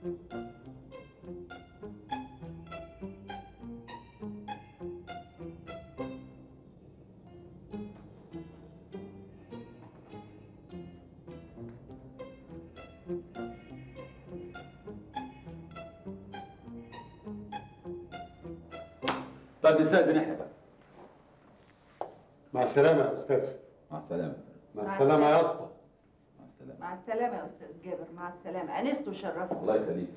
طيب نستاذن احنا بقى مع السلامة يا أستاذ مع السلامه مع السلامة يا اسطى مع السلامه مع السلامة يا أستاذ جابر مع السلامة أنست وشرفت الله يخليك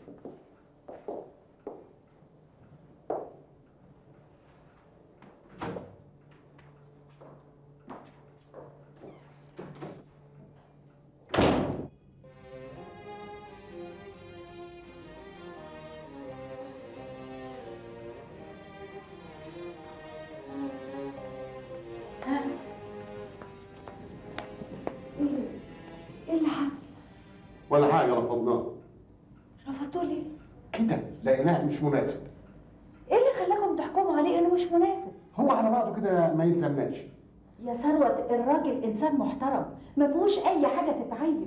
ايه اللي حصل؟ ولا حاجة رفضناه رفضتوا ليه؟ كده لقيناه مش مناسب ايه اللي خلاكم تحكموا عليه انه مش مناسب؟ هو على بعضه كده ما يلزمناش يا ثروت الراجل إنسان محترم ما فيهوش أي حاجة تتعيب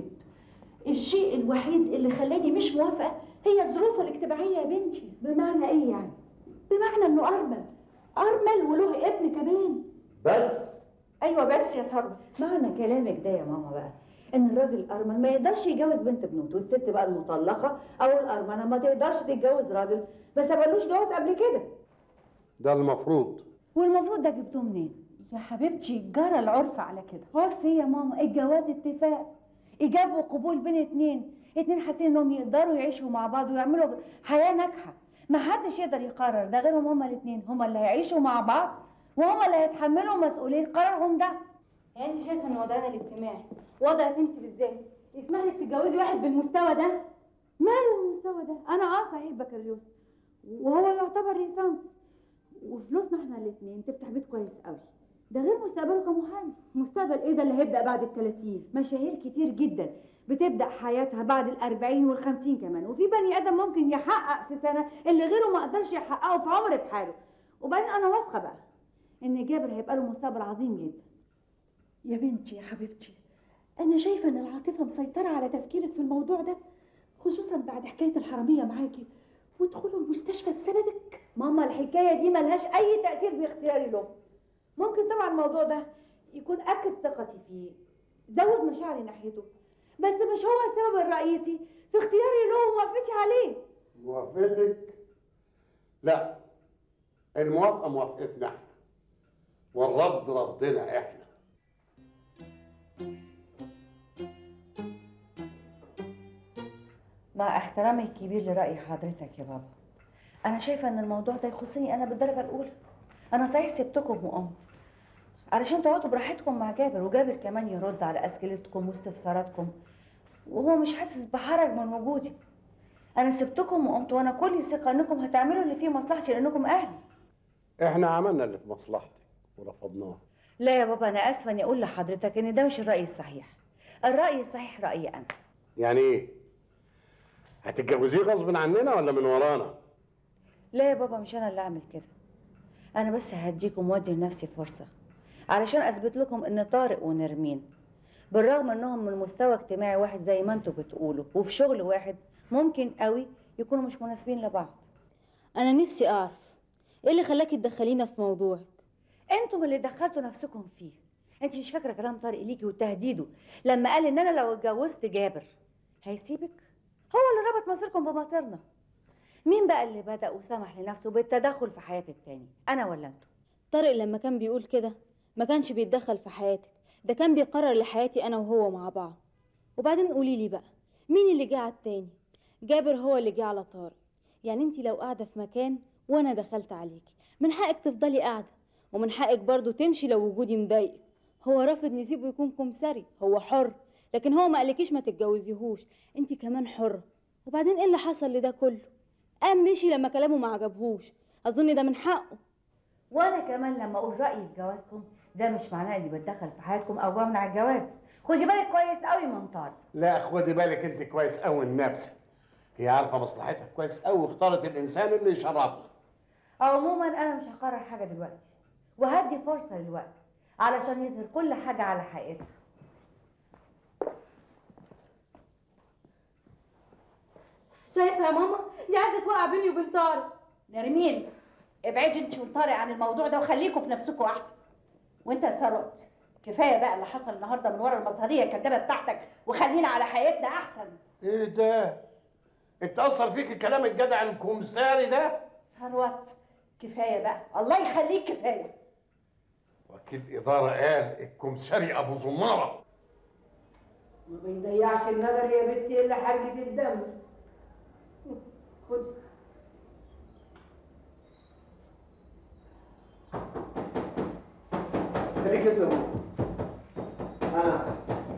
الشيء الوحيد اللي خلاني مش موافقة هي الظروف الاجتماعية يا بنتي بمعنى ايه يعني؟ بمعنى إنه أرمل أرمل وله ابن كمان بس أيوة بس يا ثروت معنى كلامك ده يا ماما بقى ان الراجل الارمل ما يقدرش يتجوز بنت بنوته والست بقى المطلقه او الارمله ما تقدرش تتجوز راجل ما سبقلوش جواز قبل كده ده المفروض والمفروض ده جبتوه منين يا حبيبتي جرى العرف على كده عرف ايه يا ماما الجواز اتفاق ايجاب وقبول بين اتنين اتنين حاسين انهم يقدروا يعيشوا مع بعض ويعملوا حياه ناجحه ما حدش يقدر يقرر ده غيرهم هما الاتنين هما اللي هيعيشوا مع بعض وهما اللي هيتحملوا مسؤوليه قرارهم ده يعني انت شايفه ان وضعنا الاجتماعي وضعك انت بالذات يسمح لك تتجوزي واحد بالمستوى ده ماله المستوى ده انا اه صحيح بكالوريوس وهو يعتبر ليسانس وفلوسنا احنا الاتنين تفتح بيت كويس قوي ده غير مستقبله كمحامي مستقبل ايه ده اللي هيبدا بعد ال 30 مشاهير كتير جدا بتبدا حياتها بعد الأربعين والخمسين كمان وفي بني ادم ممكن يحقق في سنه اللي غيره ما قدرش يحققه في عمر بحاله وبعدين انا واثقه بقى ان جابر هيبقى له مستقبل عظيم جدا يا بنتي يا حبيبتي أنا شايفة إن العاطفة مسيطرة على تفكيرك في الموضوع ده خصوصا بعد حكاية الحرامية معاكي ودخوله المستشفى بسببك ماما الحكايه دي ملهاش اي تاثير باختياري له ممكن طبعا الموضوع ده يكون اكد ثقتي فيه زود مشاعري ناحيته بس مش هو السبب الرئيسي في اختياري له وموافقتي عليه موافقتك لا الموافقة موافقتنا احنا والرفض رفضنا احنا مع احترامي الكبير لرأي حضرتك يا بابا أنا شايفة إن الموضوع ده يخصني أنا بالدرجة الأولى أنا صحيح سبتكم وقمت علشان تقعدوا براحتكم مع جابر وجابر كمان يرد على أسئلتكم واستفساراتكم وهو مش حاسس بحرج من وجودي أنا سبتكم وقمت وأنا كل ثقة إنكم هتعملوا اللي فيه مصلحتي لأنكم أهلي احنا عملنا اللي في مصلحتك ورفضناه لا يا بابا أنا آسفة إني أقول لحضرتك إن ده مش الرأي الصحيح الرأي الصحيح رأيي أنا يعني ايه هتتجوزيه غصب عننا ولا من ورانا لا يا بابا مش انا اللي اعمل كده انا بس هديكم وادي لنفسي فرصه علشان اثبت لكم ان طارق ونرمين بالرغم انهم من مستوى اجتماعي واحد زي ما انتوا بتقولوا وفي شغل واحد ممكن قوي يكونوا مش مناسبين لبعض انا نفسي اعرف ايه اللي خلاكي تدخلينا في موضوعك انتم اللي دخلتوا نفسكم فيه انت مش فاكره كلام طارق ليكي وتهديده لما قال ان انا لو اتجوزت جابر هيسيبك هو اللي ربط مصيركم بمصيرنا مين بقى اللي بدأ وسمح لنفسه بالتدخل في حياة التاني أنا ولا أنتوا طارق لما كان بيقول كده ما كانش بيتدخل في حياتك ده كان بيقرر لحياتي انا وهو مع بعض وبعدين قولي لي بقى مين اللي جه على التاني جابر هو اللي جه على طارق يعني انت لو قاعده في مكان وانا دخلت عليكي من حقك تفضلي قاعده ومن حقك برضو تمشي لو وجودي مضايقك هو رافض نسيبه يكون كمثري هو حر لكن هو ما قالكيش ما تتجوزيهوش انت كمان حره وبعدين ايه اللي حصل لده كله قام مشي لما كلامه ما عجبهوش اظن ده من حقه وأنا كمان لما أقول رأيي في جوازكم ده مش معناه إني بتدخل في حياتكم أو بمنع الجواز خدي بالك كويس قوي من طارق لا خدي بالك انت كويس قوي من نفسك هي عارفه مصلحتها كويس قوي واختارت الانسان اللي يشرفنا عموما أنا مش هقرر حاجة دلوقتي وهدي فرصة للوقت علشان يظهر كل حاجة على حقيقتها شايفه يا ماما دي عايزه توقع بيني وبين طارق نرمين ابعدي انت وطارق عن الموضوع ده وخليكوا في نفسكوا احسن وانت يا ثروت كفايه بقى اللي حصل النهارده من ورا المظهريه الكدابه بتاعتك وخلينا على حياتنا احسن ايه ده انت اثر فيك الكلام الجدع الكمساري ده ثروت كفايه بقى الله يخليك كفايه وكيل اداره قال الكمساري ابو زماره ما بيضيعش النظر يا بنتي الا حاجة الدم خدي خليك انت يا ماما. انا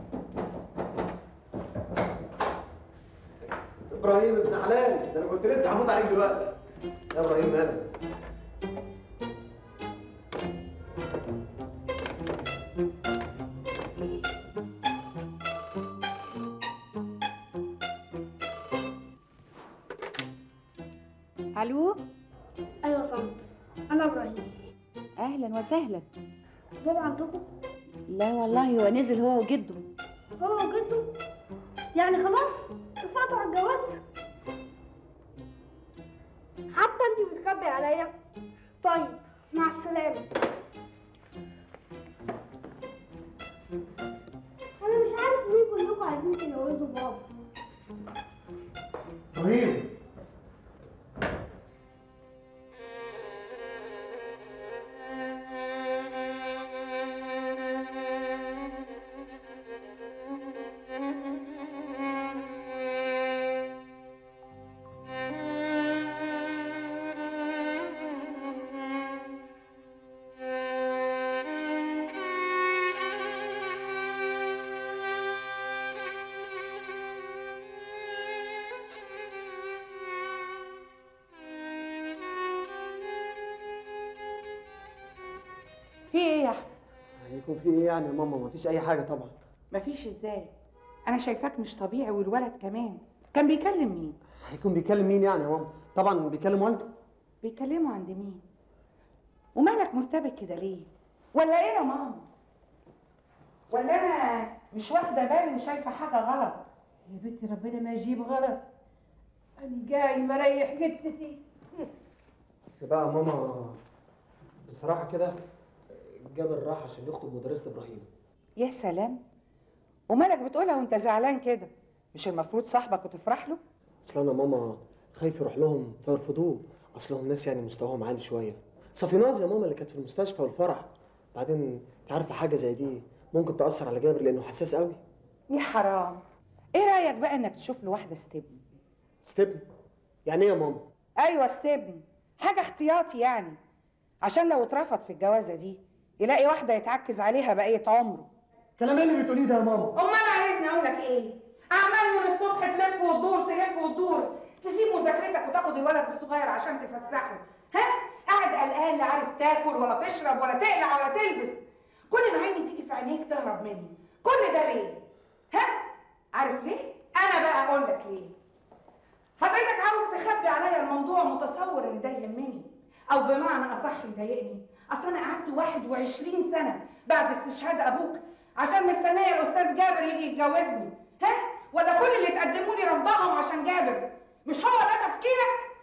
ابراهيم ابن حلال ده انا كنت لسه هموت عليك دلوقتي يا ابراهيم مالك الو ايوه طنط انا ابراهيم اهلا وسهلا بابا عندكم لا والله هو نزل هو وجده هو وجده يعني خلاص اتفقتوا على الجواز حتى انت بتخبي عليا طيب مع السلامه انا مش عارف ليه كلكم عايزين تجوزوا بابا ابراهيم في ايه يا احمد هيكون في ايه يعني يا ماما مفيش اي حاجه طبعا مفيش ازاي انا شايفاك مش طبيعي والولد كمان كان بيكلم مين هيكون بيكلم مين يعني يا ماما طبعا بيكلم والده بيكلمه عند مين ومالك مرتبك كده ليه ولا ايه يا ماما ولا انا مش واخده بالي وشايفه حاجه غلط يا بنتي ربنا ما يجيب غلط انا جاي مريح جدتي بس بقى ماما بصراحه كده جابر راح عشان يخطب مدرسه ابراهيم يا سلام ومالك بتقولها وانت زعلان كده مش المفروض صاحبك وتفرح له اصل انا ماما خايف يروح لهم فيرفضوه اصلهم ناس يعني مستواهم عالي شويه صفيناز يا ماما اللي كانت في المستشفى والفرح بعدين انت عارفه حاجه زي دي ممكن تاثر على جابر لانه حساس قوي يا حرام ايه رايك بقى انك تشوف له واحده ستبن ستيبن يعني ايه يا ماما ايوه ستبن حاجه احتياطي يعني عشان لو اترفض في الجوازه دي يلاقي واحده يتعكز عليها بقيه عمره كلام ايه اللي بتقوليه ده يا ماما امال عايزني اقول لك ايه عمال من الصبح تلف وتدور تلف وتدور تسيب مذاكرتك وتاخد الولد الصغير عشان تفسحه ها قاعد قلقان لا عارف تاكل ولا تشرب ولا تقلع ولا تلبس كل ما عيني تيجي في عينيك تهرب مني كل ده ليه ها عارف ليه انا بقى اقول لك ليه حضرتك عاوز تخبي عليا الموضوع متصور ان ده يهمني او بمعنى اصح يضايقني اصل انا قعدت 21 سنه بعد استشهاد ابوك عشان مستنيه الاستاذ جابر يجي يتجوزني ها ولا كل اللي تقدموا لي رفضهم عشان جابر مش هو ده تفكيرك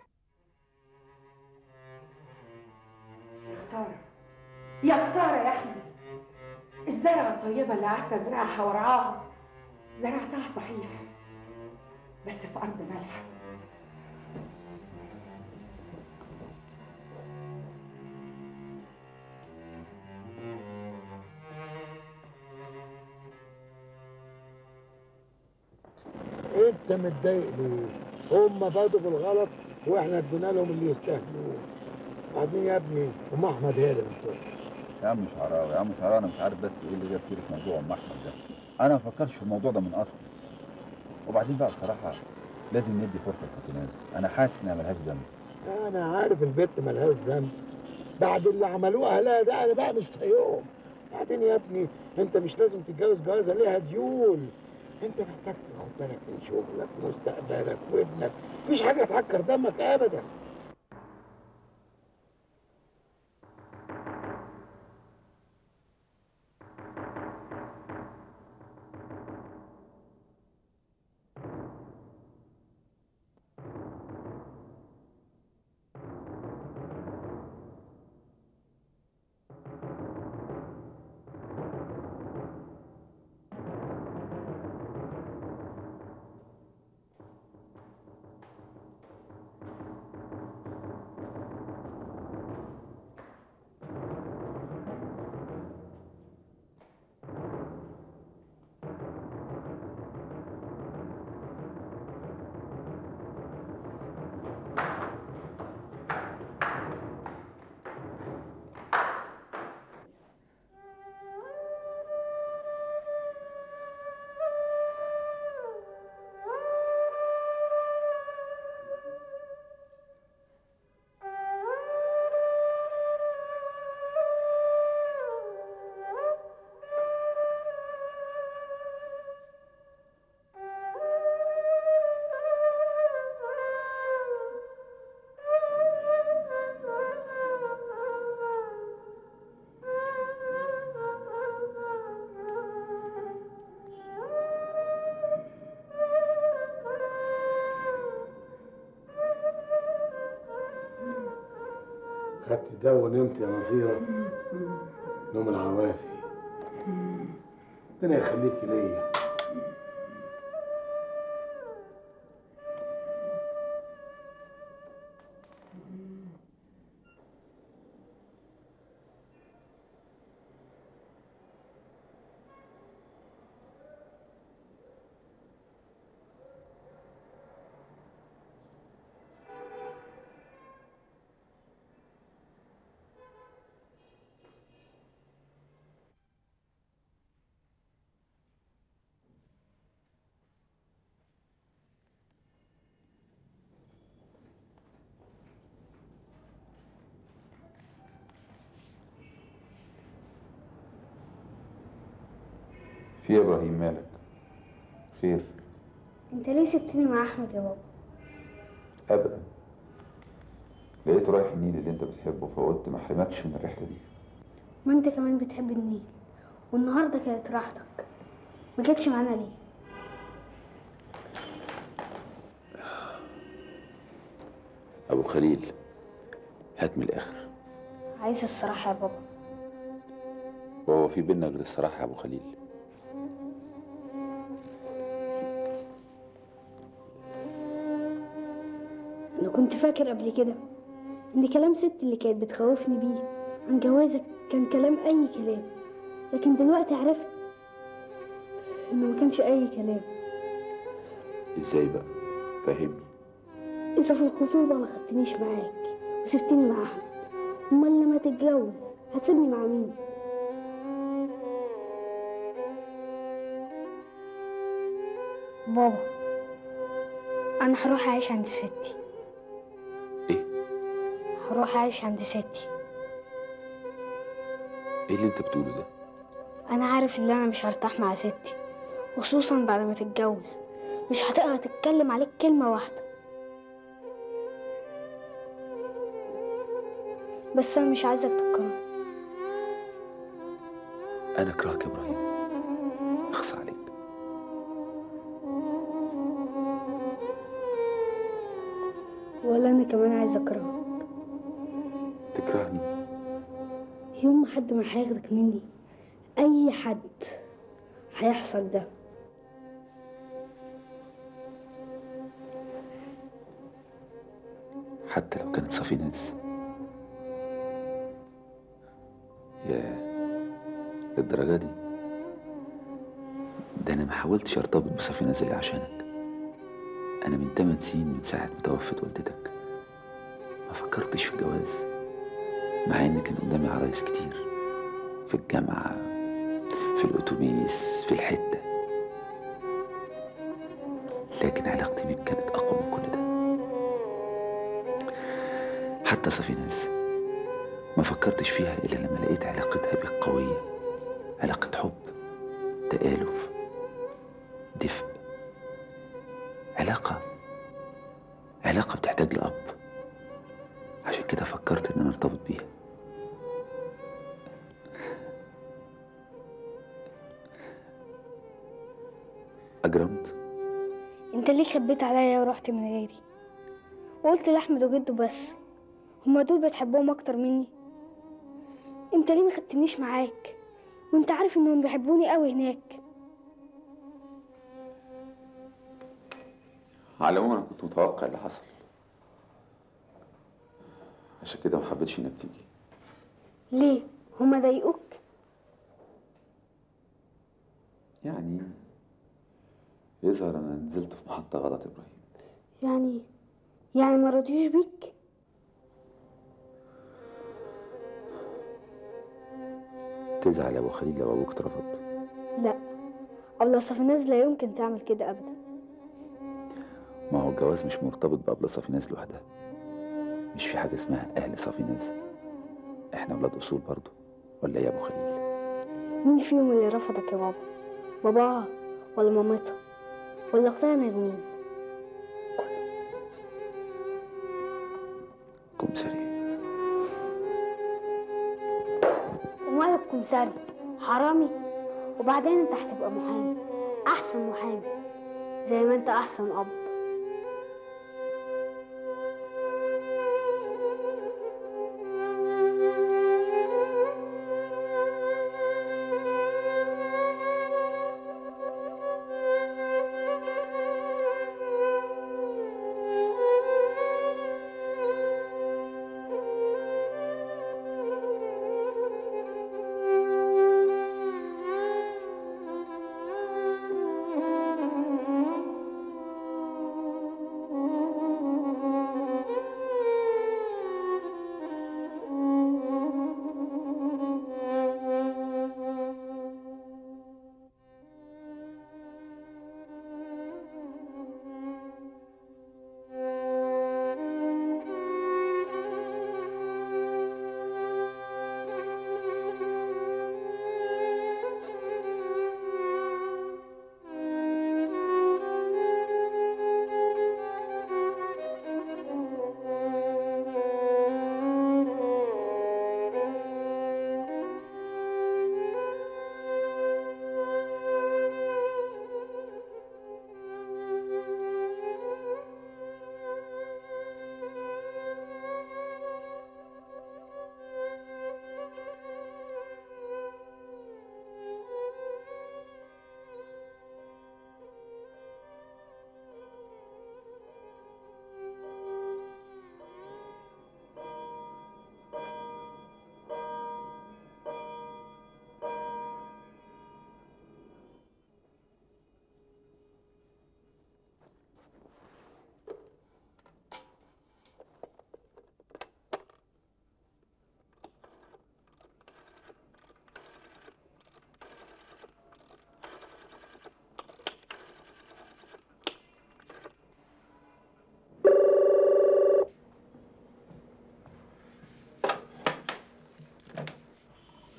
يا خساره يا خساره يا احمد الزرعه الطيبه اللي قعدت ازرعها وارعاها زرعتها صحيح بس في ارض ملح انت متضايق ليه؟ هم بدوا بالغلط واحنا ادينا لهم اللي يستاهلوه بعدين يا ابني ام احمد هي اللي بتقول يا عم شعراوي يا عم شعراوي انا مش عارف بس ايه اللي جاب سيره موضوع ام احمد ده انا ما فكرتش في الموضوع ده من اصله وبعدين بقى بصراحه لازم ندي فرصه لسفيناز انا حاسس انها ملهاش ذنب انا عارف البت ملهاش ذنب بعد اللي عملوه اهلها ده انا بقى مش طايقهم بعدين يا ابني انت مش لازم تتجوز جوازه ليها ديول انت محتاج تاخد بالك من شغلك ومستقبلك وابنك مفيش حاجه تعكر دمك ابدا خدت ده ونمت يا نظيرة نوم العوافي ربنا يخليكي ليا في يا ابراهيم مالك خير انت ليه سبتني مع احمد يا بابا ابدا لقيته رايح النيل اللي انت بتحبه فقلت ما احرمكش من الرحله دي ما انت كمان بتحب النيل والنهارده كانت راحتك ما جاتش معانا ليه ابو خليل هات من الاخر عايز الصراحه يا بابا وهو في بينا غير الصراحه يا ابو خليل انا كنت فاكر قبل كده ان كلام ست اللي كانت بتخوفني بيه عن جوازك كان كلام اي كلام لكن دلوقتي عرفت انه ما كانش اي كلام ازاي بقى فهمني اذا في الخطوبه ما خدتنيش معاك وسبتني مع احمد امال لما تتجوز هتسيبني مع مين بابا انا هروح اعيش عند ستي ايه هروح اعيش عند ستي ايه اللي انت بتقوله ده انا عارف ان انا مش هرتاح مع ستي خصوصا بعد ما تتجوز مش هتقدر تتكلم عليك كلمة واحدة بس انا مش عايزك تكره انا اكرهك يا ابراهيم اخص عليك ولا انا كمان عايزة اكرهك تكرهني يوم ما حد ما هياخدك مني اي حد هيحصل ده حتى لو كانت صافي ناس يا للدرجة دي ده أنا ما حاولتش أرتبط بصافي ناس اللي عشانك أنا من 8 سنين من ساعة ما توفت والدتك ما فكرتش في الجواز مع إن كان قدامي عرايس كتير في الجامعة في الأتوبيس في الحتة لكن علاقتي بيك كانت أقوى من كل ده حتى صافي ناس ما فكرتش فيها إلا لما لقيت علاقتها بيك قوية علاقة حب تآلف دفء علاقة علاقة بتحتاج لأب عشان كده فكرت إن أنا أرتبط بيها أجرمت انت ليه خبيت عليا ورحت من غيري وقلت لاحمد وجده بس هما دول بتحبهم اكتر مني انت ليه ما خدتنيش معاك وانت عارف انهم بيحبوني قوي هناك على العموم أنا كنت متوقع اللي حصل عشان كده ما حبيتش إنك تيجي ليه هما ضايقوك يعني يظهر أنا نزلت في محطة غلط يا إبراهيم يعني يعني ما رضيوش بيك تزعل يا أبو خليل لو أبوك اترفض لا أبلة صفيناز لا يمكن تعمل كده أبدا ما هو الجواز مش مرتبط بأبلة صافيناز لوحدها مش في حاجة اسمها أهل صافيناز إحنا ولاد أصول برضه ولا إيه يا أبو خليل مين فيهم اللي رفضك يا بابا باباها ولا مامتها ولا أختها نرمين كمسري ومالك كمساري حرامي وبعدين انت هتبقى محامي احسن محامي زي ما انت احسن اب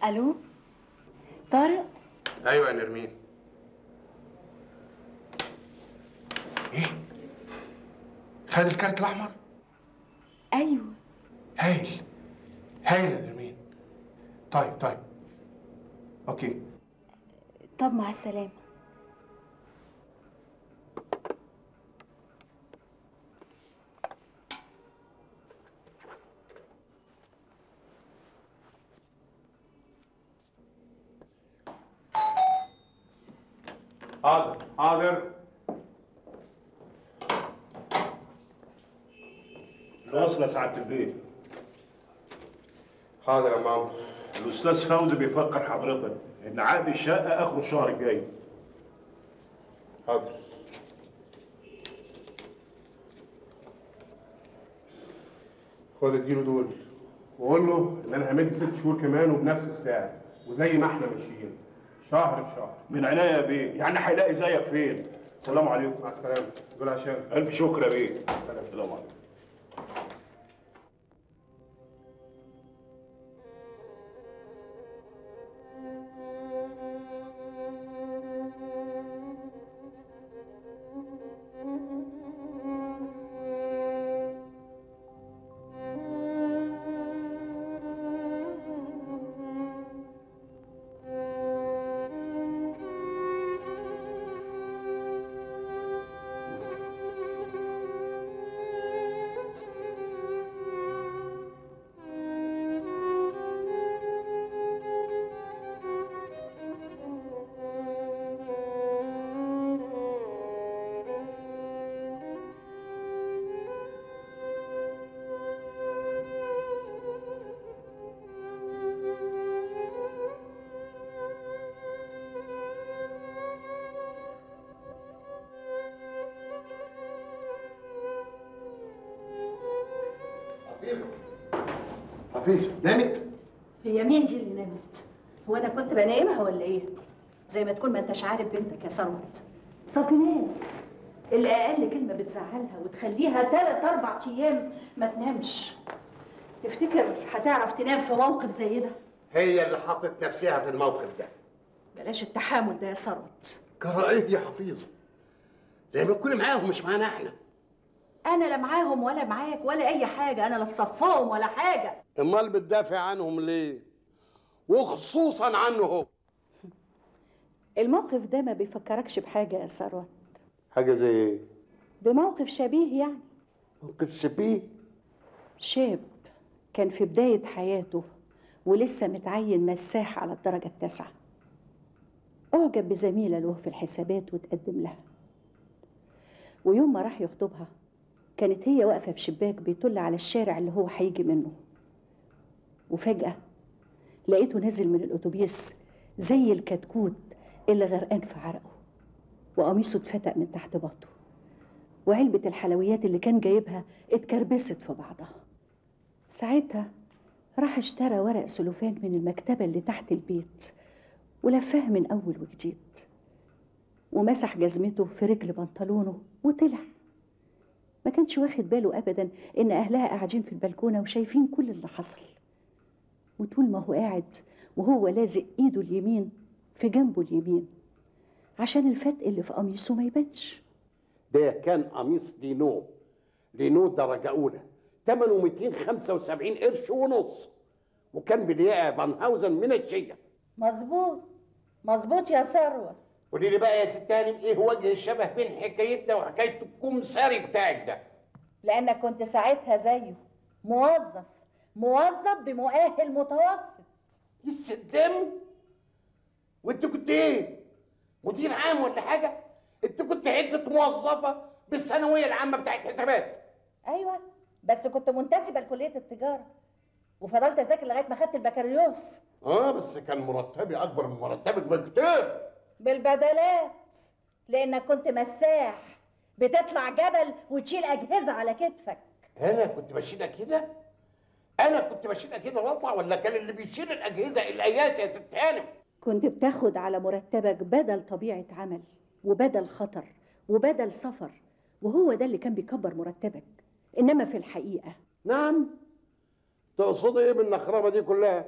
الو طارق ايوه يا نرمين ايه خد الكارت الاحمر ايوه هايل هايل يا نرمين طيب طيب اوكي طب مع السلامه حاضر حاضر واصلة سعادة البيت حاضر يا ماما الأستاذ فوزي بيفكر حضرتك إن عقد الشقة آخره الشهر الجاي حاضر خد اديله دول وقول له ان انا همد ست شهور كمان وبنفس السعر وزي ما احنا ماشيين شهر بشهر من عناية يا بيه يعني هيلاقي زيك فين السلام عليكم مع السلامه دول عشان ألف شكر يا بيه السلام السلام عليكم حفيظه حفيظه نامت هي مين دي اللي نامت؟ هو انا كنت بنامها ولا ايه؟ زي ما تكون ما انتش عارف بنتك يا ثروت صافيناز اللي اقل كلمه بتزعلها وتخليها تلات اربع ايام ما تنامش تفتكر هتعرف تنام في موقف زي ده؟ هي اللي حطت نفسها في الموقف ده بلاش التحامل ده يا ثروت جرى ايه يا حفيظه زي ما تكوني معاهم مش معانا احنا انا لا معاهم ولا معاك ولا اي حاجه انا لا في صفهم ولا حاجه امال بتدافع عنهم ليه وخصوصا عنه هو الموقف ده ما بيفكركش بحاجه يا ثروت حاجه زي ايه بموقف شبيه يعني موقف شبيه شاب كان في بداية حياته ولسه متعين مساح على الدرجة التاسعة أعجب بزميلة له في الحسابات وتقدم لها ويوم ما راح يخطبها كانت هي واقفة في شباك بيطل على الشارع اللي هو هيجي منه وفجأة لقيته نازل من الأتوبيس زي الكتكوت اللي غرقان في عرقه وقميصه اتفتق من تحت بطه وعلبة الحلويات اللي كان جايبها اتكربست في بعضها ساعتها راح اشترى ورق سلوفان من المكتبة اللي تحت البيت ولفها من أول وجديد ومسح جزمته في رجل بنطلونه وطلع ما كانش واخد باله أبدا إن أهلها قاعدين في البلكونة وشايفين كل اللي حصل وطول ما هو قاعد وهو لازق إيده اليمين في جنبه اليمين عشان الفتق اللي في قميصه ما يبانش ده كان قميص لينو لينو درجة أولى ثمنه 275 قرش ونص وكان بلياقة فان هاوزن من الشية مظبوط مظبوط يا ثروة قولي لي بقى يا ست هانم ايه وجه الشبه بين حكايتنا وحكاية الكمساري بتاعك ده؟ لأنك كنت ساعتها زيه موظف موظف بمؤهل متوسط يستلم وانت كنت ايه؟ مدير عام ولا حاجة؟ انت كنت عدة موظفة بالثانوية العامة بتاعت حسابات أيوة بس كنت منتسبة لكلية التجارة وفضلت أذاكر لغاية ما خدت البكالوريوس اه بس كان مرتبي اكبر من مرتبك بكتير بالبدلات لأنك كنت مساح بتطلع جبل وتشيل أجهزة على كتفك انا كنت بشيل اجهزه انا كنت بشيل اجهزه واطلع ولا كان اللي بيشيل الاجهزه الاياس يا ست هانم كنت بتاخد على مرتبك بدل طبيعة عمل وبدل خطر وبدل سفر وهو ده اللي كان بيكبر مرتبك إنما في الحقيقة نعم تقصدي ايه بالنخربه دي كلها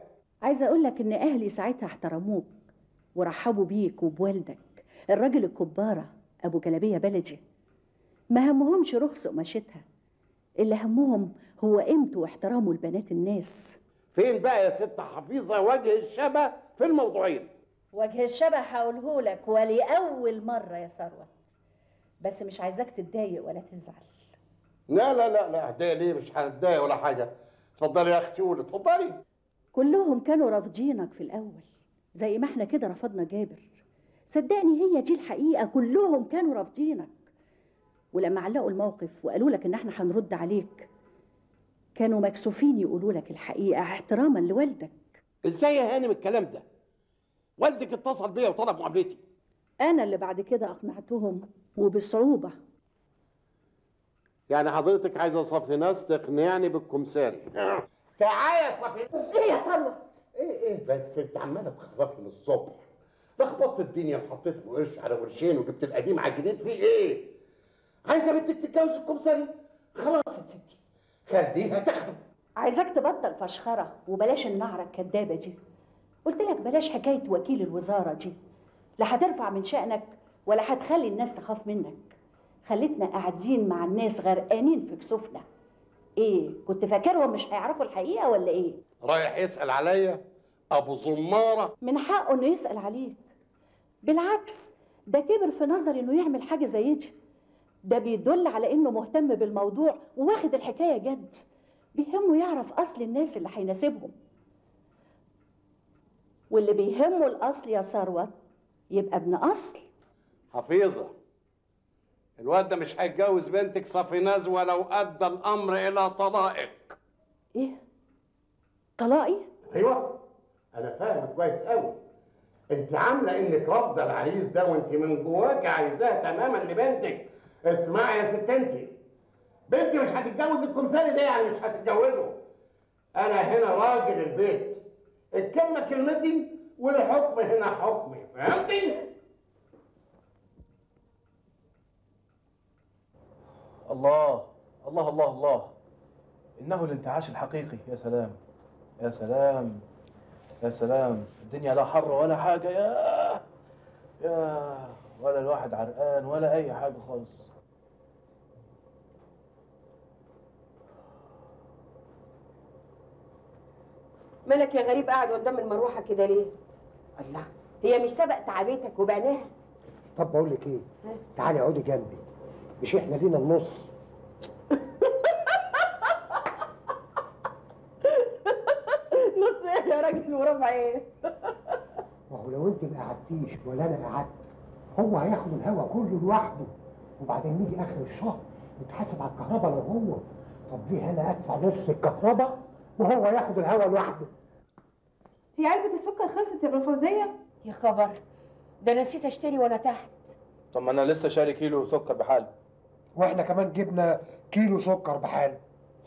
عايزة أقول لك إن أهلي ساعتها احترموك ورحبوا بيك وبوالدك الراجل الكبارة أبو جلابية بلدي ما همهمش رخص قماشتها اللي همهم هو قيمته واحترامه لبنات الناس فين بقى يا ست حفيظه وجه الشبه في الموضوعين وجه الشبه هقوله لك ولأول مرة يا ثروت بس مش عايزاك تتضايق ولا تزعل لا لا لا لا هتضايق ليه مش هتضايق ولا حاجه اتفضلي يا اختي قولي اتفضلي كلهم كانوا رافضينك في الأول زي ما احنا كده رفضنا جابر صدقني هي دي الحقيقة كلهم كانوا رافضينك ولما علقوا الموقف وقالوا لك ان احنا هنرد عليك كانوا مكسوفين يقولوا لك الحقيقة احتراما لوالدك ازاي يا هانم الكلام ده والدك اتصل بيا وطلب مقابلتي انا اللي بعد كده اقنعتهم وبصعوبة يعني حضرتك عايزه صفي ناس تقنعني بالكمساري تعالى يا صفي ناس ايه يا ثروت ايه ايه بس انت عماله تخرفي من الصبح لخبطت الدنيا وحطيت له قرش على قرشين وجبت القديم على الجديد في ايه عايزه بنتك تتجوز الكمساري خلاص يا ستي خليها تاخده عايزاك تبطل فشخرة وبلاش النعرة الكدابة دي قلت لك بلاش حكاية وكيل الوزارة دي لا هترفع من شأنك ولا هتخلي الناس تخاف منك خلتنا قاعدين مع الناس غرقانين في كسوفنا ايه كنت فاكرهم مش هيعرفوا الحقيقة ولا ايه رايح يسأل عليا ابو زمارة من حقه انه يسأل عليك بالعكس ده كبر في نظري انه يعمل حاجة زي دي ده بيدل على انه مهتم بالموضوع وواخد الحكاية جد بيهمه يعرف اصل الناس اللي هيناسبهم واللي بيهمه الاصل يا ثروت يبقى ابن اصل حفيظة الواد ده مش هيتجوز بنتك صفيناز ولو ادى الامر الى طلائق ايه طلاقي ايوه انا فاهم كويس قوي انت عامله انك رافضه العريس ده وانت من جواك عايزاه تماما لبنتك اسمعي يا ست انت بنتي مش هتتجوز الكمثالي ده يعني مش هتتجوزه انا هنا راجل البيت الكلمه كلمتي والحكم هنا حكمي فهمتي الله الله الله الله إنه الانتعاش الحقيقي يا سلام يا سلام يا سلام الدنيا لا حر ولا حاجة يا يا ولا الواحد عرقان ولا أي حاجة خالص مالك يا غريب قاعد قدام المروحه كده ليه الله هي مش سبق تعبيتك وبعناها طب بقول لك ايه تعالي اقعدي جنبي مش احنا لينا النص نص ايه يا راجل وربع ايه ما هو لو انت ما قعدتيش ولا انا قعدت هو هياخد الهوا كله لوحده وبعدين نيجي اخر الشهر نتحاسب على الكهرباء لو هو طب ليه انا ادفع نص الكهرباء وهو ياخد الهوا لوحده هي علبه السكر خلصت يا فوزيه يا خبر ده نسيت اشتري وانا تحت طب ما أنا لسه شاري كيلو سكر بحاله واحنا كمان جبنا كيلو سكر بحاله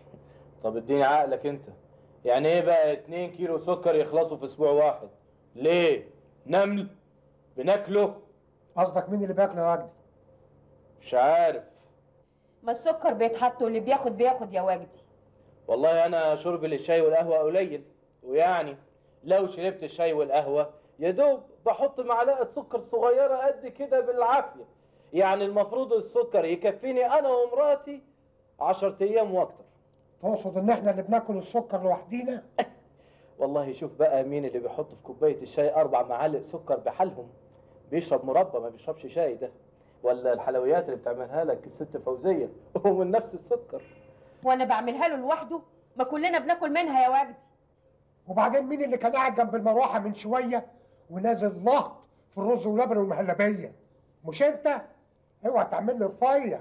طب اديني عقلك أنت يعني إيه بقى 2 كيلو سكر يخلصوا في أسبوع واحد ليه؟ نمل بناكله قصدك مين اللي بياكله يا وجدي مش عارف ما السكر بيتحط واللي بياخد بياخد يا وجدي والله انا شربي للشاي والقهوه قليل ويعني لو شربت الشاي والقهوه يا دوب بحط معلقه سكر صغيره قد كده بالعافيه يعني المفروض السكر يكفيني انا ومراتي عشرة ايام واكتر تقصد ان احنا اللي بناكل السكر لوحدينا والله شوف بقى مين اللي بيحط في كوبايه الشاي اربع معالق سكر بحالهم بيشرب مربى ما بيشربش شاي ده ولا الحلويات اللي بتعملها لك الست فوزيه ومن نفس السكر وانا بعملها له لوحده ما كلنا بناكل منها يا وجدي وبعدين مين اللي كان قاعد جنب المروحه من شويه ونازل لهط في الرز واللبن والمهلبيه مش انت اوعى تعمل لي رفيع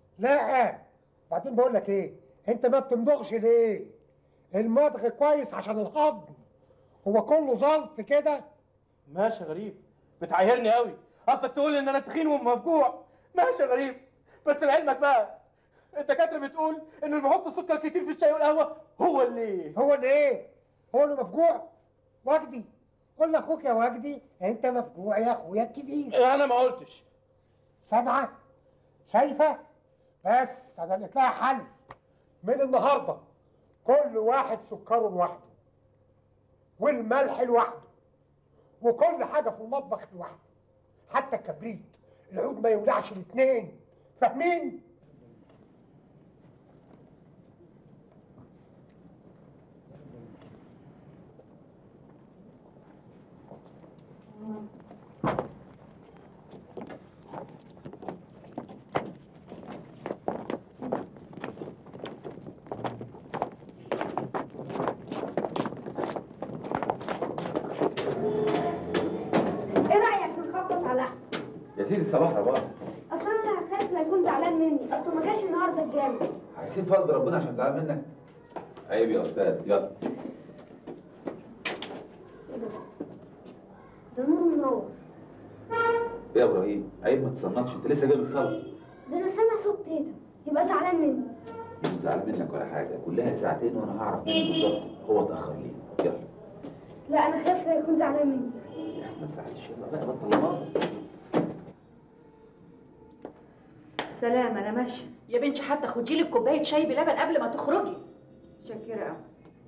لا بعدين بقول لك ايه انت ما بتمضغش ليه المضغ كويس عشان الهضم هو كله زلط كده ماشي يا غريب بتعايرني قوي قصدك تقول ان انا تخين ومفجوع ماشي يا غريب بس لعلمك بقى الدكاتره بتقول ان اللي بيحط سكر كتير في الشاي والقهوه هو اللي هو اللي ايه هو اللي مفجوع وجدي قول لاخوك يا وجدي انت مفجوع يا اخويا الكبير انا ما قلتش سامعه شايفه بس انا لقيت لها حل من النهارده كل واحد سكره لوحده والملح لوحده وكل حاجه في المطبخ لوحده حتى الكبريت العود ما يولعش الاتنين فاهمين ايه رايك نخبط على احمد يا سيدي صباح رباح اصل انا خايف لا يكون زعلان مني اصله ما جاش النهارده الجامع هيسيب فضل ربنا عشان زعلان منك عيب يا استاذ يلا ايه ده ده نور منور ايه يا ابراهيم عيب ما تصنطش انت لسه جاي من الصلاه ده انا سامع صوت تيتا يبقى زعلان مني مش زعلان منك ولا حاجه كلها ساعتين وانا هعرف منه بالظبط هو اتاخر ليه يلا لا انا خايف لا يكون زعلان مني ما تزعلش يلا بقى بطل نار سلام انا ماشيه يا بنتي حتى خدي لك كوبايه شاي بلبن قبل ما تخرجي شاكره قوي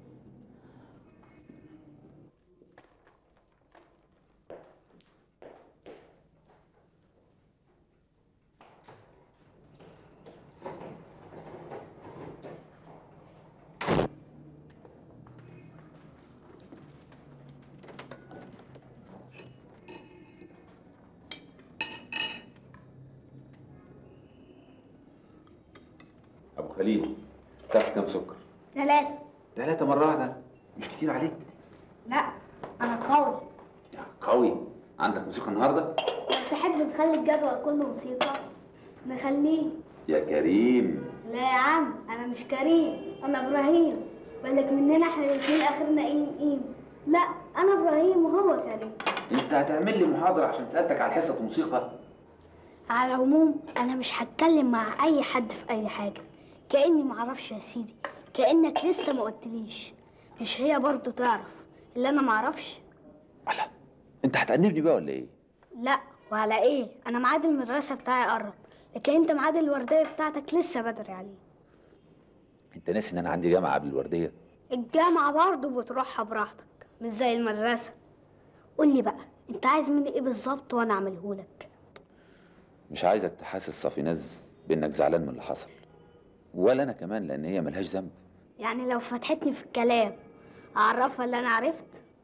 ابو خليل تاخد كام سكر ثلاثة ثلاثة مرة واحدة مش كتير عليك لا انا قوي قوي عندك موسيقى النهارده تحب نخلي الجدول كله موسيقى نخليه يا كريم لا يا عم انا مش كريم انا ابراهيم بالك مننا احنا الاثنين اخرنا قيم قيم لا انا ابراهيم وهو كريم انت هتعمل لي محاضرة عشان سألتك على حصة موسيقى على العموم انا مش هتكلم مع اي حد في اي حاجه كاني معرفش يا سيدي كانك لسه ما قلتليش مش هي برضو تعرف اللي انا معرفش انت هتأنبني بقى ولا ايه لا وعلى ايه انا ميعاد المدرسه بتاعي قرب لكن انت ميعاد الورديه بتاعتك لسه بدري عليه انت ناسي ان انا عندي جامعة قبل الوردية الجامعه برضو بتروحها براحتك مش زي المدرسه قول لي بقى انت عايز مني ايه بالظبط وانا اعملهولك مش عايزك تحاسس صافيناز بانك زعلان من اللي حصل ولا انا كمان لان هي ملهاش ذنب يعني لو فتحتني في الكلام اعرفها اللي انا عرفت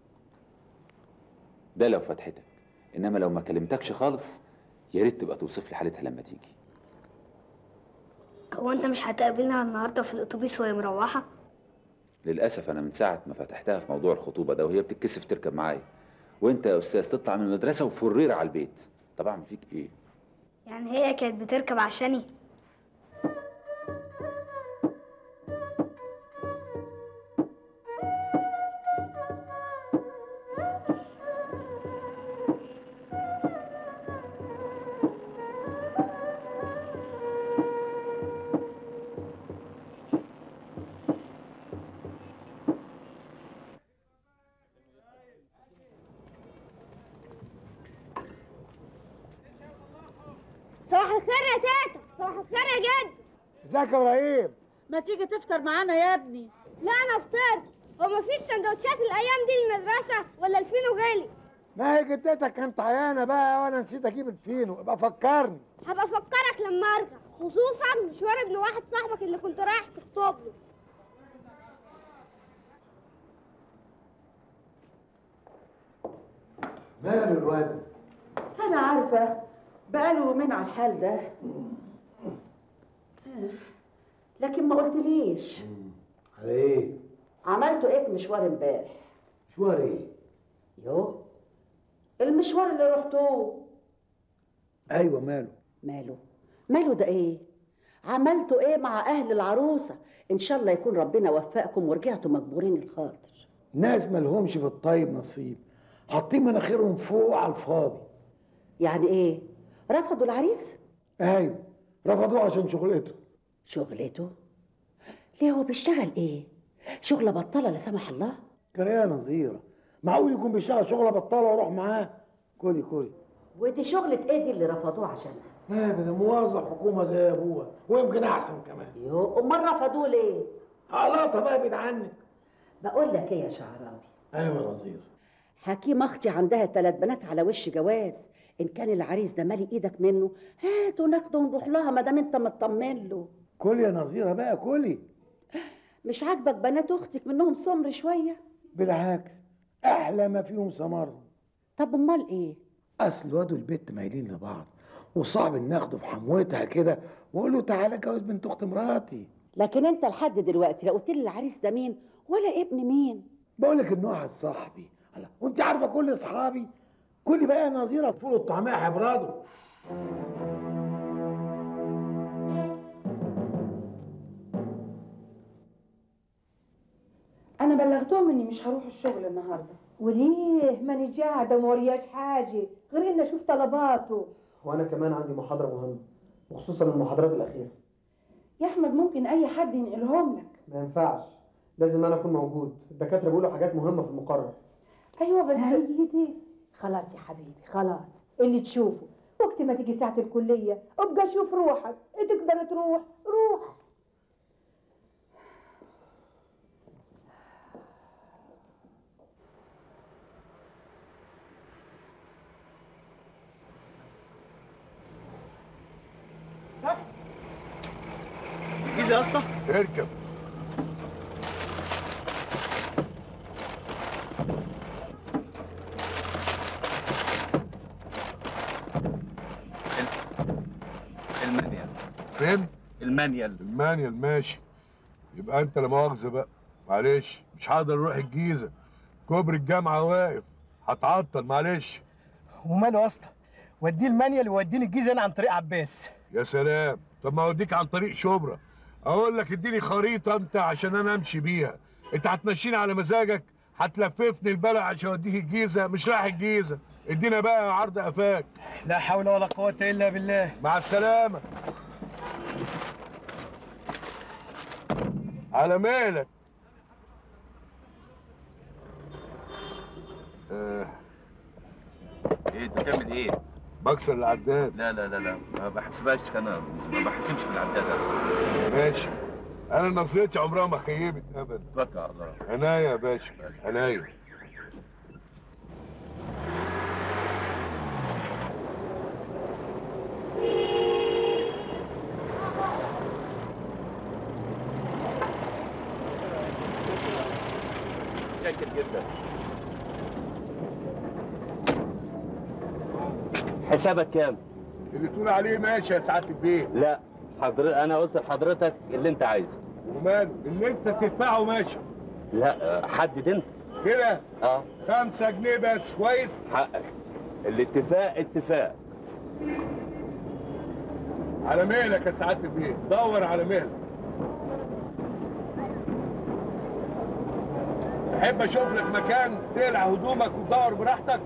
ده لو فتحتك انما لو ما كلمتكش خالص يا ريت تبقى توصف لي حالتها لما تيجي هو انت مش هتقابلنا النهارده في الاتوبيس وهي مروحه للاسف انا من ساعه ما فتحتها في موضوع الخطوبه ده وهي بتتكسف تركب معايا وانت يا استاذ تطلع من المدرسه وفرير على البيت طب اعمل فيك ايه يعني هي كانت بتركب عشاني صباح الخير يا تاتا صباح الخير يا جد ازيك يا ابراهيم ما تيجي تفطر معانا يا ابني لا انا فطرت هو مفيش سندوتشات الايام دي المدرسه ولا الفينو غالي ما هي جدتك كانت عيانه بقى وانا نسيت اجيب الفينو ابقى فكرني هبقى افكرك لما ارجع خصوصا مشوار ابن واحد صاحبك اللي كنت رايح تخطب له ماله الواد انا عارفه بقاله يومين على الحال ده لكن ما قلتليش على ايه عملتوا ايه في مشوار امبارح مشوار ايه يو المشوار اللي رحتوه ايوه ماله ماله ماله ده ايه عملتوا ايه مع اهل العروسه ان شاء الله يكون ربنا وفقكم ورجعتوا مجبورين الخاطر ناس مالهمش في الطيب نصيب حاطين مناخيرهم فوق على الفاضي يعني ايه رفضوا العريس ايوه رفضوه عشان شغلته شغلته ليه هو بيشتغل ايه شغله بطاله لا سمح الله كريه نظيره معقول يكون بيشتغل شغله بطاله واروح معاه كلي كلي ودي شغله ايه دي اللي رفضوه عشانها لا ده موظف حكومه زي ابوها ويمكن احسن كمان يو امال رفضوه ليه علاطه بقى بعيد عنك بقول لك ايه يا شعراوي ايوه يا نظير حكيم اختي عندها ثلاث بنات على وش جواز ان كان العريس ده مالي ايدك منه هات وناخده ونروح لها ما دام انت مطمن له كل يا نظيره بقى كلي مش عاجبك بنات اختك منهم سمر شويه بالعكس احلى ما فيهم سمر طب امال ايه اصل الواد والبت مايلين لبعض وصعب ان ناخده في حموتها كده واقول له تعالى جوز بنت اخت مراتي لكن انت لحد دلوقتي لا قلت لي العريس ده مين ولا ابن مين بقول لك انه واحد صاحبي الله وانت عارفه كل اصحابي كل بقى يا نظيره فول الطعميه هيبردوا انا بلغتهم اني مش هروح الشغل النهارده وليه ماني قاعده ما ورياش حاجه غير اني اشوف طلباته وانا كمان عندي محاضره مهمه وخصوصا المحاضرات الاخيره يا احمد ممكن اي حد ينقلهم لك ما ينفعش لازم انا اكون موجود الدكاتره بيقولوا حاجات مهمه في المقرر ايوه بس سيدي خلاص يا حبيبي خلاص اللي تشوفه وقت ما تيجي ساعه الكليه ابقى شوف روحك تقدر تروح روح جيزه يا اسطى اركب المانيال فين؟ المانيال المانيال ماشي يبقى انت لا مؤاخذه بقى معلش مش هقدر اروح الجيزه كوبري الجامعه واقف هتعطل معلش وماله يا اسطى وديه المانيال ووديني الجيزه انا عن طريق عباس يا سلام طب ما اوديك عن طريق شبرا اقول لك اديني خريطه انت عشان انا امشي بيها انت هتمشيني على مزاجك هتلففني البلد عشان اوديك الجيزه مش رايح الجيزه ادينا بقى عرض قفاك لا حول ولا قوه الا بالله مع السلامه على مالك آه. ايه انت بتعمل ايه؟ بكسر العداد لا لا لا لا ما بحسبهاش انا ما بحسبش بالعداد انا ماشي انا نظرتي عمرها ما خيبت ابدا توكل على الله عناية يا باشا عناية شاكر جدا حسابك كام؟ اللي تقول عليه ماشي يا سعاده البيه لا حضرتك انا قلت لحضرتك اللي انت عايزه وماله اللي انت تدفعه ماشي لا حدد انت كده اه خمسة جنيه بس كويس حقك الاتفاق اتفاق على مهلك يا سعاده البيه دور على مهلك تحب اشوف لك مكان تقلع هدومك وتدور براحتك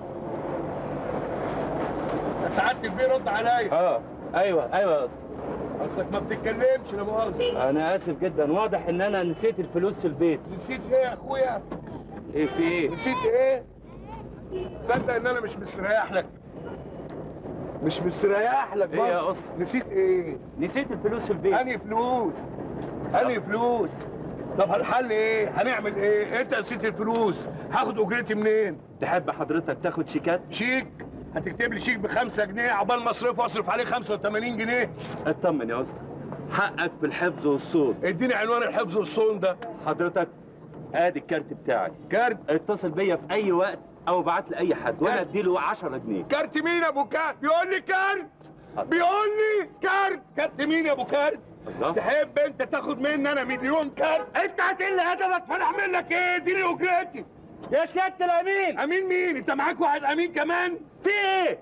يا سعاده البيه رد عليا اه ايوه ايوه يا اسطى اصلك ما بتتكلمش لا مؤاخذه انا اسف جدا واضح ان انا نسيت الفلوس في البيت نسيت ايه يا اخويا ايه في ايه نسيت ايه تصدق ان انا مش مستريح لك مش مستريح لك ايه يا برضه. اسطى نسيت ايه نسيت الفلوس في البيت انهي فلوس انهي فلوس طب الحل ايه هنعمل ايه انت نسيت الفلوس هاخد اجرتي منين تحب حضرتك تاخد شيكات شيك هتكتب لي شيك بخمسة جنيه عقبال ما اصرفه اصرف عليه 85 جنيه اطمن يا اسطى حقك في الحفظ والصون اديني عنوان الحفظ والصون ده حضرتك ادي الكارت بتاعي كارت اتصل بيا في اي وقت او ابعت لاي حد وانا اديله 10 جنيه كارت مين يا ابو كارت بيقول لي كارت بيقول لي كارت كارت مين يا ابو كارت الله. تحب انت تاخد مني انا مليون كارت انت هتقل ادبك ما انا اعمل لك ايه اديني اجرتي يا سياده الامين امين مين انت معاك واحد امين كمان في ايه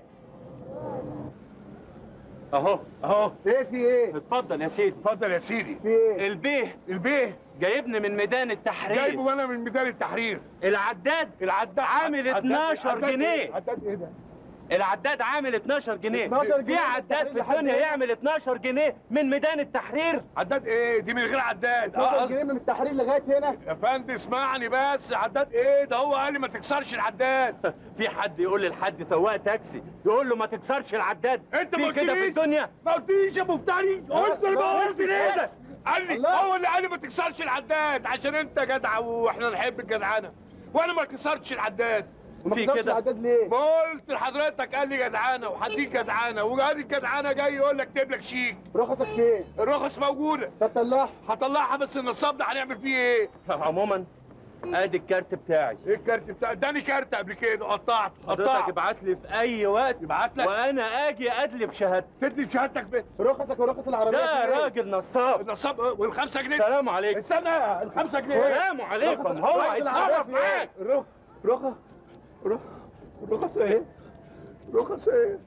اهو اهو ايه في ايه اتفضل يا سيدي اتفضل يا سيدي في ايه البيه البيه جايبني من ميدان التحرير جايبه انا من ميدان التحرير العداد العداد عامل عداد- 12 عداد جنيه. إيه؟ عداد ايه ده العداد عامل 12 جنيه 12 في جنيه عداد في لحد الدنيا إيه؟ يعمل 12 جنيه من ميدان التحرير عداد ايه دي من غير عداد 12 اه جنيه من التحرير لغايه هنا يا فندم اسمعني بس عداد ايه ده هو قال لي ما تكسرش العداد في حد يقول لحد سواق تاكسي يقول له ما تكسرش العداد انت ما في كده في قلتليش الدنيا ما قلتليش يا مفتري قلت لي ما قلت ليه ده قال لي الله. هو اللي قال لي ما تكسرش العداد عشان انت جدع واحنا نحب الجدعنه وانا ما كسرتش العداد وما في كسرش كده. العداد ليه؟ ما قلت لحضرتك قال لي جدعانه وهديك جدعانه وقال الجدعانه جاي يقول لك اكتب لك شيك رخصك فين؟ الرخص موجوده تطلعها هطلعها بس النصاب ده هنعمل فيه ايه؟ عموما ادي الكارت بتاعي ايه الكارت بتاعي؟ اداني كارت قبل كده قطعته حضرتك قطعته ابعت لي في اي وقت ابعت لك وانا اجي ادلب شهادتي تدلي شهادتك فين؟ رخصك ورخص العربيه ده فين؟ راجل نصاب النصاب والخمسة جنيه السلام عليكم استنى الخمسة جنيه السلام عليكم هو رخص العربية هيتصرف فين؟ معاك رخ رخص رخ رخص ايه؟ رخص ايه؟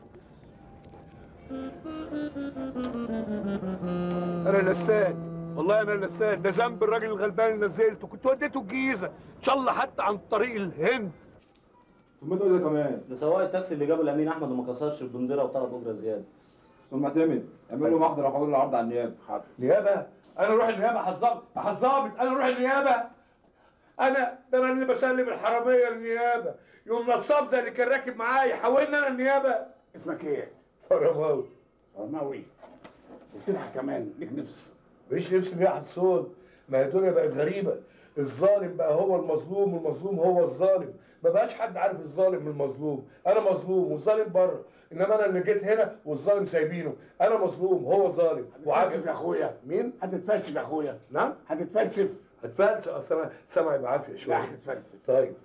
انا نسان والله انا نسان ده ذنب الراجل الغلبان اللي نزلته كنت وديته الجيزه ان شاء الله حتى عن طريق الهند ثم تقول ده كمان ده سواق التاكسي اللي جاب الامين احمد وما كسرش البنديره وطلب اجره زياده ثم معتمد اعمل له محضر وحول له عرض على النيابه حاضر نيابه انا اروح النيابه حظابط حظابط انا اروح النيابه انا ده انا اللي بسلم الحراميه للنيابه يوم نصاب زي اللي كان راكب معايا حولنا انا النيابه اسمك ايه؟ فرماوي فرماوي وبتضحك كمان ليك نفس مفيش نفس بيها حصول ما هي الدنيا بقت غريبه الظالم بقى هو المظلوم والمظلوم هو الظالم ما بقاش حد عارف الظالم من المظلوم انا مظلوم والظالم بره انما انا اللي جيت هنا والظالم سايبينه انا مظلوم هو ظالم هتتفلسف يا اخويا مين هتتفلسف يا اخويا نعم هتتفلسف هتفلسف اصل انا سامعي بعافيه شويه لا هتتفلسف طيب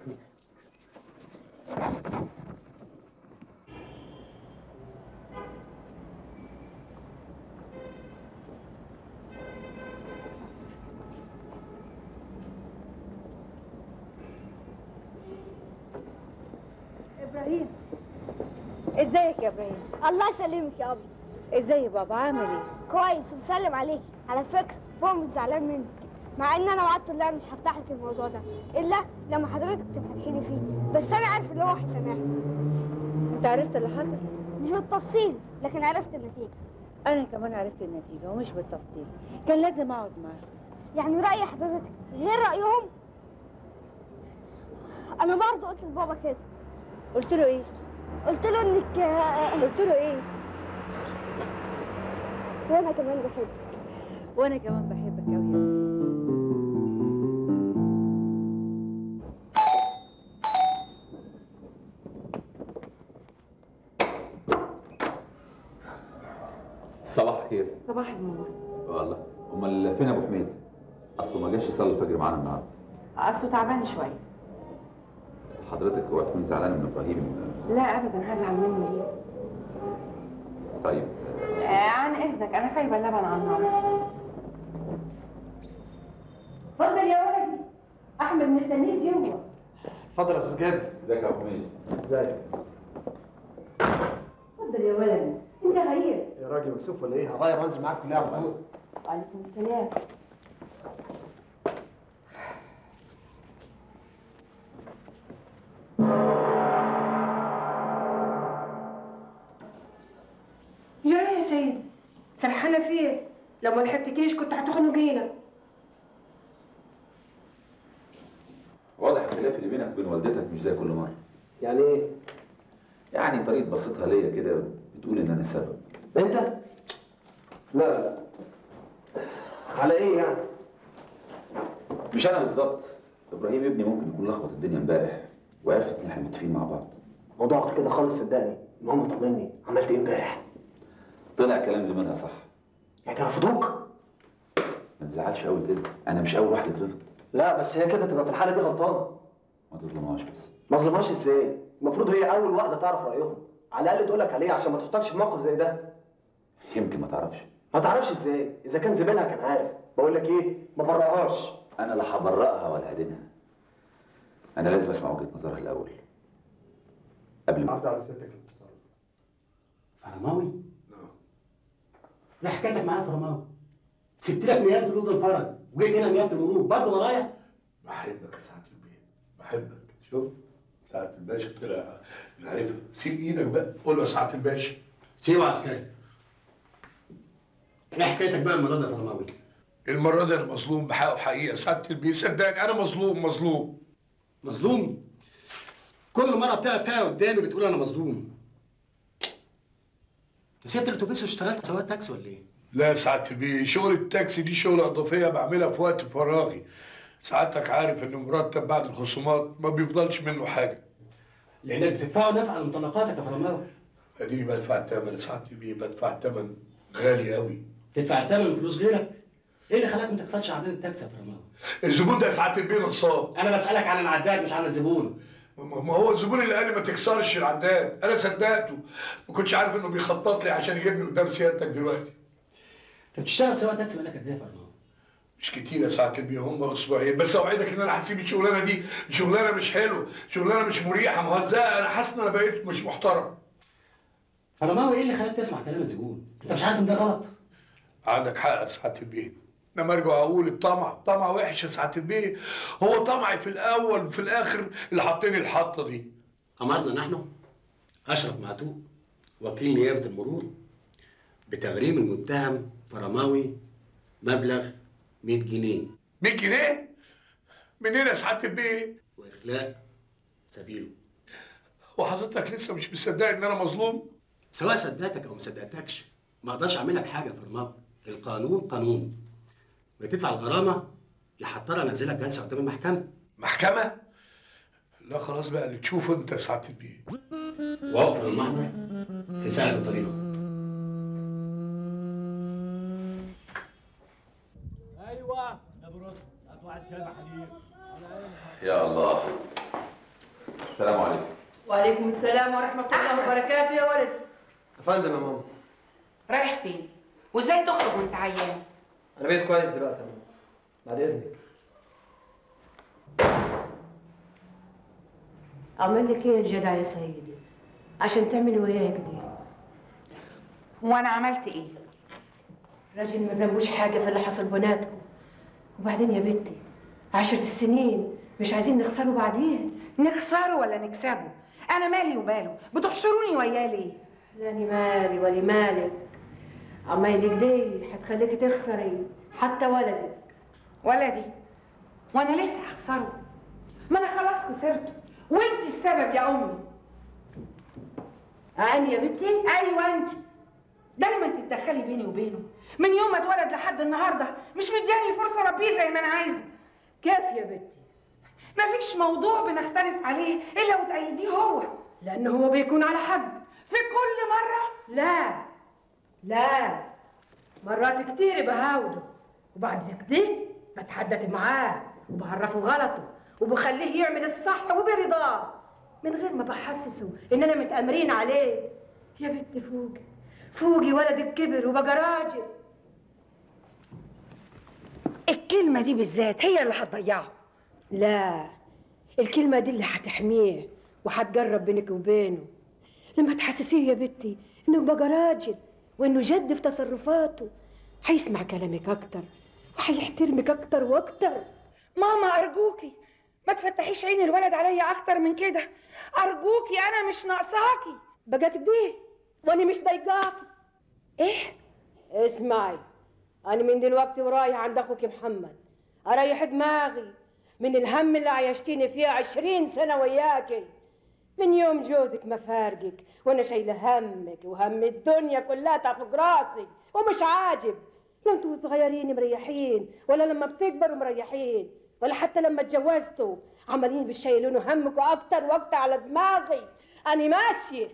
ابراهيم ازيك يا ابراهيم الله يسلمك يا ابي ازاي يا بابا عامل ايه كويس ومسلم عليكي على فكره بابا مش زعلان منك مع ان انا وعدته ان انا مش هفتح لك الموضوع ده الا لما حضرتك تفتحي لي فيه بس انا عارف ان هو هيسامحني انت عرفت اللي حصل مش بالتفصيل لكن عرفت النتيجه انا كمان عرفت النتيجه ومش بالتفصيل كان لازم اقعد معاه يعني راي حضرتك غير رايهم انا برضه قلت لبابا كده قلت له ايه قلت له انك قلت له ايه وانا كمان بحبك وانا كمان بحبك قوي يا صباح الخير صباح النور والله امال فين ابو حميد اصله ما جاش يصلي الفجر معانا النهارده اصله تعبان شويه حضرتك اوعى تكوني زعلانه من ابراهيم لا ابدا هزعل منه ليه طيب آه عن اذنك انا سايبه اللبن على النار اتفضل يا ولدي احمد مستنيك جوه اتفضل يا استاذ جابر ازيك يا ابو حميد ازيك اتفضل يا ولدي انت غير يا راجل مكسوف ولا ايه هغير وانزل معاك كلها على طول وعليكم السلام جرى يا سيدي سرحانة فين؟ لو ما لحقتكيش كنت هتخنقينا واضح الخلاف اللي بينك وبين والدتك مش زي كل مره يعني ايه يعني طريقه بسيطها ليا كده بتقول ان انا السبب انت لا لا على ايه يعني مش انا بالظبط ابراهيم ابني ممكن يكون لخبط الدنيا امبارح وعرفت ان احنا متفقين مع بعض موضوع غير كده خالص صدقني المهم طمني عملت ايه امبارح طلع كلام زمانها صح يعني رفضوك ما تزعلش قوي كده انا مش اول واحد اترفض لا بس هي كده تبقى في الحاله دي غلطانه ما تظلمهاش بس ما ظلمهاش ازاي المفروض هي اول واحده تعرف رايهم على الاقل تقول لك عليه عشان ما تحطكش في موقف زي ده يمكن ما تعرفش ما تعرفش ازاي اذا كان زميلها كان عارف بقول لك ايه ما برقهاش انا لا هبرئها ولا هدينها انا لازم اسمع وجهه نظرها الاول قبل ما عرض على سيادتك الاتصال فرماوي؟ نعم ايه حكايتك معايا يا فرماوي؟ سبت لك نيابه الاوضه الفرج وجيت هنا نيابه المرور برضه ورايا؟ بحبك يا سعاده البيه بحبك شوف سعاده الباشا طلع عارفها سيب ايدك بقى قول له يا سعاده الباشا سيبه عسكري ايه حكايتك بقى المره دي يا فرماوي؟ المره دي انا مظلوم بحقه حقيقه سعاده البيه صدقني انا مظلوم مظلوم مظلوم؟ كل مره بتقف فيها قدامي بتقول انا مظلوم انت سبت الاتوبيس واشتغلت سواق تاكسي ولا ايه؟ لا يا سعاده البيه شغل التاكسي دي شغله اضافيه بعملها في وقت فراغي سعادتك عارف ان مرتب بعد الخصومات ما بيفضلش منه حاجه لانك بتدفعه نفقه لمطلقاتك يا فرماوي اديني بدفع الثمن سعادتي بيه بدفع الثمن غالي قوي تدفع الثمن فلوس غيرك ايه اللي خلاك ما تكسرش عداد التاكسي يا فرماوي الزبون ده سعاده البيه نصاب انا بسالك عن العداد مش عن الزبون ما هو الزبون اللي قال لي ما تكسرش العداد انا صدقته ما كنتش عارف انه بيخطط لي عشان يجيبني قدام سيادتك دلوقتي انت بتشتغل سواق تاكسي بقالك قد ايه يا فرماوي مش كتير يا سعاده البيه هم اسبوعين بس اوعدك ان انا هسيب الشغلانه دي شغلانه مش حلوه شغلانه مش مريحه مهزأه انا حاسس ان انا بقيت مش محترم فرماوي ايه اللي خلاك تسمع كلام الزبون انت مش عارف ان ده غلط عندك حق يا سعاده البيه لما ارجع اقول الطمع الطمع وحش يا سعاده البيه هو طمعي في الاول وفي الاخر اللي حطني الحطه دي امرنا نحن اشرف معتوق وكيل نيابه المرور بتغريم المتهم فرماوي مبلغ 100 جنيه 100 جنيه منين يا سعاده البيه واخلاء سبيله وحضرتك لسه مش مصدق ان انا مظلوم سواء صدقتك او ما صدقتكش ما اقدرش اعمل لك حاجه يا فرماوي القانون قانون وتدفع الغرامه يا هضطر انزلك جلسه قدام المحكمه محكمه لا خلاص بقى اللي تشوفه انت يا سعاده البيه واقفل المحضر في ساعه طريقه ايوه يا ابو رد هات واحد شاي حليب يا الله السلام عليكم وعليكم السلام ورحمة الله وبركاته يا ولدي يا فندم يا ماما رايح فين وازاي تخرج وانت عيان انا بقيت كويس دلوقتي يا ماما بعد اذنك عمل لك ايه الجدع يا سيدي عشان تعملي وياك دي وانا عملت ايه راجل ما ذنبوش حاجة في اللي حصل بيناتكم وبعدين يا بنتي عشرة السنين مش عايزين نخسره بعدين نخسره ولا نكسبه انا مالي وماله بتحشروني وياه ليه لاني مالي ولي مالك عمايلك دي هتخليكي تخسري حتى ولدك ولدي وانا لسه هخسره ما انا خلاص خسرته وانت السبب يا امي أنا يا بنتي ايوه انت دايما تتدخلي بيني وبينه من يوم ما اتولد لحد النهارده مش مدياني فرصه اربيه زي ما انا عايزه كيف يا بنتي مفيش موضوع بنختلف عليه الا وتأيديه هو لأنه هو بيكون على حق في كل مره لا لا مرات كتير بهاوده وبعد كده بتحدث معاه وبعرفه غلطه وبخليه يعمل الصح وبرضاه من غير ما بحسسه اننا متأمرين عليه يا بنت فوقي فوقي ولدك كبر وبقى راجل الكلمه دي بالذات هي اللي هتضيعه لا الكلمة دي اللي هتحميه وهتقرب بينك وبينه لما تحسسيه يا بنتي انه بقى راجل وانه جد في تصرفاته هيسمع كلامك اكتر وهيحترمك اكتر واكتر ماما ارجوكي ما تفتحيش عين الولد عليا اكتر من كده ارجوكي انا مش ناقصاكي بقى كده وانا مش ضايقاكي ايه اسمعي انا من دلوقتي ورايح عند اخوك محمد اريح دماغي من الهم اللي عيشتيني فيه عشرين سنة وياكي من يوم جوزك ما فارقك وانا شايلة همك وهم الدنيا كلها فوق راسي ومش عاجب لا انتوا صغيرين مريحين ولا لما بتكبروا مريحين ولا حتى لما اتجوزتوا عمالين بتشيلونوا همكم اكتر واكتر على دماغي انا ماشيه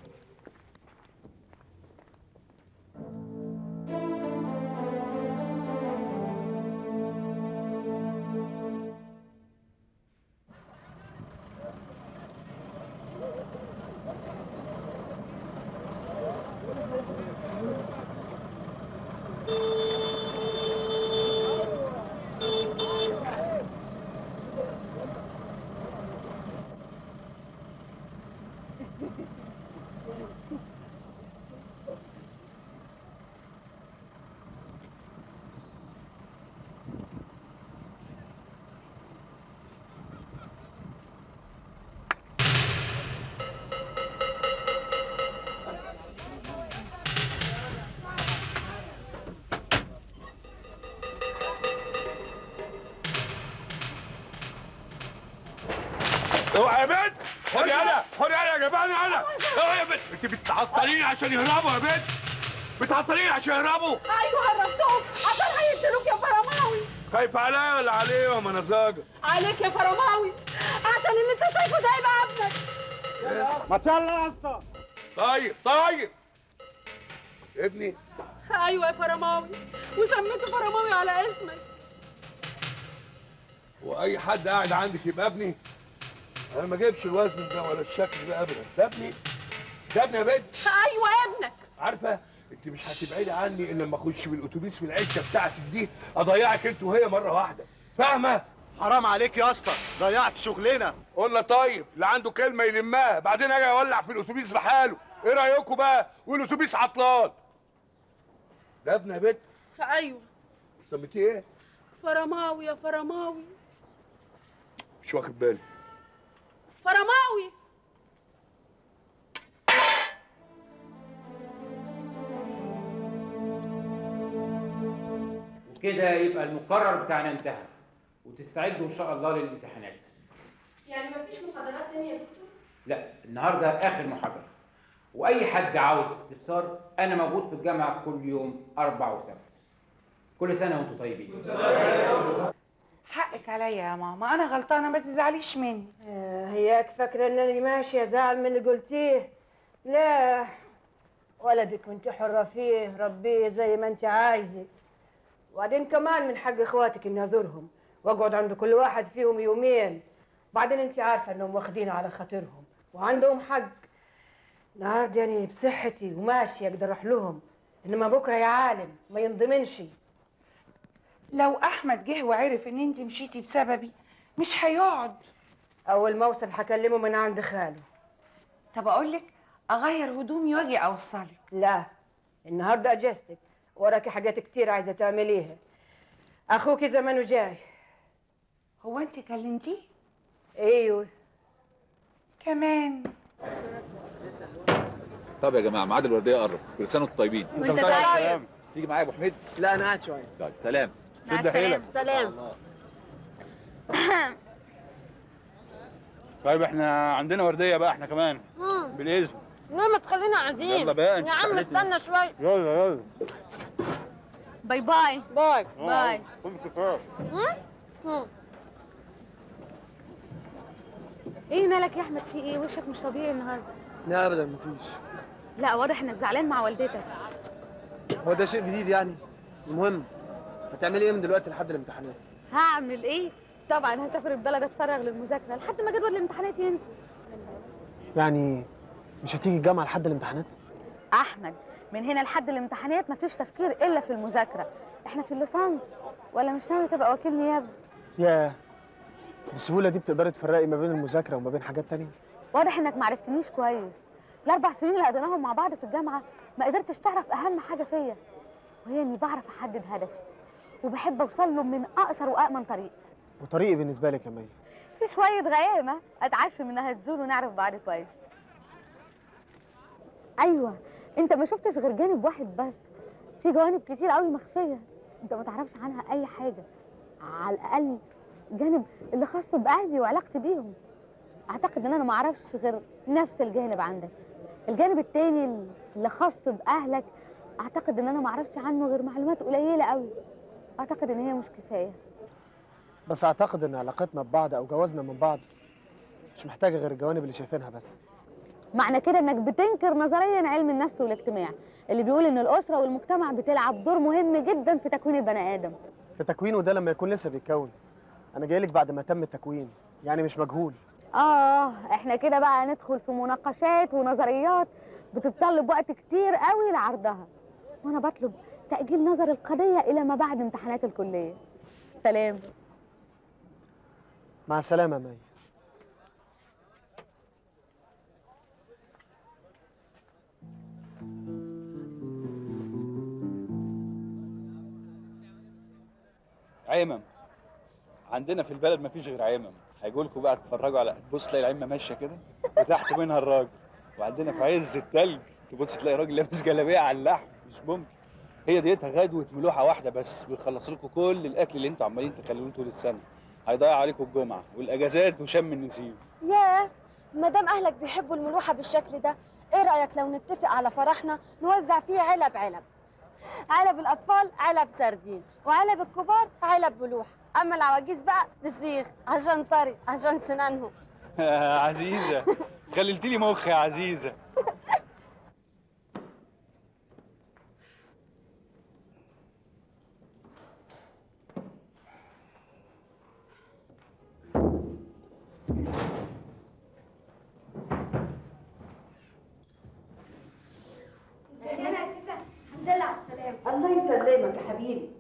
اوعى يا بنت خدي انا خدي انا يا جماعه انا اوعى يا بنت انت بتعطليني عشان يهربوا يا بنت بتعطليني عشان يهربوا ايوه هربتهم عشان هيقتلوك يا فرماوي كان خايف عليا ولا عليهم انا زاجر عليك يا فرماوي عشان اللي انت شايفه ده يبقى ابنك ما يلا يا اسطى طيب طيب ابني ايوه يا فرماوي وسميته فرماوي على اسمك واي حد قاعد عندك يبقى ابني انا ما اجيبش الوزن ده ولا الشكل ده ابدا ده ابني ده ابني يا بنت ايوه ابنك عارفه انت مش هتبعدي عني الا لما اخش بالاتوبيس في العشه بتاعتك دي اضيعك انت وهي مره واحده فاهمه حرام عليك يا اسطى ضيعت شغلنا قلنا طيب اللي عنده كلمه يلمها بعدين اجي اولع في الاتوبيس بحاله ايه رايكم بقى والاتوبيس عطلان ده ابني يا بنت ايوه سميتيه ايه فرماوي يا فرماوي مش واخد بالي فرماوي وكده يبقى المقرر بتاعنا انتهى وتستعدوا ان شاء الله للامتحانات يعني مفيش محاضرات تانية يا دكتور لا النهارده اخر محاضره واي حد عاوز استفسار انا موجود في الجامعه كل يوم اربع وسبت كل سنه وانتم طيبين حقك عليا يا ماما انا غلطانه ما تزعليش مني هياك فاكرة انني ماشية زعل من اللي قلتيه لا ولدك وانت حرة فيه ربيه زي ما انت عايزة وبعدين كمان من حق اخواتك اني ازورهم واقعد عند كل واحد فيهم يومين بعدين انت عارفة انهم واخدين على خاطرهم وعندهم حق النهارده يعني بصحتي وماشي اقدر اروح لهم انما بكره يا عالم ما ينضمنش لو احمد جه وعرف ان انت مشيتي بسببي مش هيقعد اول ما اوصل هكلمه من عند خاله طب اقول لك اغير هدومي واجي اوصلك لا النهارده اجازتك وراكي حاجات كتير عايزه تعمليها اخوكي زمانه جاي هو انت كلمتيه ايوه كمان طب يا جماعه ميعاد الورديه قرب كل سنه وانتم طيبين وانت طيب. تيجي معايا يا ابو حميد لا انا قاعد شويه طيب سلام مع شد حيلك. سلام طيب احنا عندنا ورديه بقى احنا كمان مم. بالاذن لا ما تخلينا قاعدين يلا بقى، انت يا عم استحلتي. استنى شوي يلا يلا باي باي باي باي كل كفايه مم. ايه مالك يا احمد في ايه وشك مش طبيعي النهارده لا ابدا مفيش لا واضح انك زعلان مع والدتك هو ده شيء جديد يعني المهم هتعملي ايه من دلوقتي لحد الامتحانات هعمل ايه طبعا هسافر البلد اتفرغ للمذاكره لحد ما جدول الامتحانات ينزل يعني مش هتيجي الجامعه لحد الامتحانات احمد من هنا لحد الامتحانات مفيش تفكير الا في المذاكره احنا في الليسانس ولا مش ناوي تبقى وكيل نيابه ياه بالسهوله دي بتقدري تفرقي ما بين المذاكره وما بين حاجات تانية واضح انك معرفتنيش كويس الاربع سنين اللي قضيناهم مع بعض في الجامعه ما قدرتش تعرف اهم حاجه فيا وهي اني بعرف احدد هدفي وبحب اوصل له من اقصر وامن طريق وطريقي بالنسبه لك يا مي في شويه غيامه اتعشى منها الزول ونعرف بعض كويس ايوه انت ما شفتش غير جانب واحد بس في جوانب كتير قوي مخفيه انت ما تعرفش عنها اي حاجه على الاقل جانب اللي خاص باهلي وعلاقتي بيهم اعتقد ان انا ما اعرفش غير نفس الجانب عندك الجانب التاني اللي خاص باهلك اعتقد ان انا ما اعرفش عنه غير معلومات قليله قوي اعتقد ان هي مش كفايه بس اعتقد ان علاقتنا ببعض او جوازنا من بعض مش محتاجه غير الجوانب اللي شايفينها بس معنى كده انك بتنكر نظريا علم النفس والاجتماع اللي بيقول ان الاسره والمجتمع بتلعب دور مهم جدا في تكوين البني ادم في تكوينه ده لما يكون لسه بيتكون انا جاي لك بعد ما تم التكوين يعني مش مجهول اه احنا كده بقى ندخل في مناقشات ونظريات بتتطلب وقت كتير قوي لعرضها وانا بطلب تاجيل نظر القضيه الى ما بعد امتحانات الكليه سلام مع السلامه يا مي عمم عندنا في البلد مفيش غير عمم هيجوا لكم بقى تتفرجوا على تبص تلاقي العمه ماشيه كده وتحت منها الراجل وعندنا في عز التلج تبص تلاقي راجل لابس جلابيه على اللحم مش ممكن هي ديتها غدوه ملوحه واحده بس بيخلص لكم كل الاكل اللي انتوا عمالين تخلوه طول السنه هيضيع عليكم الجمعه والاجازات وشم النسيم ياه ما دام اهلك بيحبوا الملوحه بالشكل ده ايه رايك لو نتفق على فرحنا نوزع فيه علب علب علب الاطفال علب سردين وعلب الكبار علب بلوح اما العواجيز بقى فسيخ عشان طري عشان سنانهم عزيزه خللتي لي مخي يا عزيزه الحمد لله على السلامة الله يسلمك يا حبيبي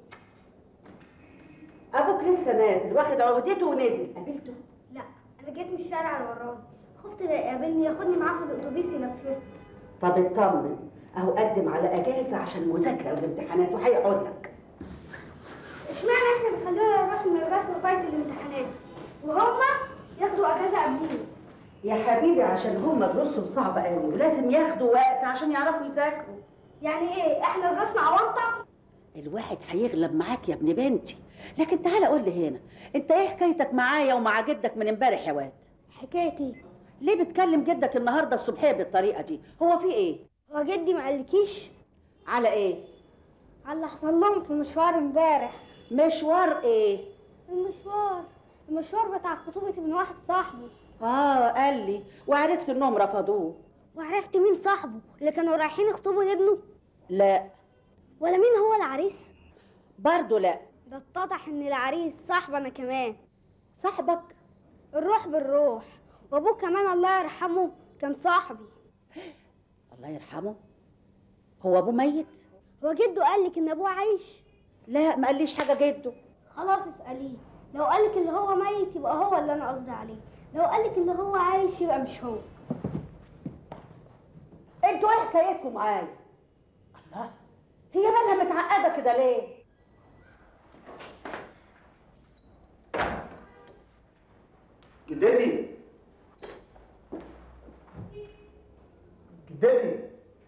ابوك لسه نازل واخد عهدته ونزل قابلته لا انا جيت من الشارع اللي وراني خفت لا يقابلني ياخدني معاه في الاتوبيس يلففني طب اطمن اهو قدم على اجازه عشان المذاكره والامتحانات وهيقعد لك اشمعنى احنا بنخلونا نروح المدرسه لغايه الامتحانات وهما ياخدوا اجازه قبلينا يا حبيبي عشان هم دروسهم صعبه قوي ولازم ياخدوا وقت عشان يعرفوا يذاكروا يعني ايه احنا دروسنا اونطه الواحد هيغلب معاك يا ابن بنتي لكن تعالى قول لي هنا انت ايه حكايتك معايا ومع جدك من امبارح يا واد حكايتي ليه بتكلم جدك النهارده الصبحيه بالطريقه دي هو في ايه هو جدي ما قالكيش على ايه على اللي حصل لهم في المشوار امبارح مشوار ايه المشوار المشوار بتاع خطوبتي من واحد صاحبه اه قال لي وعرفت انهم رفضوه وعرفت مين صاحبه اللي كانوا رايحين يخطبوا لابنه لا ولا مين هو العريس برضه لا ده اتضح ان العريس صاحب انا كمان صاحبك الروح بالروح وابوه كمان الله يرحمه كان صاحبي الله يرحمه هو ابوه ميت هو جده قال لك ان ابوه عايش لا ما قاليش حاجه جده خلاص اساليه لو قال لك اللي هو ميت يبقى هو اللي انا قصدي عليه لو قال لك اللي هو عايش يبقى مش هو انتوا ايه حكايتكم معايا الله هي مالها متعقده كده ليه جدتي جدتي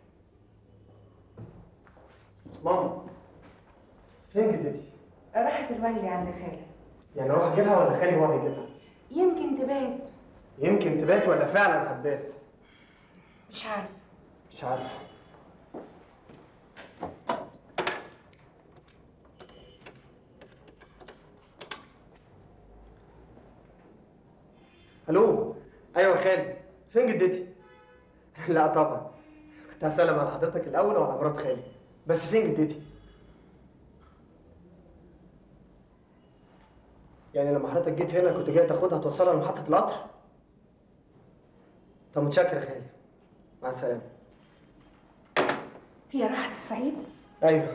ماما فين جدتي؟ راحت الويلي عند خالي يعني اروح اجيبها ولا خالي هو هيجيبها؟ يمكن تبات يمكن تبات ولا فعلا هتبات؟ مش عارفه مش عارفه الو ايوه يا خالي فين جدتي؟ لا طبعا كنت هسلم على حضرتك الاول وعلى مرات خالي بس فين جدتي؟ يعني لما حضرتك جيت هنا كنت جاي تاخدها توصلها لمحطة القطر؟ طب متشكر يا خالي مع السلامة هي راحت الصعيد ايوه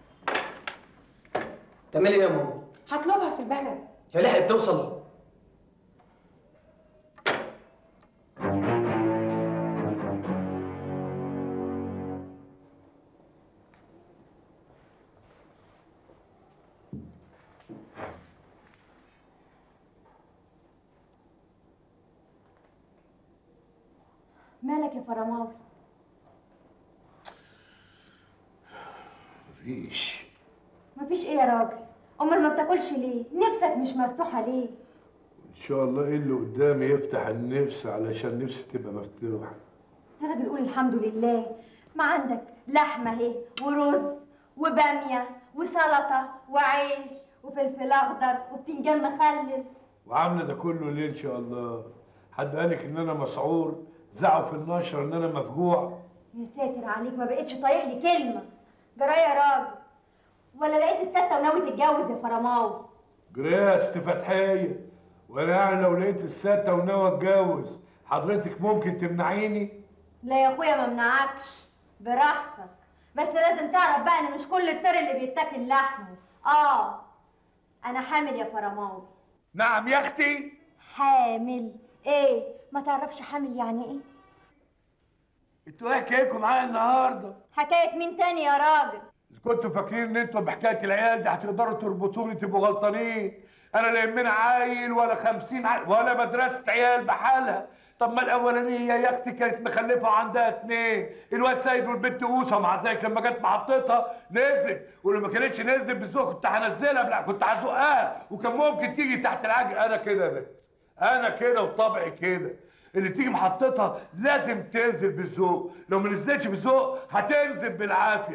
تعملي ايه يا ماما؟ هطلبها في البلد هي لحقت توصل؟ مالك يا فرماوي مفيش مفيش ايه يا راجل امال ما بتاكلش ليه نفسك مش مفتوحه ليه ان شاء الله ايه اللي قدامي يفتح النفس علشان نفسي تبقى مفتوحه يا راجل قول الحمد لله ما عندك لحمه اهي ورز وباميه وسلطه وعيش وفلفل اخضر وبتنجان مخلل وعامله ده كله ليه ان شاء الله حد قالك ان انا مسعور زعوا في النشر ان انا مفجوع يا ساتر عليك ما بقتش طايق لي كلمه جرايه يا راجل ولا لقيت الستة وناوي تتجوز يا فرماوي جراست فتحيه وانا يعني لو لقيت الستة وناوي اتجوز حضرتك ممكن تمنعيني لا يا اخويا ما منعكش براحتك بس لازم تعرف بقى ان مش كل الطير اللي بيتاكل لحمه اه انا حامل يا فرماوي نعم يا اختي حامل ايه ما تعرفش حامل يعني ايه انتوا ايه حكايتكم معايا النهارده حكايه مين تاني يا راجل إذا كنتوا فاكرين ان انتوا بحكايه العيال دي هتقدروا تربطوني تبقوا غلطانين انا لا يهمني عيل ولا خمسين عيل ولا مدرسه عيال بحالها طب ما الاولانيه يا اختي كانت مخلفه وعندها اتنين الواد سيد والبنت اوسه مع ذلك لما جت محطتها نزلت ولو ما كانتش نزلت بالذوق كنت هنزلها لا كنت هزقها وكان ممكن تيجي تحت العجل انا كده يا بنت انا كده وطبعي كده اللي تيجي محطتها لازم تنزل بالذوق لو ما نزلتش بالذوق هتنزل بالعافيه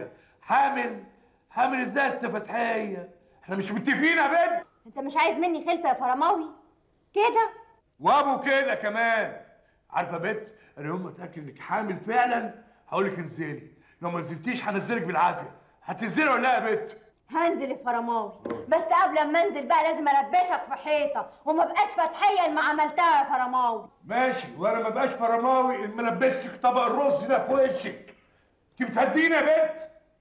حامل حامل ازاي يا فتحيه احنا مش متفقين يا بنت انت مش عايز مني خلفه يا فرماوي كده وابو كده كمان عارفه يا بنت انا يوم ما اتاكد انك حامل فعلا هقول لك انزلي لو ما نزلتيش هنزلك بالعافيه هتنزلي ولا لا يا بنت هنزل يا فرماوي بس قبل ما انزل بقى لازم البسك في حيطه وما بقاش فتحيه اللي ما عملتها يا فرماوي ماشي وانا ما بقاش فرماوي ان ما لبستك طبق الرز ده في وشك انت بتهديني يا بنت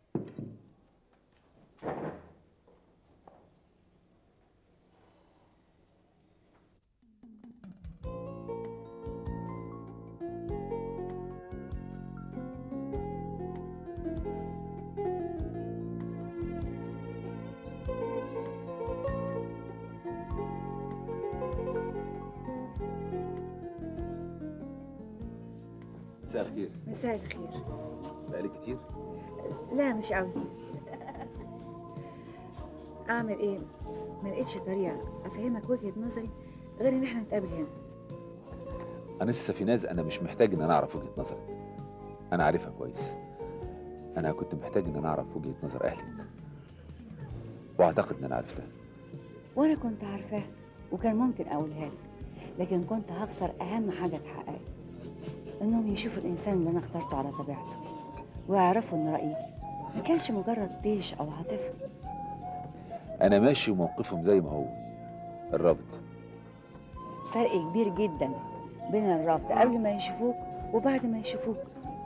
مساء الخير مساء الخير بقالي كتير لا مش قوي اعمل ايه ما لقيتش طريقه افهمك وجهه نظري غير ان احنا نتقابل هنا أنسة سفيناز أنا مش محتاج إن أنا أعرف وجهة نظرك أنا عارفها كويس أنا كنت محتاج إن أنا أعرف وجهة نظر أهلك وأعتقد إن أنا عرفتها وانا كنت عارفاها وكان ممكن اقولها لك لكن كنت هخسر اهم حاجه في حقائق انهم يشوفوا الانسان اللي انا اخترته على طبيعته ويعرفوا ان رايي ما كانش مجرد طيش او عاطفه أنا ماشي وموقفهم زي ما هو الرفض فرق كبير جدا بين الرفض قبل ما يشوفوك وبعد ما يشوفوك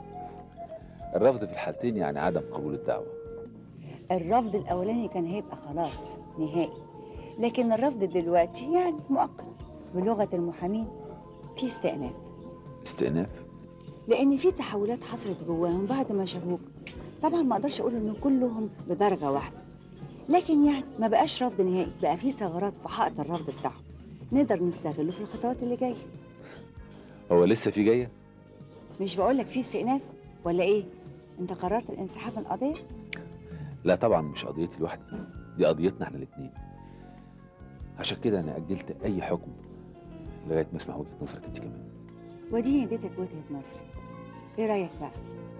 الرفض في الحالتين يعني عدم قبول الدعوة الرفض الاولاني كان هيبقى خلاص نهائي لكن الرفض دلوقتي يعني مؤقت بلغه المحامين في استئناف استئناف لان في تحولات حصلت جواهم بعد ما شافوك طبعا ما اقدرش اقول ان كلهم بدرجه واحده لكن يعني ما بقاش رفض نهائي بقى في ثغرات في حائط الرفض بتاعهم نقدر نستغله في الخطوات اللي جايه هو لسه في جاية مش بقول لك في استئناف ولا ايه انت قررت الانسحاب من القضيه لا طبعا مش قضيتي لوحدي دي قضيتنا احنا الاتنين عشان كده أنا أجلت أي حكم لغاية ما أسمع وجهة نظرك أنت كمان وديني اديتك وجهه نظري ايه رايك بقى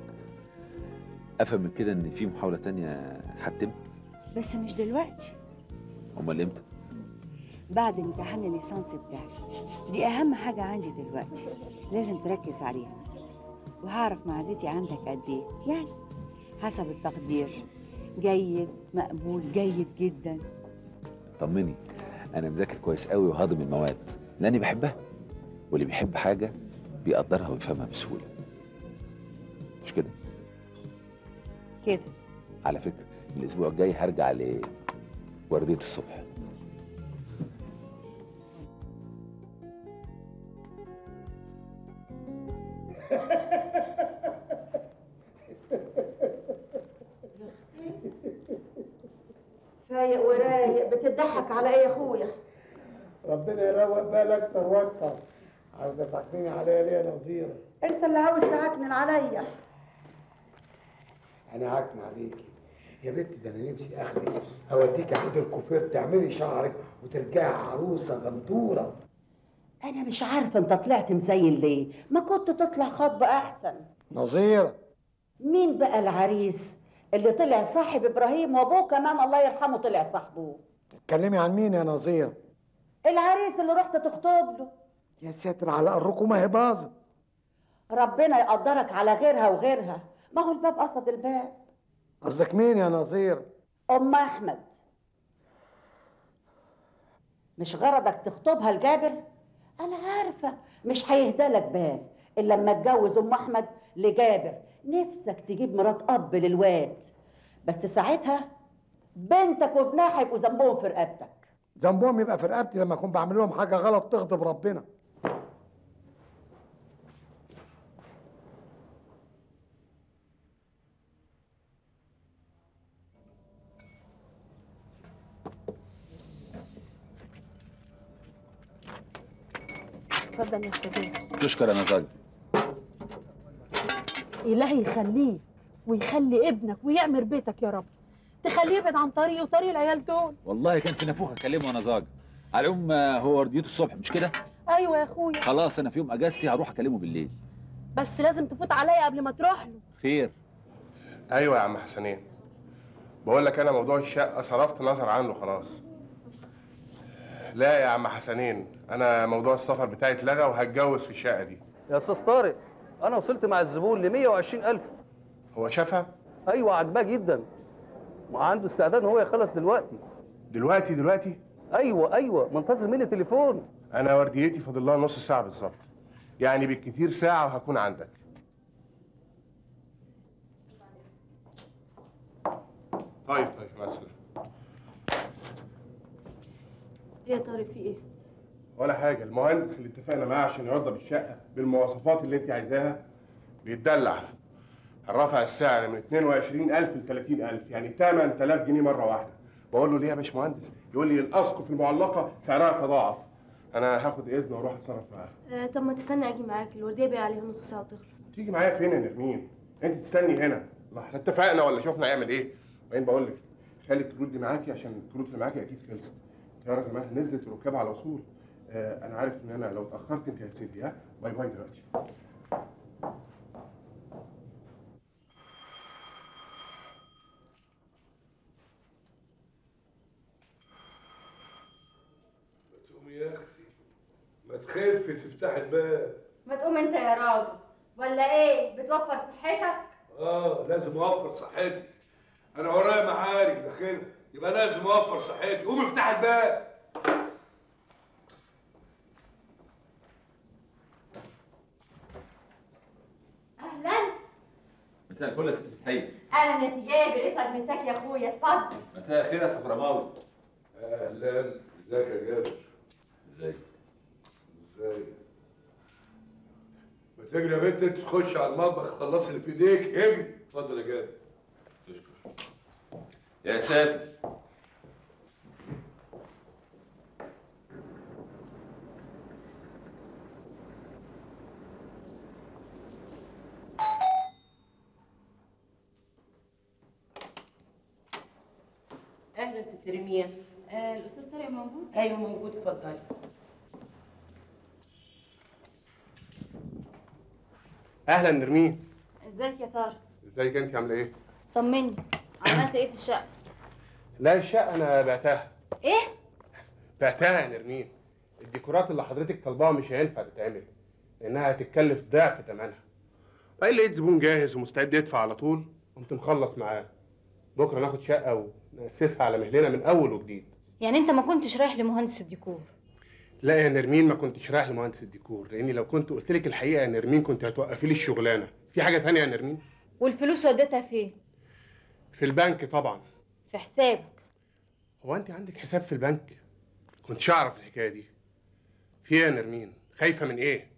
أفهم من كده إن في محاولة تانية هتتم بس مش دلوقتي أمال إمتى؟ بعد امتحان الليسانس بتاعك دي اهم حاجه عندي دلوقتي لازم تركز عليها وهعرف معزتي عندك قد ايه يعني حسب التقدير جيد مقبول جيد جدا طمني أنا مذاكر كويس قوي وهضم المواد لأني بحبها واللي بيحب حاجة بيقدرها ويفهمها بسهولة مش كده؟ كده على فكرة الأسبوع الجاي هرجع لوردية الصبح فايق ورايق بتضحك على ايه يا اخويا ربنا يروق بالك اكتر واكتر عاوزه تعكنيني عليا ليه يا نظيره انت اللي عاوز تعكنن عليا انا عاكن عليكي يا بنتي ده انا نفسي اخدك اوديك عند الكوفير تعملي شعرك وترجعي عروسه غندوره انا مش عارفه انت طلعت مزين ليه ما كنت تطلع خطبه احسن نظيره مين بقى العريس اللي طلع صاحب ابراهيم وابوه كمان الله يرحمه طلع صاحبه تتكلمي عن مين يا نظيره العريس اللي رحت تخطب له يا ساتر على الركوم ما هي باظت ربنا يقدرك على غيرها وغيرها ما هو الباب قصد الباب قصدك مين يا نظيره ام احمد مش غرضك تخطبها لجابر انا عارفه مش هيهدالك بال الا لما اتجوز ام احمد لجابر نفسك تجيب مرات اب للواد بس ساعتها بنتك وابنها هيبقوا ذنبهم في رقبتك ذنبهم يبقى في رقبتي لما اكون بعمل لهم حاجه غلط تغضب ربنا اتفضل يا استاذ تشكر يا نزاجة إلهي يخليك ويخلي ابنك ويعمر بيتك يا رب تخليه يبعد عن طريقي وطريق العيال دول والله كان في نافوخ اكلمه وانا زاجة على العموم آه، هو ورديته الصبح مش كده ايوه يا اخويا خلاص انا في يوم اجازتي هروح اكلمه بالليل بس لازم تفوت عليا قبل ما تروح له خير ايوه يا عم حسنين بقول لك انا موضوع الشقه صرفت نظر عنه خلاص لا يا عم حسنين انا موضوع السفر بتاعي اتلغى وهتجوز في الشقه دي يا استاذ طارق انا وصلت مع الزبون ل 120000 هو شافها ايوه عجباه جدا وعنده استعداد ان هو يخلص دلوقتي دلوقتي دلوقتي ايوه ايوه منتظر مني تليفون انا ورديتي فاضل لها نص ساعه بالظبط يعني بالكتير ساعه وهكون عندك طيب طيب مثلا ايه يا طارق في ايه ولا حاجه المهندس اللي اتفقنا معاه عشان يوضب الشقه بالمواصفات اللي انت عايزاها بيتدلع رفع السعر من 22000 ل 30000 يعني 8000 جنيه مره واحده بقول له ليه يا باشمهندس يقول لي الاسقف المعلقه سعرها تضاعف انا هاخد اذن واروح اتصرف معاه آه طب ما تستنى اجي معاك الورديه بقى عليها نص ساعه وتخلص تيجي معايا فين يا نرمين انت تستني هنا الله احنا اتفقنا ولا شفنا هيعمل ايه وبعدين بقول لك خلي الكروت دي معاكي عشان الكروت اللي معاكي اكيد خلصت الطياره زمانها نزلت وركاب على وصول آه انا عارف ان انا لو اتاخرت انت هتسدي ها باي باي دلوقتي تقومي يا اختي ما تخافي تفتحي الباب ما تقوم انت يا راجل ولا ايه بتوفر صحتك اه لازم اوفر صحتي انا ورايا معارك داخلها يبقى لازم اوفر صحتي قومي افتحي الباب اهلا مساء الفل يا ست فتحية اهلا يا سي جابر اسعد مساك يا اخويا اتفضل مساء الخير يا صفرماوي اهلا ازيك يا جابر ازيك ازاي ما تجري يا بنت انت تخش على المطبخ تخلصي اللي في ايديك اجري اتفضل يا جابر يا ساتر اهلا ست رمية آه الاستاذ طارق موجود ايوه موجود اتفضلي اهلا نرمين ازيك يا طارق ازيك انت عامله ايه طمني عملت ايه في الشقه لا الشقه انا بعتها ايه بعتها يا نرمين الديكورات اللي حضرتك طالباها مش هينفع تتعمل لانها هتتكلف ضعف ثمنها بعدين لقيت زبون جاهز ومستعد يدفع على طول قمت مخلص معاه بكره ناخد شقه ونأسسها على مهلنا من اول وجديد يعني انت ما كنتش رايح لمهندس الديكور لا يا نرمين ما كنتش رايح لمهندس الديكور لاني لو كنت قلت لك الحقيقه يا نرمين كنت هتوقفي لي الشغلانه في حاجه تانية يا نرمين والفلوس وديتها فين في البنك طبعا في حسابك هو انت عندك حساب في البنك كنتش اعرف الحكايه دي في ايه يا نرمين خايفه من ايه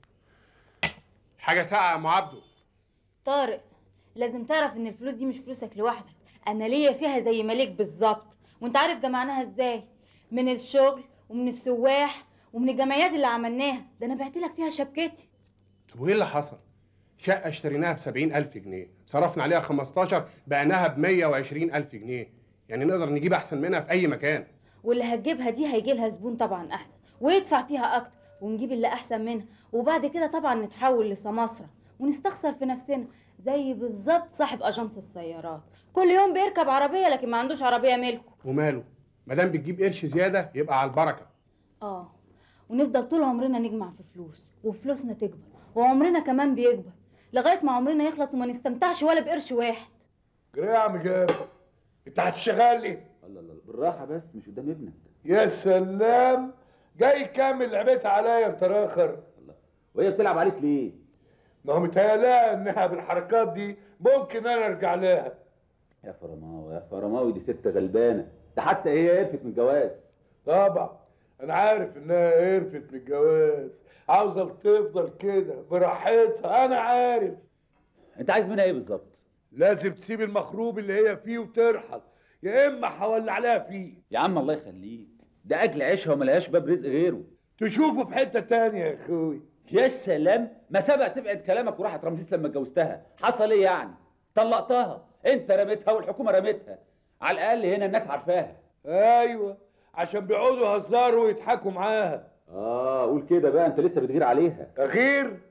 حاجه ساقعه يا ام عبده طارق لازم تعرف ان الفلوس دي مش فلوسك لوحدك انا ليا فيها زي ملك بالظبط وانت عارف جمعناها ازاي من الشغل ومن السواح ومن الجمعيات اللي عملناها ده انا بعت لك فيها شبكتي طب وايه اللي حصل شقه اشتريناها ب ألف جنيه صرفنا عليها 15 بعناها ب ألف جنيه يعني نقدر نجيب احسن منها في اي مكان واللي هتجيبها دي هيجي لها زبون طبعا احسن ويدفع فيها اكتر ونجيب اللي احسن منها وبعد كده طبعا نتحول لسماسره ونستخسر في نفسنا زي بالظبط صاحب اجنس السيارات كل يوم بيركب عربيه لكن ما عندوش عربيه ملكه وماله ما دام بتجيب قرش زياده يبقى على البركه اه ونفضل طول عمرنا نجمع في فلوس وفلوسنا تكبر وعمرنا كمان بيكبر لغايه ما عمرنا يخلص وما نستمتعش ولا بقرش واحد جري يا عم جابر انت هتشتغل لي الله الله بالراحه بس مش قدام ابنك يا سلام جاي كامل لعبتها عليا انت راخر وهي بتلعب عليك ليه ما هو متهيألها انها بالحركات دي ممكن انا ارجع لها يا فرماوي يا فرماوي دي ست غلبانه ده حتى هي قرفت من الجواز طبعا انا عارف انها قرفت من الجواز عاوزه تفضل كده براحتها انا عارف انت عايز منها ايه بالظبط لازم تسيب المخروب اللي هي فيه وترحل يا اما هولع عليها فيه يا عم الله يخليك ده اكل عيشها وملهاش باب رزق غيره تشوفه في حته تانية يا اخوي يا سلام ما سبق سمعت كلامك وراحت رمسيس لما اتجوزتها حصل ايه يعني طلقتها انت رميتها والحكومه رميتها على الاقل هنا الناس عارفاها ايوه عشان بيقعدوا يهزروا ويضحكوا معاها اه قول كده بقى انت لسه بتغير عليها اغير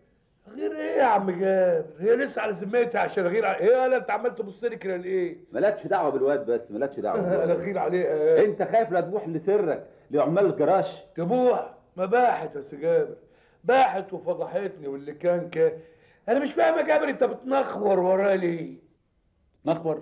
غير ايه يا عم جابر هي لسه على ذمتي عشان اغير على ايه انا انت عمال تبص لي كده ليه مالكش دعوه بالواد بس مالكش دعوه انا بالواد. اغير عليه آه. انت خايف لا تبوح لسرك لعمال الجراش تبوح ما باحت يا سي جابر باحت وفضحتني واللي كان كان انا مش فاهم يا جابر انت بتنخور ورايا ليه تنخور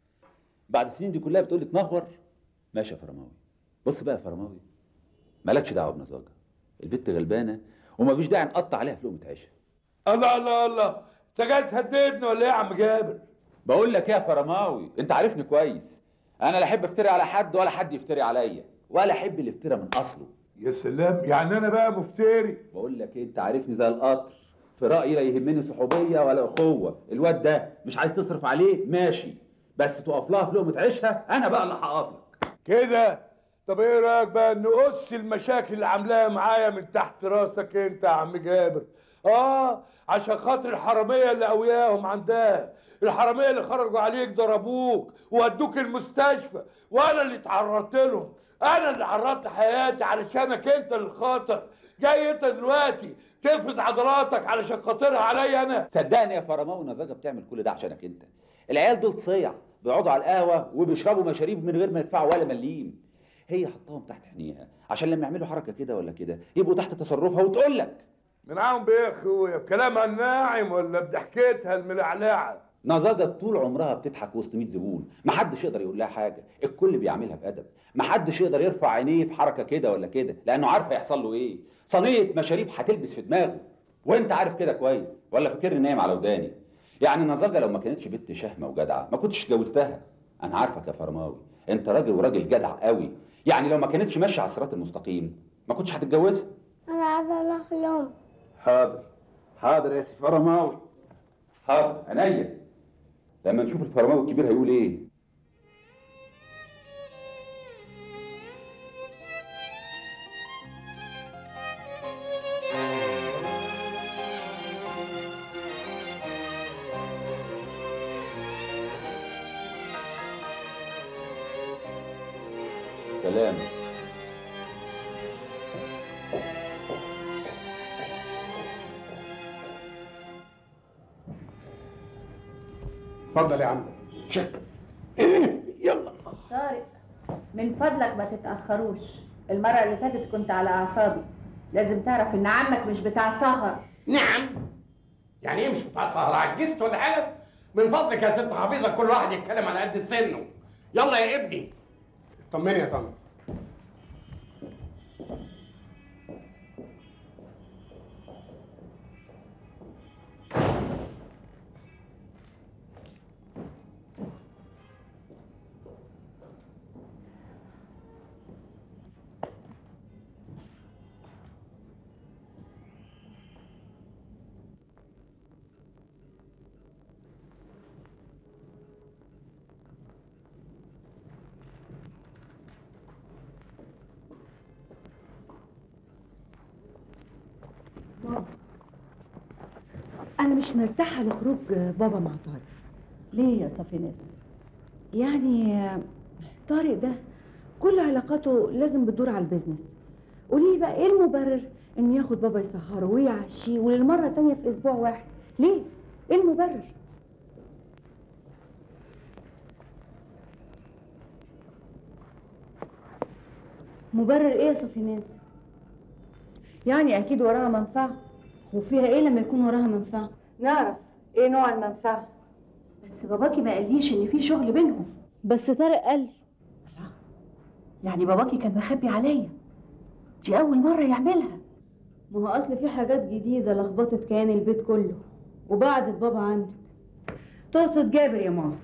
بعد السنين دي كلها بتقول لي تنخور ماشي يا فرماوي بص بقى يا فرماوي مالكش دعوه بنزاجه البت غلبانه ومفيش داعي نقطع عليها في لقمه عيشها الله الله الله انت جاي تهددني ولا ايه يا عم جابر بقول لك ايه يا فرماوي انت عارفني كويس انا لا احب افتري على حد ولا حد يفتري عليا ولا احب الافتراء من اصله يا سلام يعني انا بقى مفتري بقول لك ايه انت عارفني زي القطر في رايي لا يهمني صحوبيه ولا اخوه الواد ده مش عايز تصرف عليه ماشي بس تقف لها في لقمه عيشها انا بقى اللي هقف لك كده طب ايه رايك بقى نقص المشاكل اللي عاملاها معايا من تحت راسك انت يا عم جابر اه عشان خاطر الحراميه اللي قوياهم عندها الحراميه اللي خرجوا عليك ضربوك وودوك المستشفى وانا اللي اتعرضت لهم انا اللي عرضت حياتي علشانك انت للخاطر جاي انت دلوقتي تفرض عضلاتك علشان خاطرها عليا انا صدقني يا فرماوي نزاجه بتعمل كل ده عشانك انت العيال دول صيع بيقعدوا على القهوه وبيشربوا مشاريب من غير ما يدفعوا ولا مليم هي حطاهم تحت عينيها عشان لما يعملوا حركه كده ولا كده يبقوا تحت تصرفها وتقول لك منعهم بايه يا اخويا بكلامها الناعم ولا بضحكتها الملعلعه نزاجة طول عمرها بتضحك وسط 100 زبون محدش يقدر يقول لها حاجه الكل بيعملها بادب محدش يقدر يرفع عينيه في حركه كده ولا كده لانه عارف هيحصل له ايه صينيه مشاريب هتلبس في دماغه وانت عارف كده كويس ولا فاكرني نايم على وداني يعني نزاجة لو ما كانتش بنت شهمه وجدعه ما كنتش اتجوزتها انا عارفك يا فرماوي انت راجل وراجل جدع قوي يعني لو ما كانتش ماشيه على الصراط المستقيم ما كنتش هتتجوزها انا عايزه اروح لهم حاضر حاضر يا سي فرماوي حاضر عينيا لما نشوف الفرماوي الكبير هيقول ايه سلام اتفضل يا عم شك يلا طارق من فضلك ما تتأخروش المرة اللي فاتت كنت على أعصابي لازم تعرف إن عمك مش بتاع سهر نعم يعني ايه مش بتاع سهر عجزت ولا حاجه من فضلك يا ست حفيظه كل واحد يتكلم على قد سنه يلا يا ابني طمني يا طنط بابا أنا مش مرتاحة لخروج بابا مع طارق ليه يا صفيناس يعني طارق ده كل علاقاته لازم بتدور على البيزنس قولي لي بقى ايه المبرر انه ياخد بابا يسهره ويعشيه وللمره التانيه في اسبوع واحد ليه ايه المبرر مبرر إيه يا صفيناز؟ يعني اكيد وراها منفعه وفيها إيه لما يكون وراها منفعة؟ نعرف ايه نوع المنفعه بس باباكي ما قاليش إن في شغل بينهم بس طارق قال لي يعني باباكي كان مخبي عليا دي اول مره يعملها ما هو أصل في حاجات جديدة لخبطت كيان البيت كله وبعدت بابا عنك تقصد جابر يا ماما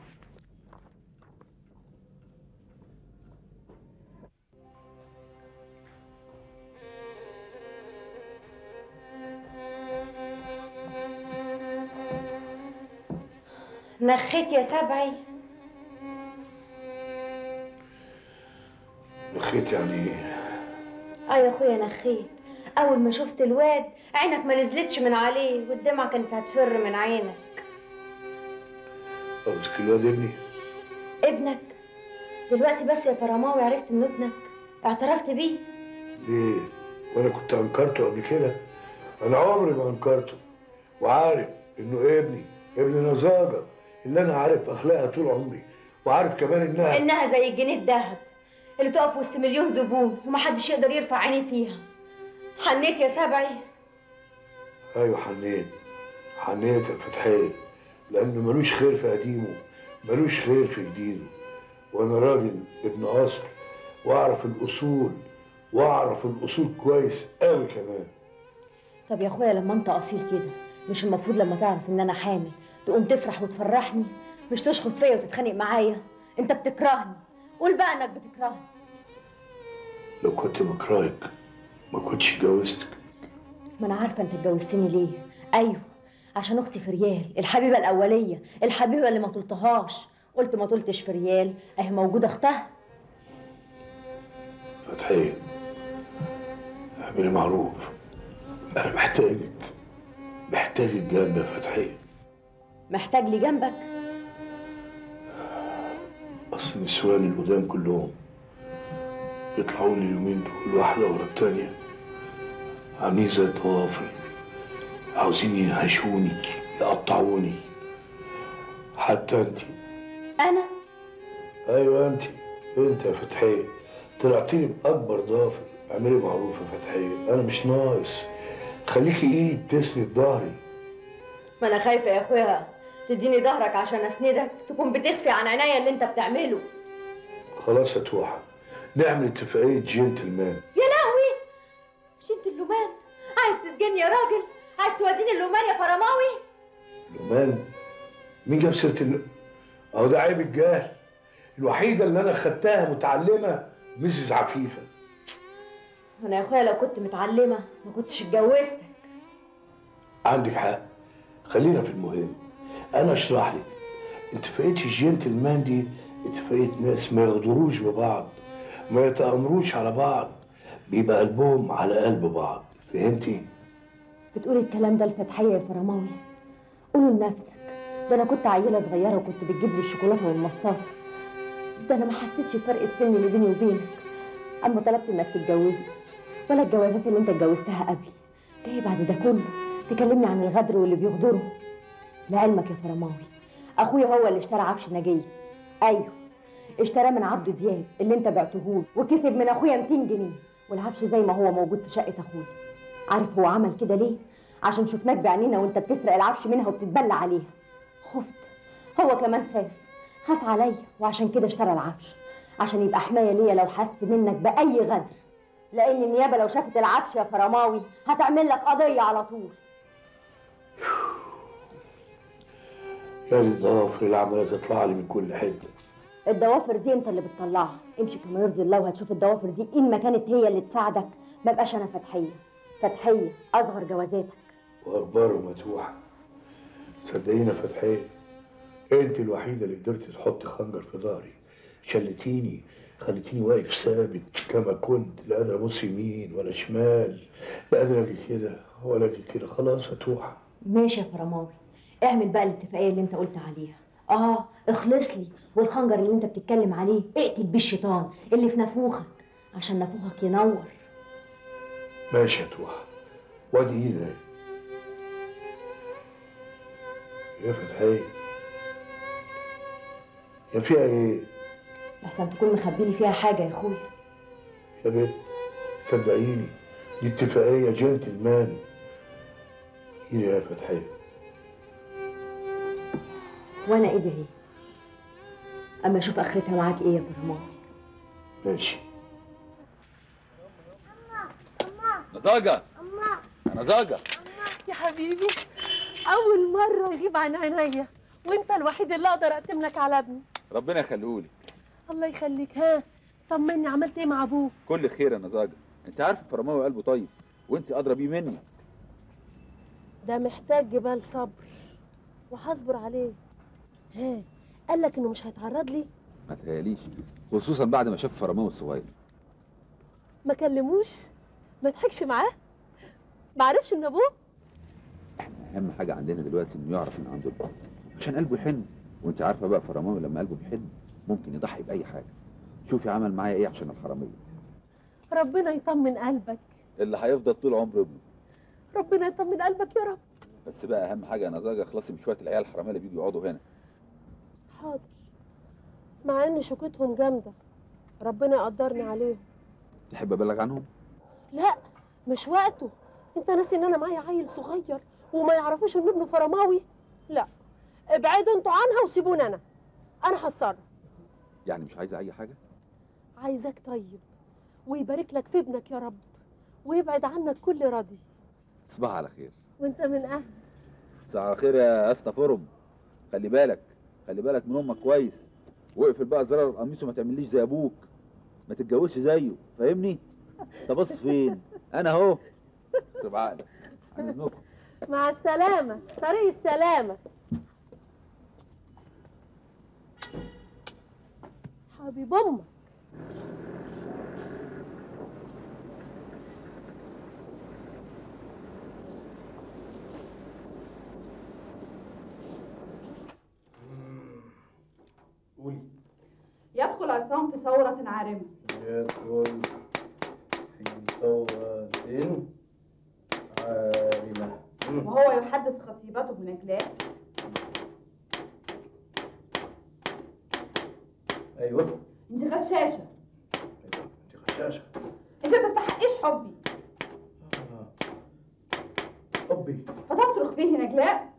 نخيت يا سبعي نخيت يعني ايه اه يا اخويا نخيت اول ما شفت الواد عينك ما نزلتش من عليه والدمعه كانت هتفر من عينك قصدك الواد ابني ابنك دلوقتي بس يا فرماوي عرفت انه ابنك اعترفت بيه ليه وانا كنت انكرته قبل كده انا عمري ما انكرته وعارف انه ابني ابن نزاجه اللي انا عارف اخلاقها طول عمري وعارف كمان انها انها زي الجنيه الذهب اللي تقف وسط مليون زبون ومحدش يقدر يرفع عينيه فيها حنيت يا سبعي ايوه حنيت حنيت يا فتحية لانه ملوش خير في قديمه ملوش خير في جديده وانا راجل ابن اصل واعرف الاصول واعرف الاصول كويس قوي كمان طب يا اخويا لما انت اصيل كده مش المفروض لما تعرف ان انا حامل تقوم تفرح وتفرحني مش تشخط فيا وتتخانق معايا انت بتكرهني قول بقى انك بتكرهني لو كنت بكرهك ما كنتش اتجوزتك ما انا عارفه انت اتجوزتني ليه ايوه عشان اختي في ريال الحبيبه الاوليه الحبيبه اللي ما طلتهاش قلت ما طلتش في ريال اهي موجوده اختها فتحية اعملي معروف انا محتاجك محتاجك جنبي يا فتحية محتاج لي جنبك اصل النسوان القدام كلهم بيطلعوا لي اليومين دول واحدة ورا التانية عاملين زي الضوافر عاوزين ينهشوني يقطعوني حتى انت انا ايوه انت انت يا فتحية طلعتي باكبر ضافر اعملي معروف يا فتحية انا مش ناقص خليكي ايد تسند ظهري ما انا خايفه يا اخويا تديني ظهرك عشان اسندك تكون بتخفي عن عينيا اللي انت بتعمله خلاص يا توحة نعمل اتفاقية جنتلمان يا لهوي شنت اللومان عايز تسجني يا راجل عايز توديني اللومان يا فرماوي لومان مين جاب سيرة ال... اهو ده عيب الجهل الوحيدة اللي انا خدتها متعلمة ميسيس عفيفة انا يا اخويا لو كنت متعلمه ما كنتش اتجوزتك عندك حق خلينا في المهم انا اشرح لك اتفاقية الجنتلمان دي اتفاقية ناس ما يغدروش ببعض ما يتأمروش على بعض بيبقى قلبهم على قلب بعض فهمتي؟ بتقول الكلام ده لفتحية يا فرماوي قوله لنفسك ده انا كنت عيله صغيره وكنت بتجيب لي الشوكولاته والمصاصه ده انا ما حسيتش بفرق السن اللي بيني وبينك اما طلبت انك تتجوزني ولا الجوازات اللي انت اتجوزتها قبلي جاي بعد ده كله تكلمني عن الغدر واللي بيغدروا لعلمك يا فرماوي اخويا هو اللي اشترى عفش نجيه ايوه اشتراه من عبده دياب اللي انت بعته وكسب من اخويا 200 جنيه والعفش زي ما هو موجود في شقه اخويا عارف هو عمل كده ليه عشان شفناك بعينينا وانت بتسرق العفش منها وبتتبلى عليها خفت هو كمان خاف خاف عليا وعشان كده اشترى العفش عشان يبقى حمايه ليا لو حس منك باي غدر لان النيابه لو شافت العفش يا فرماوي هتعمل لك قضيه على طول يا دي الضوافر اللي عمالة تطلع لي من كل حتة الضوافر دي انت اللي بتطلعها امشي كما يرضي الله وهتشوف الضوافر دي ان ما كانت هي اللي تساعدك ما بقاش انا فتحيه فتحيه اصغر جوازاتك واخباره متوحة صدقيني يا فتحية انت الوحيدة اللي قدرت تحط خنجر في ظهري شلتيني خليتيني واقف ثابت كما كنت لا قادر ابص يمين ولا شمال لا قادر اجي كده ولا اجي كده خلاص يا توحة ماشي يا فرماوي اعمل بقى الاتفاقيه اللي انت قلت عليها اه اخلص لي والخنجر اللي انت بتتكلم عليه اقتل بيه الشيطان اللي في نافوخك عشان نافوخك ينور ماشي يا توحة وادي ايدي اهي. يا فتحية يا فيها ايه لحسن تكون مخبي لي فيها حاجه يا اخويا يا بنت صدقيني دي اتفاقية جنتلمان ايدي يا فتحية وانا ايدي اهي اما اشوف اخرتها معاك ايه يا فرماوي ماشي نزاجة نزاجة يا حبيبي أول مرة يغيب عن عينيا وأنت الوحيد اللي أقدر أقدم لك على ابني ربنا يخليهولي الله يخليك ها طمني عملت إيه مع أبوك كل خير يا نزاجة انت عارف فرماوي قلبه طيب وانت ادرى بيه مني ده محتاج جبال صبر وهصبر عليه ها قال لك إنه مش هيتعرض لي ما تهياليش خصوصا بعد ما شاف فرماوي الصغير ما كلموش ما ضحكش معاه ما عرفش إن أبوه اهم حاجه عندنا دلوقتي انه يعرف ان عنده الاب عشان قلبه يحن وانت عارفه بقى فرماوي لما قلبه بيحن ممكن يضحي باي حاجه شوفي عمل معايا ايه عشان الحراميه ربنا يطمن قلبك اللي هيفضل طول عمره ابنه ربنا يطمن قلبك يا رب بس بقى اهم حاجه يا نزاجه اخلصي من شويه العيال الحراميه اللي بيجوا يقعدوا هنا حاضر مع ان شوكتهم جامده ربنا يقدرني عليهم تحب ابلغ عنهم لا مش وقته انت ناسي ان انا معايا عيل صغير وما يعرفوش ان ابنه فرماوي لا ابعدوا انتوا عنها وسيبوني انا انا هتصرف يعني مش عايزه اي حاجه عايزاك طيب ويبارك لك في ابنك يا رب ويبعد عنك كل راضي تصبح على خير وانت من اهل تصبح على خير يا اسطى فرم خلي بالك خلي بالك من امك كويس واقفل بقى زرار القميص وما تعمليش زي ابوك ما تتجوزش زيه فاهمني انت باصص فين انا اهو خرب عقلك عن اذنكم مع السلامه طريق السلامه حبيب امك قولي يدخل عصام في ثورة عارمة يدخل في ثورة عارمة وهو يحدث خطيبته نجلاء ايوه انت غشاشة انت غشاشة انت ما تستحقيش حبي حبي فتصرخ فيه نجلاء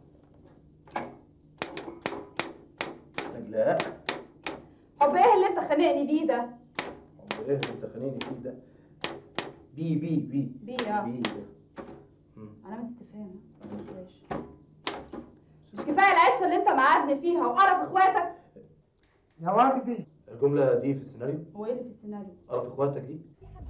نجلاء حب ايه اللي انت خانقني بيه ده حب ايه اللي انت خانقني فيه ده بي بي بي بيه اه بي ده علامة استفهام ماشي. مش كفاية العيشة اللي انت معادني فيها وقرف اخواتك يا وجدي الجملة دي في السيناريو هو ايه اللي في السيناريو قرف اخواتك دي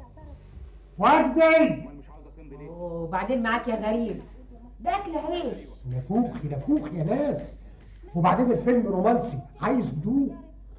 وجدي وبعدين معاك يا غريب ده اكل عيش نفوخ نفوخ يا ناس وبعدين الفيلم رومانسي عايز هدوء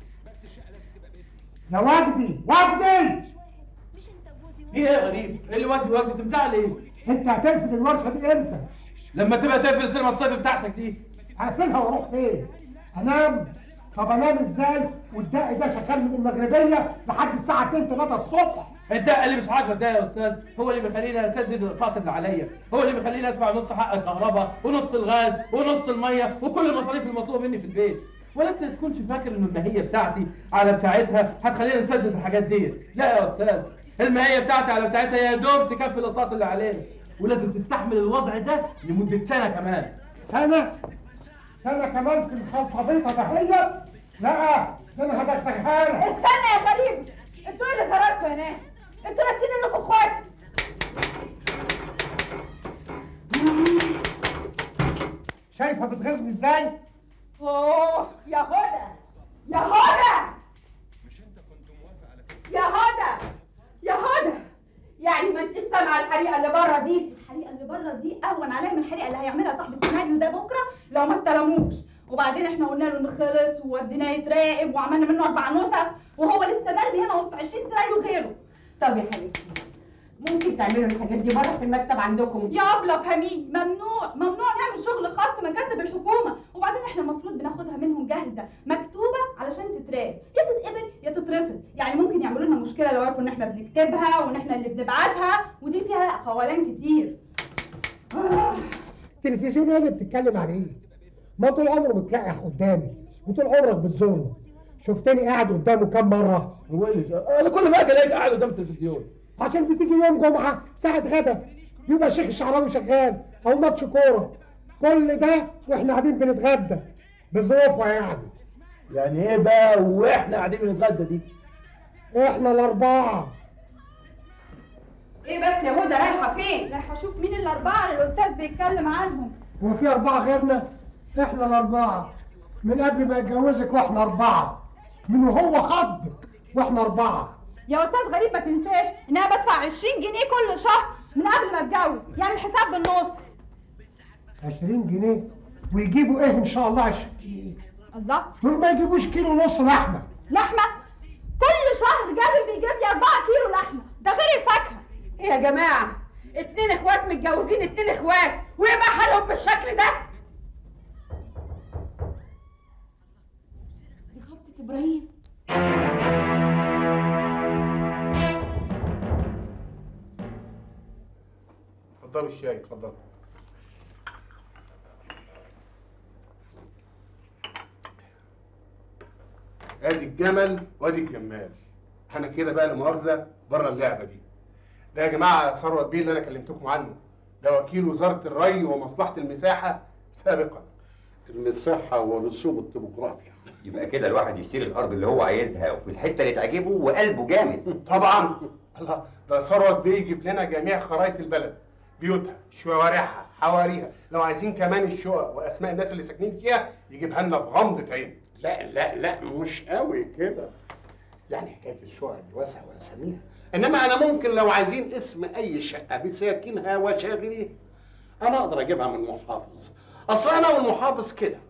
يا وجدي وجدي في ايه يا غريب؟ ايه اللي وجدي وجدي انت مزعل ايه؟ انت هترفض الورشه دي امتى؟ لما تبقى تقفل السينما الصيفي بتاعتك دي هقفلها واروح فين؟ انام؟ طب انام ازاي والدق ده شغال من المغربيه لحد الساعه 2 3 الصبح الدق اللي مش عاجبك ده يا استاذ هو اللي بيخليني اسدد الاقساط اللي عليا هو اللي بيخليني ادفع نص حق الكهرباء ونص الغاز ونص الميه وكل المصاريف المطلوبه مني في البيت ولا انت تكونش فاكر ان الماهيه بتاعتي على بتاعتها هتخلينا نسدد الحاجات ديت لا يا استاذ الماهيه بتاعتي على بتاعتها يا دوب تكفي الاقساط اللي علينا ولازم تستحمل الوضع ده لمده سنه كمان سنه سنه كمان في الخلطبيطه دهيت لا ده انا هدغدغها لك استنى يا غريب انتوا ايه اللي جرالكوا يا ناس انتوا ناسيين انكم اخوات شايفه بتغيظني ازاي؟ اوه يا هدى يا هدى يا هدى يا هدى يعني ما انتش سامعه الحريقه اللي بره دي الحريقه اللي بره دي اهون عليا من الحريقه اللي هيعملها صاحب السيناريو ده بكره لو ما استلموش وبعدين احنا قلنا له انه خلص ووديناه يتراقب وعملنا منه اربع نسخ وهو لسه مرمي هنا وسط 20 سيناريو غيره طب يا حبيبتي ممكن تعملوا الحاجات دي بره في المكتب عندكم يا ابله فهميني ممنوع ممنوع نعمل شغل خاص في مكاتب الحكومه وبعدين احنا المفروض بناخدها منهم جاهزه مكتوبه علشان تتراقب يا تتقبل يا تترفض يعني ممكن يعملوا لنا مشكله لو عرفوا ان احنا بنكتبها وان احنا اللي بنبعتها ودي فيها قولان كتير التلفزيون ايه اللي بتتكلم عن ايه؟ ما طول عمره متلقح قدامي وطول عمرك بتزورنا شفتني قاعد قدامه كام مره؟ هو ايه اللي انا كل ما اجي الاقيك قاعد قدام التلفزيون عشان بتيجي يوم جمعه ساعه غدا يبقى شيخ الشعراوي شغال او ماتش كوره كل ده واحنا قاعدين بنتغدى بظروفها يعني يعني ايه بقى واحنا قاعدين بنتغدى دي؟ احنا الاربعه ايه بس يا هدى رايحه فين رايحه اشوف مين الاربعه اللي الاستاذ بيتكلم عنهم هو في اربعه غيرنا؟ احنا الاربعه من قبل ما يتجوزك واحنا اربعه من وهو خضك واحنا اربعه يا استاذ غريب ما تنساش ان انا بدفع 20 جنيه كل شهر من قبل ما اتجوز يعني الحساب بالنص 20 جنيه ويجيبوا ايه ان شاء الله 20 جنيه الله دول ما يجيبوش كيلو ونص لحمه لحمه كل شهر جابر بيجيب لي 4 كيلو لحمه ده غير الفاكهه ايه يا جماعه اتنين اخوات متجوزين اتنين اخوات ويبقى حالهم بالشكل ده دي خبطه ابراهيم اتفضلوا الشاي اتفضلوا ادي الجمل وادي الجمال انا كده بقى لمؤاخذه بره اللعبه دي ده يا جماعه ثروت بيه اللي انا كلمتكم عنه ده وكيل وزاره الري ومصلحه المساحه سابقا المساحه ورسوم الطبوغرافيا يبقى كده الواحد يشتري الارض اللي هو عايزها وفي الحته اللي تعجبه وقلبه جامد طبعا الله ده ثروت بيه يجيب لنا جميع خرائط البلد بيوتها شوارعها حواريها لو عايزين كمان الشقق واسماء الناس اللي ساكنين فيها يجيبها لنا في غمضه عين لا لا لا مش قوي كده يعني حكايه الشقق دي واسعه واساميها انما انا ممكن لو عايزين اسم اي شقه بساكنها وشاغليها انا اقدر اجيبها من محافظ اصل انا والمحافظ كده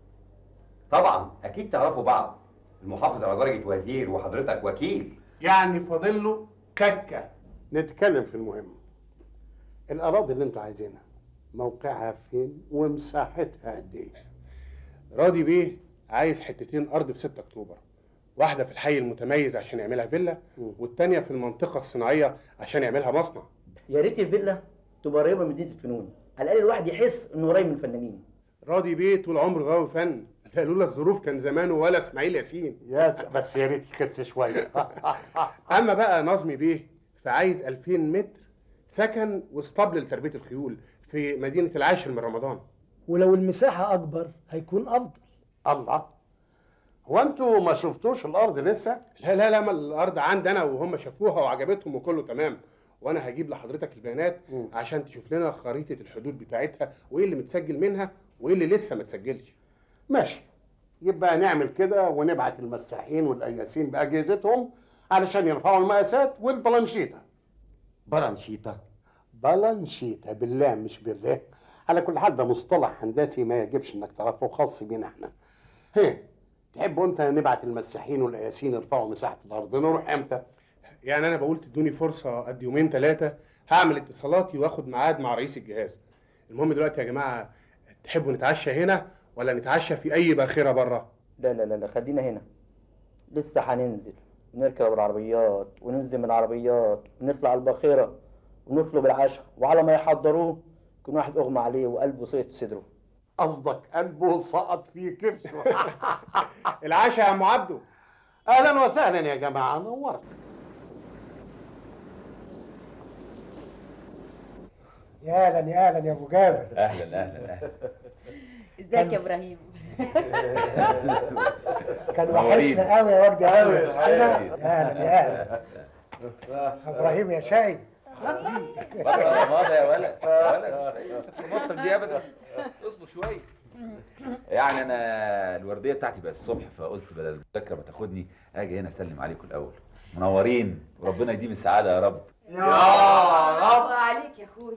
طبعا اكيد تعرفوا بعض المحافظ على درجه وزير وحضرتك وكيل يعني فاضل له تكه نتكلم في المهم الاراضي اللي انتوا عايزينها موقعها فين ومساحتها قد ايه راضي بيه عايز حتتين ارض في 6 اكتوبر واحده في الحي المتميز عشان يعملها فيلا والتانيه في المنطقه الصناعيه عشان يعملها مصنع يا ريت الفيلا تبقى قريبه من مدينه الفنون على الاقل الواحد يحس انه قريب من الفنانين راضي بيه طول عمره غاوي فن ده لولا الظروف كان زمانه ولا اسماعيل ياسين يا بس يا ريت يخس شويه اما بقى نظمي بيه فعايز 2000 متر سكن واسطبل لتربيه الخيول في مدينه العاشر من رمضان ولو المساحة أكبر هيكون أفضل الله هو انتوا ما شفتوش الارض لسه لا لا لا ما الارض عندي انا وهم شافوها وعجبتهم وكله تمام وانا هجيب لحضرتك البيانات عشان تشوف لنا خريطه الحدود بتاعتها وايه اللي متسجل منها وايه اللي لسه ما اتسجلش ماشي يبقى نعمل كده ونبعت المساحين والقياسين باجهزتهم علشان يرفعوا المقاسات والبلانشيته بلانشيته بلانشيته بالله مش بالله على كل حال ده مصطلح هندسي ما يجبش انك تعرفه خاص بينا احنا هي تحبوا انت نبعت المساحين والقياسين يرفعوا مساحه الارض نروح امتى يعني انا بقول تدوني فرصه قد يومين ثلاثه هعمل اتصالاتي واخد ميعاد مع رئيس الجهاز المهم دلوقتي يا جماعه تحبوا نتعشى هنا ولا نتعشى في اي باخره بره لا لا لا لا خلينا هنا لسه هننزل ونركب العربيات وننزل من العربيات ونطلع الباخرة ونطلب العشاء وعلى ما يحضروه يكون واحد اغمى عليه وقلبه صيف في صدره قصدك قلبه سقط في كرشه العشاء يا ام عبده اهلا وسهلا يا جماعه نورت يا اهلا يا اهلا يا ابو جابر اهلا اهلا اهلا ازيك يا ابراهيم كان وحشنا قوي يا وجدي قوي مش كده يا اهلا يا اهلا ابراهيم يا شاي بطل ماضي يا ولد يا ولد مش بطل دي ابدا اصبر شويه يعني انا الورديه بتاعتي بقت الصبح فقلت بدل المذاكره ما تاخدني اجي هنا اسلم عليكم الاول منورين وربنا يديم السعاده يا رب الله عليك يا اخويا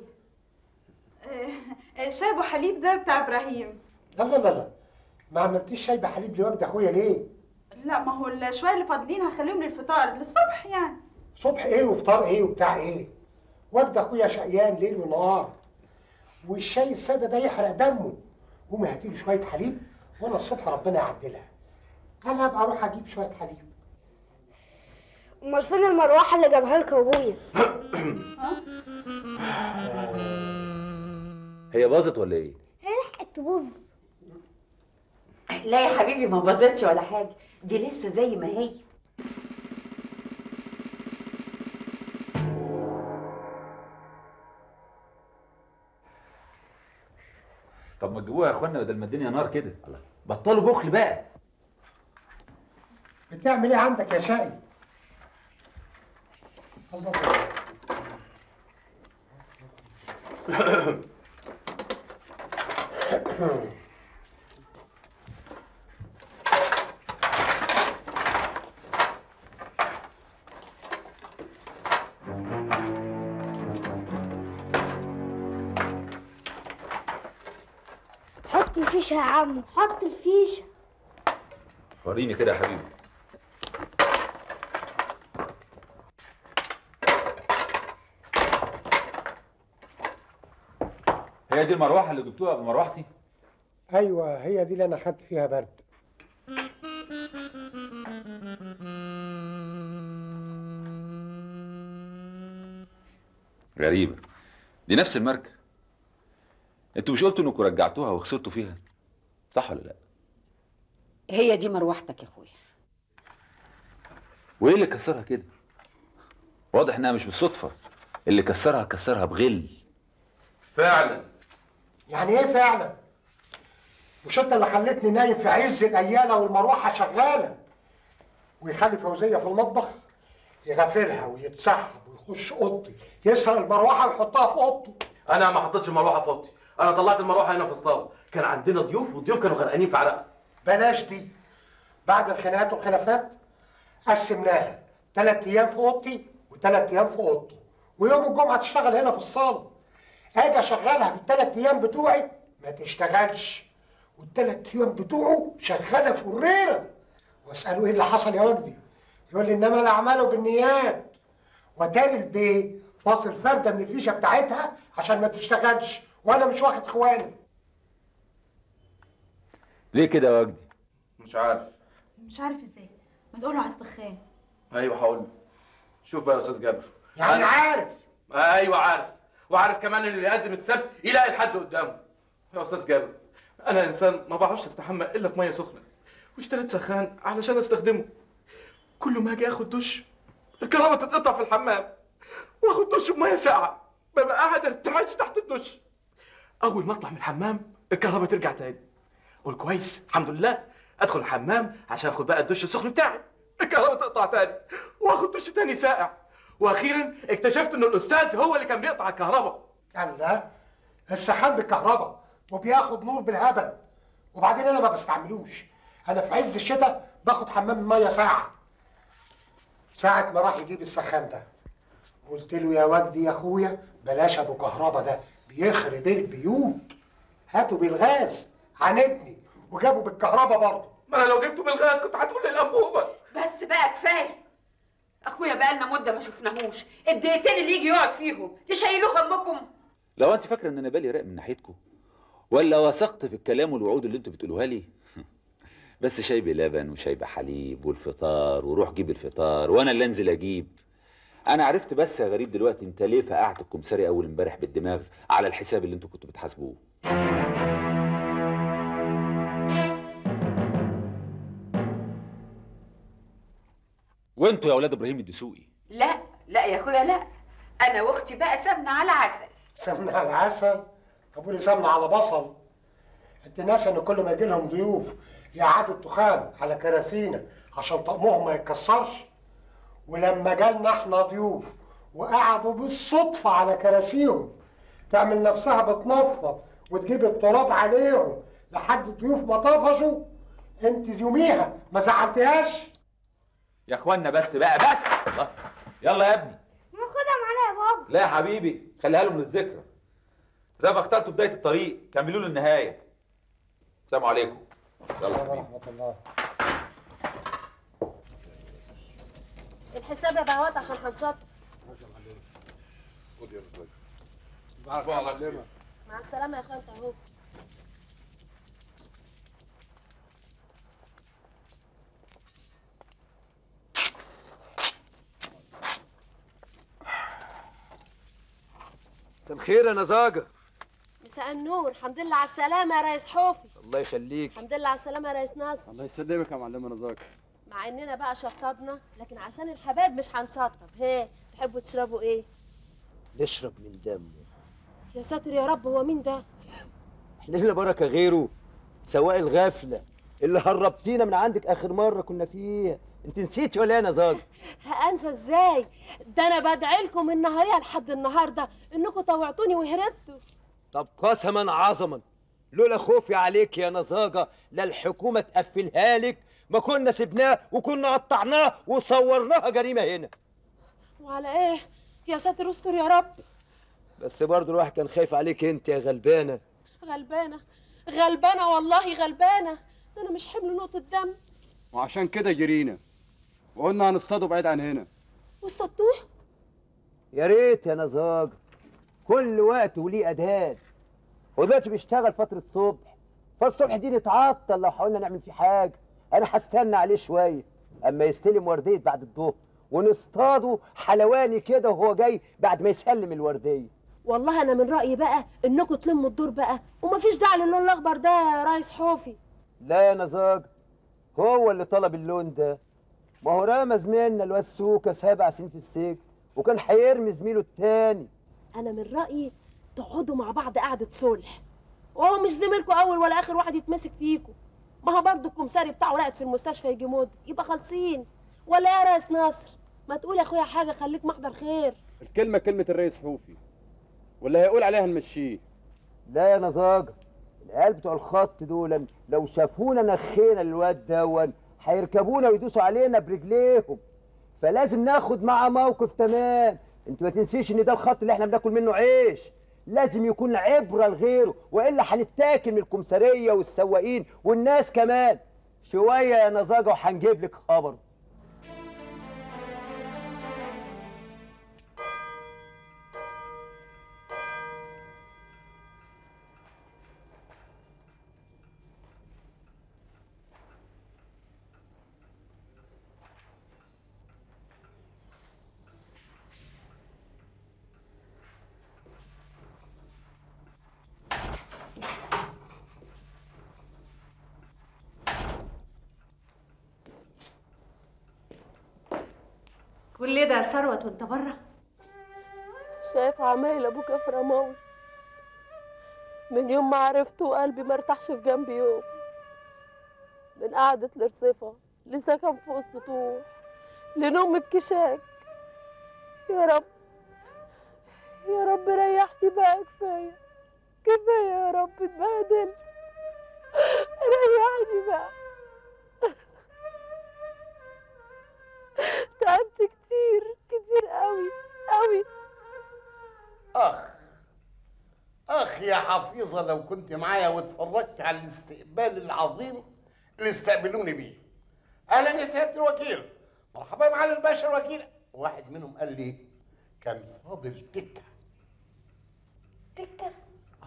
آه، شاي ابو حليب ده بتاع ابراهيم لا لا لا لا ما عملتيش شاي بحليب لوجد اخويا ليه؟ لا ما هو الشويه اللي فاضلين هخليهم للفطار للصبح يعني صبح ايه وفطار ايه وبتاع ايه؟ وجد اخويا شقيان ليل ونهار والشاي الساده ده يحرق دمه قومي هاتي له شويه حليب وانا الصبح ربنا يعدلها انا هبقى اروح اجيب شويه حليب امال فين المروحه اللي جابها لك ابويا هي باظت ولا ايه هي لحقت تبوظ لا يا حبيبي ما باظتش ولا حاجه دي لسه زي ما هي طب ما تجيبوها يا اخوانا بدل ما الدنيا نار كده الله بطلوا بخل بقى بتعمل ايه عندك يا شقي؟ الله حط الفيشه يا عم حط الفيشه وريني كده يا حبيبي هي دي المروحه اللي جبتوها بمروحتي ايوه هي دي اللي انا خدت فيها برد غريبه دي نفس الماركه انتوا مش قلتوا انكم رجعتوها وخسرتوا فيها صح ولا لا هي دي مروحتك يا اخويا وايه اللي كسرها كده واضح انها مش بالصدفه اللي كسرها كسرها بغل فعلا يعني ايه فعلا مش انت اللي خلتني نايم في عز الايالة والمروحه شغاله ويخلي فوزيه في المطبخ يغفلها ويتسحب ويخش اوضتي يسرق المروحه ويحطها في اوضته انا ما حطيتش المروحه في اوضتي انا طلعت المروحه هنا في الصاله كان عندنا ضيوف والضيوف كانوا غرقانين في عرق بلاش دي بعد الخناقات والخلافات قسمناها ثلاث ايام في اوضتي وثلاث ايام في اوضته ويوم الجمعه تشتغل هنا في الصاله اجي اشغلها في الثلاث ايام بتوعي ما تشتغلش والثلاث ايام بتوعه شغاله فريره واساله ايه اللي حصل يا وجدي يقول لي انما الاعمال بالنيات وتاني البيه فاصل فرده من الفيشه بتاعتها عشان ما تشتغلش وانا مش واخد اخواني ليه كده يا وجدي مش عارف مش عارف ازاي ما تقوله على السخان ايوه هقول له. شوف بقى يا استاذ جابر يعني عارف ايوه عارف وعارف كمان ان اللي يقدم السبت يلاقي الحد قدامه يا استاذ جابر انا انسان ما بعرفش استحمى الا في ميه سخنه واشتريت سخان علشان استخدمه كل ما اجي اخد دش الكهرباء تتقطع في الحمام واخد دش بميه ساقعه ببقى قاعد ارتعش تحت الدش اول ما اطلع من الحمام الكهرباء ترجع تاني اقول كويس الحمد لله ادخل الحمام عشان اخد بقى الدش السخن بتاعي الكهرباء تقطع تاني واخد دش تاني ساقع واخيرا اكتشفت ان الاستاذ هو اللي كان بيقطع الكهرباء الله السخان بالكهرباء وبياخد نور بالهبل وبعدين انا ما بستعملوش انا في عز الشتاء باخد حمام ميه ساعه ساعة ما راح يجيب السخان ده قلت له يا وجدي يا اخويا بلاش ابو كهربا ده بيخرب البيوت هاتوا بالغاز عاندني وجابوا بالكهربا برضه ما انا لو جبته بالغاز كنت هتقول لي الانبوبه بس بقى كفايه اخويا بقالنا مده ما شفناهوش الدقيقتين اللي يجي يقعد فيهم تشيلوه همكم لو انت فاكره ان انا بالي راق من ناحيتكم ولا وثقت في الكلام والوعود اللي انتوا بتقولوها لي بس شاي بلبن وشاي بحليب والفطار وروح جيب الفطار وانا اللي انزل اجيب انا عرفت بس يا غريب دلوقتي انت ليه فقعت الكمساري اول امبارح بالدماغ على الحساب اللي انتوا كنتوا بتحاسبوه وانتوا يا اولاد ابراهيم الدسوقي لا لا يا اخويا لا انا واختي بقى سمنه على عسل سمنة على عسل طب ولي سمنة على بصل انت ناسي ان كل ما يجي لهم ضيوف يقعدوا التخان على كراسينا عشان طقمهم ما يتكسرش ولما جالنا احنا ضيوف وقعدوا بالصدفة على كراسيهم تعمل نفسها بتنفض وتجيب التراب عليهم لحد الضيوف ما طفشوا انت يوميها ما زعلتيهاش يا اخوانا بس بقى بس الله. يلا يا ابني ناخدها معانا يا بابا لا يا حبيبي خليها لهم للذكرى زي ما اخترتوا بدايه الطريق كملوا له النهايه السلام عليكم يلا يا حبيبي ورحمة الله الحساب يا بهوات عشان هنشط خد يا رزاق مع السلامه يا خالتي اهو مساء الخير يا نزاجة مساء النور الحمد لله على السلامه يا ريس حوفي الله يخليك الحمد لله على السلامه يا ريس ناصر الله يسلمك يا معلمة نزاجة مع اننا بقى شطبنا لكن عشان الحبايب مش هنشطب هي تحبوا تشربوا ايه نشرب من دمه يا ساتر يا رب هو مين ده احنا لنا بركة غيره سواء الغفلة اللي هربتينا من عندك آخر مرة كنا فيها انت نسيتي ولا ايه يا نزاجة هانسى ازاي ده انا بدعي لكم النهاريه لحد النهارده انكم طوعتوني وهربتوا طب قسما عظما لولا خوفي عليك يا نزاجة لا الحكومة تقفلها لك ما كنا سبناه وكنا قطعناه وصورناها جريمة هنا وعلى ايه يا ساتر استر يا رب بس برضه الواحد كان خايف عليك انت يا غلبانة غلبانه غلبانه والله غلبانه ده انا مش حمل نقطه دم وعشان كده جرينا وقلنا هنصطاده بعيد عن هنا واصطادتوه يا ريت يا نزاجة كل وقت وليه أدهان هو دلوقتي بيشتغل فترة الصبح فالصبح دي نتعطل لو حاولنا نعمل فيه حاجة أنا هستنى عليه شوية أما يستلم وردية بعد الظهر ونصطاده حلواني كده وهو جاي بعد ما يسلم الوردية والله انا من رايي بقى انكم تلموا الدور بقى ومفيش داعي للون الاخضر ده يا ريس حوفي لا يا نزاجة هو اللي طلب اللون ده ما هو رمى زميلنا الواد سوكا سبع سنين في السجن وكان هيرمي زميله التاني انا من رايي تقعدوا مع بعض قعده صلح وهو مش زميلكوا اول ولا اخر واحد يتمسك فيكوا ما هو برضه الكمساري بتاعه راقد في المستشفى يجي مد يبقى خالصين ولا ايه يا ريس نصر ما تقول يا اخويا حاجه خليك محضر خير الكلمة كلمة الرئيس حوفي واللي هيقول عليها نمشيه لا يا نزاجة العيال بتوع الخط دول لو شافونا نخينا للواد دون هيركبونا ويدوسوا علينا برجليهم فلازم ناخد معاه موقف تمام انت ما تنسيش ان ده الخط اللي احنا بناكل منه عيش لازم يكون عبرة لغيره والا هنتاكل من الكمسارية والسواقين والناس كمان شوية يا نزاجة وهنجيب لك خبر كل ده يا ثروت وانت بره شايف عمايل ابوك يا فرماوي من يوم ما عرفته وقلبي ما ارتاحش في جنبي يوم من قعدة الرصيفة لسكن فوق السطوح لنوم الكشاك يا رب يا رب ريحني بقى كفاية كفاية يا رب اتبهدلت ريحني بقى تعبت كتير كتير قوي قوي اخ اخ يا حفيظه لو كنت معايا واتفرجت على الاستقبال العظيم اللي استقبلوني بيه اهلا يا سياده الوكيل مرحبا يا معالي الباشا الوكيل واحد منهم قال لي كان فاضل تكه تكة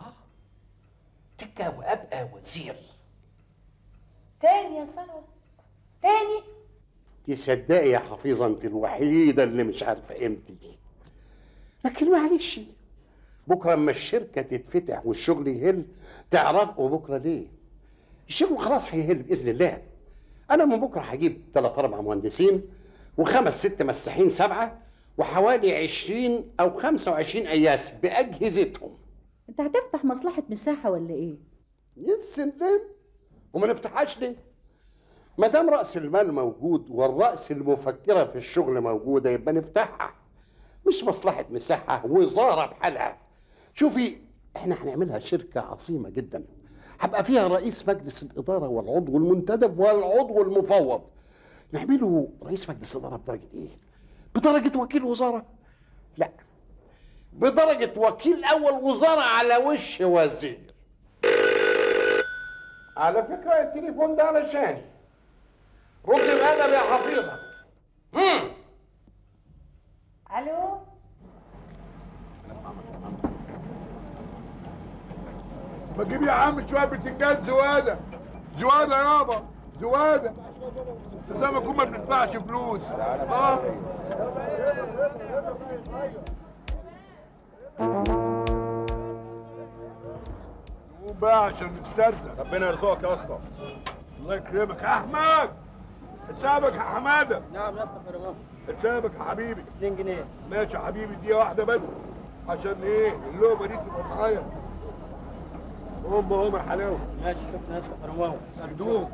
تكه وابقى وزير تاني يا ثروت تاني تصدقي يا حفيظه انت الوحيده اللي مش عارفه قيمتي لكن معلش بكره اما الشركه تتفتح والشغل يهل تعرفوا بكره ليه الشغل خلاص هيهل باذن الله انا من بكره هجيب ثلاث اربع مهندسين وخمس ست مساحين سبعه وحوالي 20 او 25 اياس باجهزتهم انت هتفتح مصلحة مساحة ولا ايه؟ يا سلام وما نفتحهاش ليه؟ ما دام راس المال موجود والراس المفكره في الشغل موجوده يبقى نفتحها مش مصلحه مساحه وزاره بحالها شوفي احنا هنعملها شركه عظيمه جدا هبقى فيها رئيس مجلس الاداره والعضو المنتدب والعضو المفوض نعمله رئيس مجلس الاداره بدرجه ايه بدرجه وكيل وزاره لا بدرجه وكيل اول وزاره على وش وزير على فكره التليفون ده علشاني رد بأدب يا حفيظه هم. الو ما تجيب يا عم شويه بتنجان زواده زواده يابا زواده زي ما نكون ما بندفعش فلوس اه قوم بقى عشان نسترزق ربنا يرزقك يا اسطى الله يكرمك يا احمد حسابك يا حماده نعم يا اسطى فرمان حسابك يا حبيبي 2 جنيه ماشي يا حبيبي دقيقه واحده بس عشان ايه اللقمه دي تبقى معايا هم هم يا حلاوه ماشي شكرا يا اسطى فرمان هدوم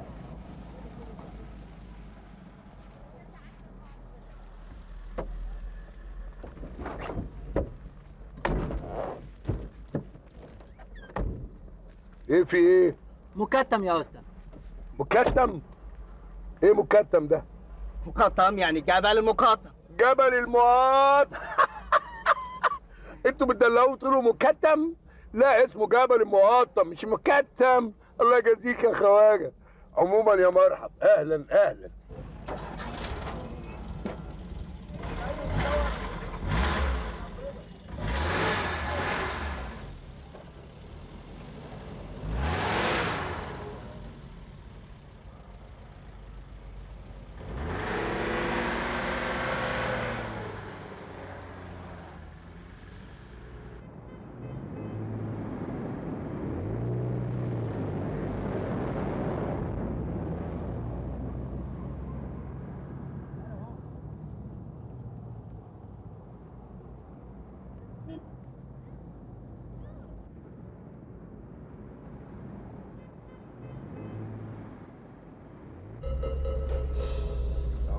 ايه في ايه مكتم يا استاذ مكتم ايه مكتم ده مقطم يعني جبل المقاطم جبل المقاطم انتوا بتدلعوا تقولوا مكتم لا اسمه جبل المقاطم مش مكتم الله يجازيك يا خواجه عموما يا مرحب اهلا اهلا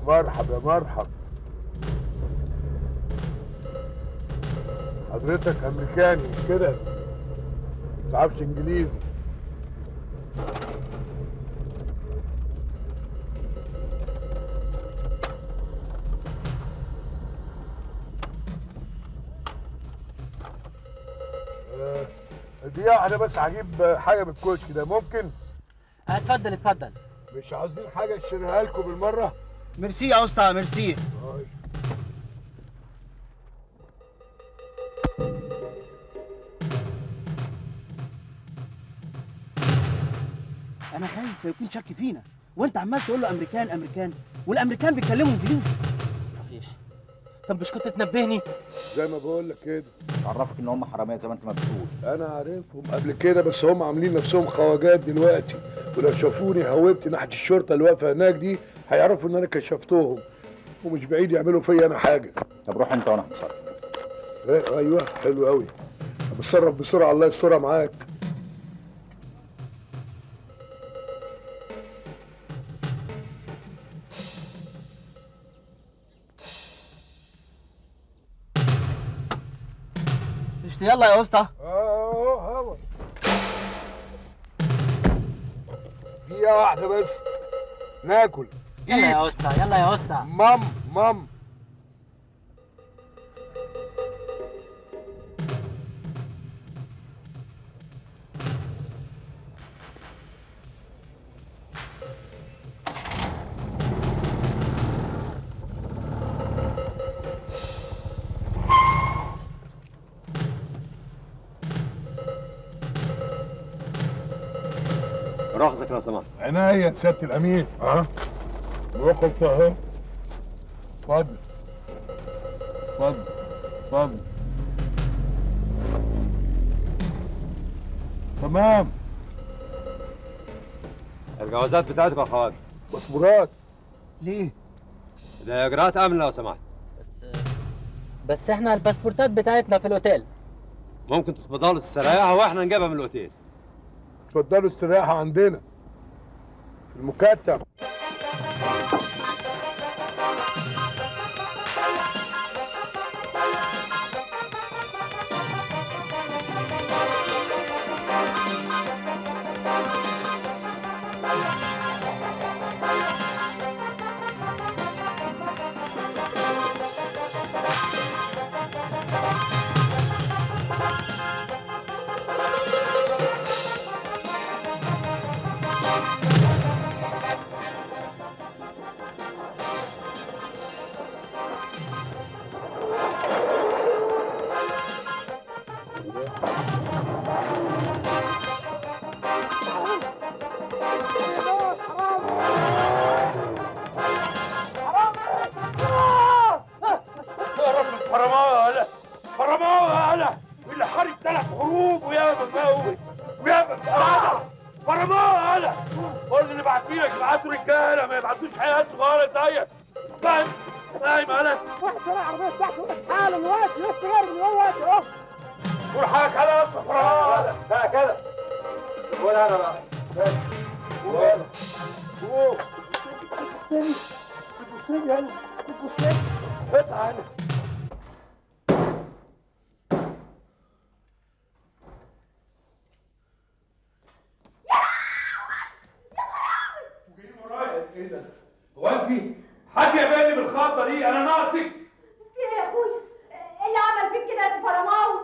مرحب يا مرحب حضرتك امريكاني مش كده ما تعرفش انجليزي آه، دي واحدة بس هجيب حاجة من الكشك ده ممكن؟ اتفضل اتفضل مش عاوزين حاجة اشتريها لكم بالمرة؟ ميرسي يا اسطى ميرسي انا خايف يكون شك فينا وانت عمال تقول له امريكان امريكان والامريكان بيتكلموا انجليزي صحيح طب مش كنت تنبهني زي ما بقول لك كده عرفك ان هم حراميه زي ما انت ما بتقول انا عارفهم قبل كده بس هم عاملين نفسهم خواجات دلوقتي ولو شافوني هوبت ناحيه الشرطه اللي واقفه هناك دي هيعرفوا ان انا كشفتهم ومش بعيد يعملوا فيا انا حاجه طب روح انت وانا هتصرف إيه ايوه حلو قوي بتصرف بسرعه الله يسترها معاك اشت يلا يا اسطى اه هوا دقيقه واحده بس ناكل يلا يا اسطى يلا يا اسطى مام مام مؤاخذك لو سمحت عناية يا سيادة الأمير ها وقفت أهو اتفضل اتفضل اتفضل تمام الجوازات بتاعتك يا خواجه باسبورات ليه؟ ده اجراءات امن لو سمحت بس احنا الباسبورتات بتاعتنا في الاوتيل ممكن تتفضلوا تستريحوا واحنا نجيبها من الاوتيل اتفضلوا استراحة عندنا في المكتب حراماوي يا هلا حراماوي يا هلا اللي حارب ثلاث حروب ويا مفاوي ويا مفاوي حراماوي يا هلا قول اللي بعتيلك يبعتوا رجاله ما يبعتوش حياه صغيره زيك فاهم فاهم يا هلا واحد طلع العربيه بتاعته حالا دلوقتي لسه جاي من دلوقتي اهو قول حالك على نفسك حراماوي يا هلا بقى كده قول انا بقى قول قول بتبصني بتبصني يلا بتبصني اطلع هنا ايه ده؟ هو انت حد يباني بالخضه دي انا ناقصك في ايه يا اخويا؟ ايه اللي عمل فيك كده يا فرماوي؟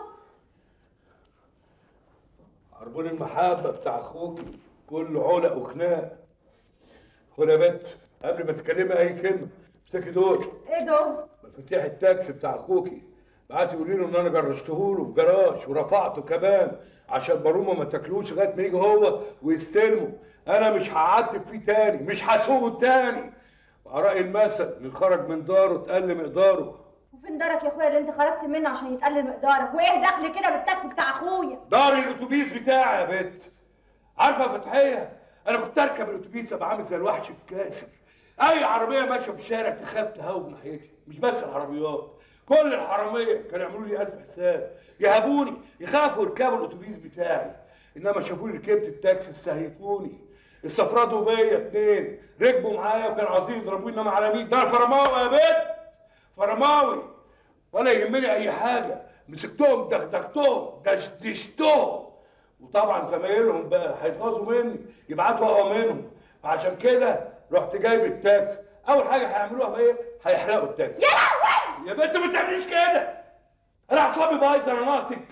عربون المحبة بتاع اخوكي كله علق وخناق خد يا بنت قبل ما تكلمي اي كلمة امسكي دول ايه دول؟ مفاتيح التاكسي بتاع اخوكي بعت يقولي له ان انا جرشته له في جراج ورفعته كمان عشان مرومه ما تاكلوش لغايه ما يجي هو ويستلمه انا مش هعتب فيه تاني مش هسوقه تاني وراي المثل اللي خرج من داره اتقل مقداره وفين دارك يا اخويا اللي انت خرجت منه عشان يتقل مقدارك؟ وايه دخل كده بالتاكسي بتاع اخويا؟ دار الاتوبيس بتاعي يا بنت عارفه يا فتحيه انا كنت اركب الاتوبيس ابقى عامل زي الوحش الكاسر اي عربيه ماشيه في الشارع تخاف تهوب ناحيتي مش بس العربيات كل الحراميه كانوا يعملوا لي الف حساب يهابوني يخافوا يركبوا الاتوبيس بتاعي انما شافوني ركبت التاكسي استهيفوني استفردوا بيا اتنين ركبوا معايا وكانوا عاوزين يضربوني انما على مين ده أنا فرماوي يا بنت فرماوي ولا يهمني اي حاجه مسكتهم دغدغتهم دشدشتهم وطبعا زمايلهم بقى هيتغاظوا مني يبعتوا اقوى منهم عشان كده رحت جايب التاكسي اول حاجه هيعملوها بقى ايه هيحرقوا التاكسي يا لهوي يا بنت ما تعمليش كده انا اعصابي بايظه انا ناقصك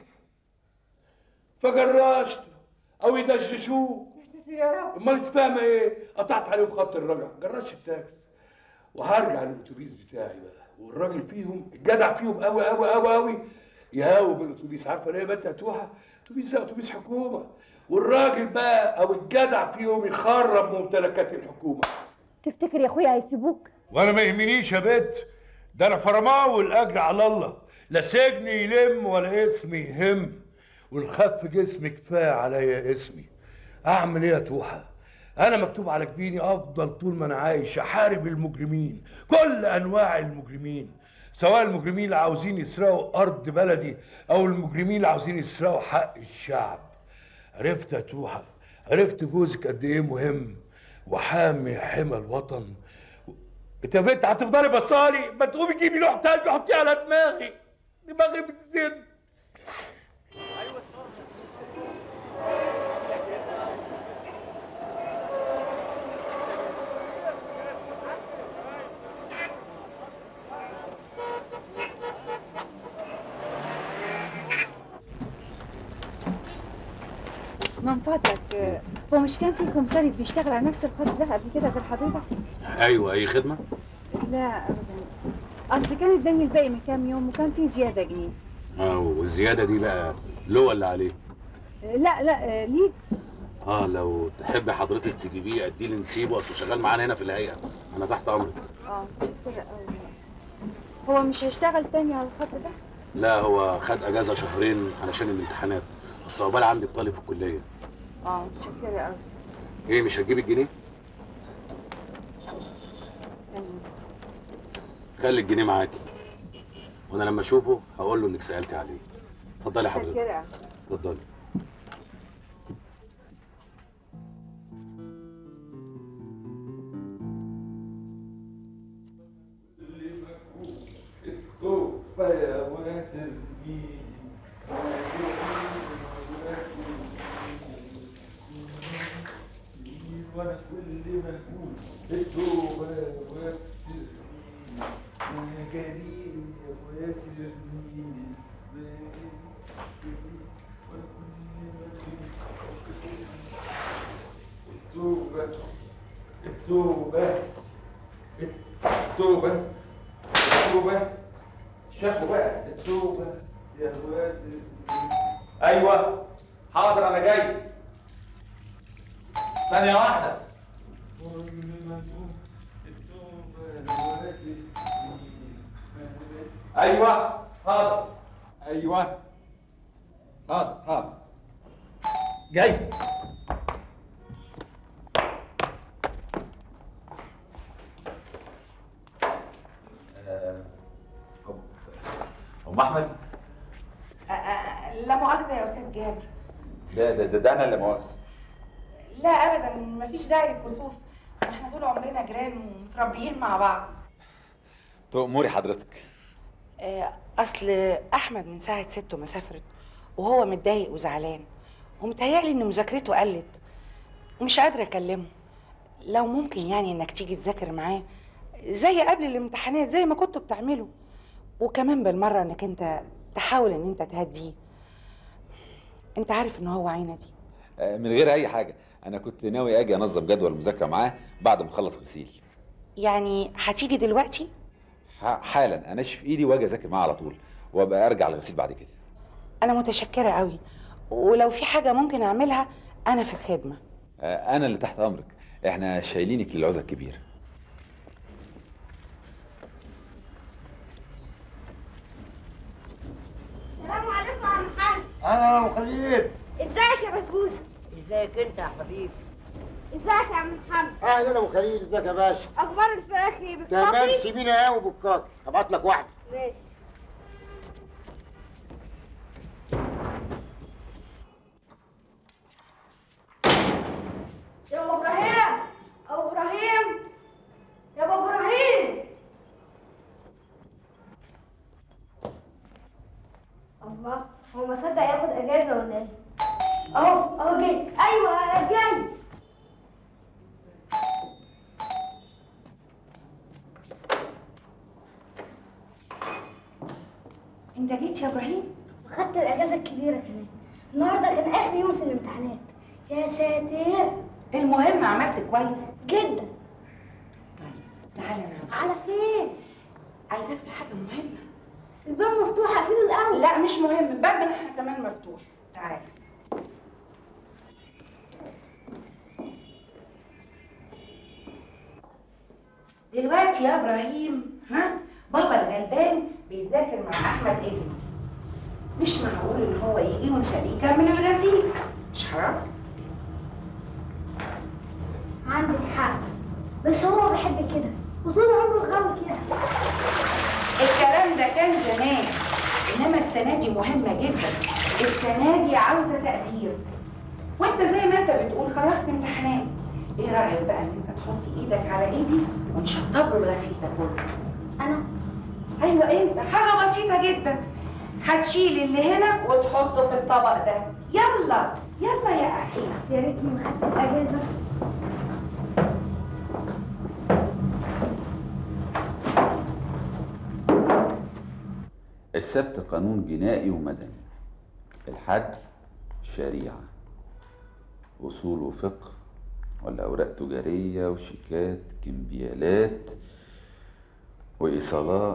فجرشت او يدششوه يا ساتر يا رب امال انت فاهمه ايه قطعت عليهم خط الرجع جرش التاكسي وهرجع للاتوبيس بتاعي بقى والراجل فيهم الجدع فيهم قوي قوي قوي قوي يهاوي بالاتوبيس عارفه ليه يا بنت هتوحى اتوبيس ده اتوبيس حكومه والراجل بقى او الجدع فيهم يخرب ممتلكات الحكومه تفتكر يا اخويا هيسيبوك وانا ما يهمنيش يا بنت ده انا فرماوي الاجر على الله لا سجن يلم ولا اسمي يهم والخف جسمي كفايه عليا اسمي اعمل ايه يا توحه انا مكتوب على جبيني افضل طول ما انا عايش احارب المجرمين كل انواع المجرمين سواء المجرمين اللي عاوزين يسرقوا ارض بلدي او المجرمين اللي عاوزين يسرقوا حق الشعب عرفت يا توحه عرفت جوزك قد ايه مهم وحامي حمى الوطن انت يا بنت هتفضلي بصالي ما تقومي تجيبي لوح تلج حطيه على دماغي دماغي بتزن من فضلك آه، هو مش كان في كمساري بيشتغل على نفس الخط ده قبل كده غير حضرتك؟ ايوه اي خدمه لا ابدا اصل كان اداني الباقي من كام يوم وكان في زياده جنيه اه والزياده دي بقى له ولا عليه آه، لا لا آه، ليه؟ اه لو تحب حضرتك تجيبيه اديه لي نسيبه اصله شغال معانا هنا في الهيئه انا تحت امرك اه متشكرة قوي هو مش هيشتغل تاني على الخط ده؟ لا هو خد اجازه شهرين علشان الامتحانات اصل عقبال عندك طالب في الكليه اه متشكرة قوي ايه مش هتجيب الجنيه خلي الجنيه معاكي وانا لما اشوفه هقول له انك سالتي عليه اتفضلي حضرتك متشكرة قوي اتفضلي التوبة التوبة التوبة التوبة شافوا بقى التوبة يا واد ايوه حاضر انا جاي ثانيه واحده ايوه حاضر ايوه حاضر حاضر جاي ام احمد لا مؤاخذة يا أستاذ جابر لا ده, ده, ده انا اللي مؤاخذه لا أبدا مفيش داعي للكسوف احنا طول عمرنا جيران ومتربيين مع بعض تأمري حضرتك آه، أصل أحمد من ساعة سته ما سافرت وهو متضايق وزعلان ومتهيألي إن مذاكرته قلت ومش قادرة أكلمه لو ممكن يعني إنك تيجي تذاكر معاه زي قبل الامتحانات زي ما كنتوا بتعملوا وكمان بالمرة إنك أنت تحاول إن أنت تهديه أنت عارف إن هو عينة دي آه، من غير اي حاجه انا كنت ناوي اجي انظم جدول مذاكره معاه بعد ما اخلص غسيل يعني هتيجي دلوقتي ح- حالا انشف ايدي واجي اذاكر معاه على طول وابقى ارجع الغسيل بعد كده أنا متشكرة قوي ولو في حاجة ممكن أعملها أنا في الخدمة آه، انا اللي تحت امرك احنا شايلينك للعوزه الكبيره السلام عليكم يا عم حنف انا ابو خليل ازيك يا بسبوسه ازيك انت يا حبيبي ازيك يا عم محمد اهلا ابو خليل ازيك يا باشا اخبار الفراخ ايه تمام بالكافي سيبينا قوي بالكاكي هبعت لك واحده ماشي يا ام ابراهيم الله هو ما صدق ياخد اجازه ولا ايه اهو اهو جاي ايوه جاي انت جيت يا ابراهيم وخدت الاجازه الكبيره كمان النهارده كان اخر يوم في الامتحانات يا ساتر المهم عملت كويس جدا تعالى انا على فين عايزاك في حاجه مهمه الباب مفتوح اقفله الاول لا مش مهم بابنا احنا كمان مفتوح تعالى دلوقتي يا ابراهيم ها بابا الغلبان بيذاكر مع احمد ابني مش معقول ان هو يجي ونخليه يكمل الغسيل مش حرام عندك حق بس هو بيحب كده وطول عمره غاوي كده الكلام ده كان زمان انما السنه دي مهمه جدا السنه دي عاوزه تقدير وانت زي ما انت بتقول خلصت امتحانات ايه رايك بقى ان انت تحط ايدك على ايدي ونشطب له الغسيل ده كله انا ايوه انت حاجه بسيطه جدا هتشيل اللي هنا وتحطه في الطبق ده يلا يلا يا اخي يا ريتني ما خدت الاجازه السبت قانون جنائي ومدني الحد شريعة أصول وفقه ولا أوراق تجارية وشيكات كمبيالات وإيصالات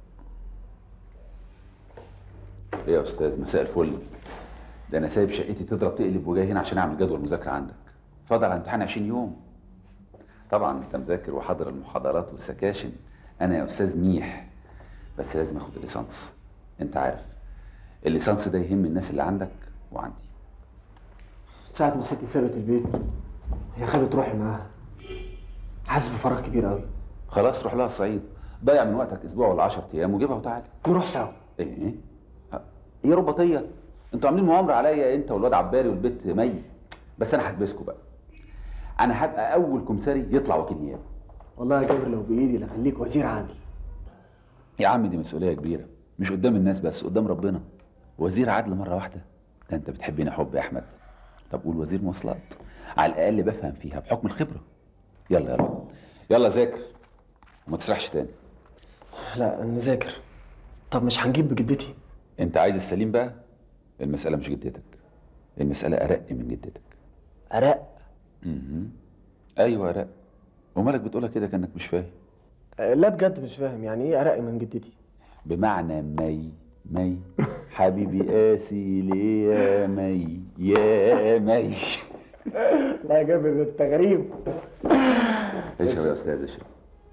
إيه يا أستاذ مساء الفل ده أنا سايب شقتي تضرب تقلب وجاي هنا عشان أعمل جدول مذاكرة عندك فاضل على امتحان 20 يوم طبعا أنت مذاكر وحاضر المحاضرات والسكاشن أنا يا أستاذ ميح بس لازم آخد الليسانس أنت عارف الليسانس ده يهم الناس اللي عندك وعندي ساعة ما ستي سابت البيت هي خدت روحي معاها حاسس بفراغ كبير قوي خلاص روح لها الصعيد ضيع من وقتك اسبوع ولا 10 ايام وجيبها وتعالى نروح سوا ايه ايه ها، ايه رباطيه انتوا عاملين مؤامره عليا انت والواد عباري والبت مي بس انا هحبسكوا بقى انا هبقى اول كمساري يطلع وكيل نيابه والله يا جابر لو بايدي لخليك وزير عدل يا عم دي مسؤوليه كبيره مش قدام الناس بس قدام ربنا وزير عدل مره واحده ده انت بتحبني حب يا احمد طب قول وزير مواصلات على الاقل بفهم فيها بحكم الخبره يلا يلا يلا ذاكر وما تسرحش تاني لا نذاكر طب مش هنجيب بجدتي انت عايز السليم بقى المساله مش جدتك المساله ارق من جدتك ارق امم ايوه ارق ومالك بتقولها كده كانك مش فاهم أه، لا بجد مش فاهم يعني ايه ارق من جدتي بمعنى مي مي حبيبي قاسي ليه يا مي يا مي لا يا جابر ده انت غريب اشرب يا استاذ اشرب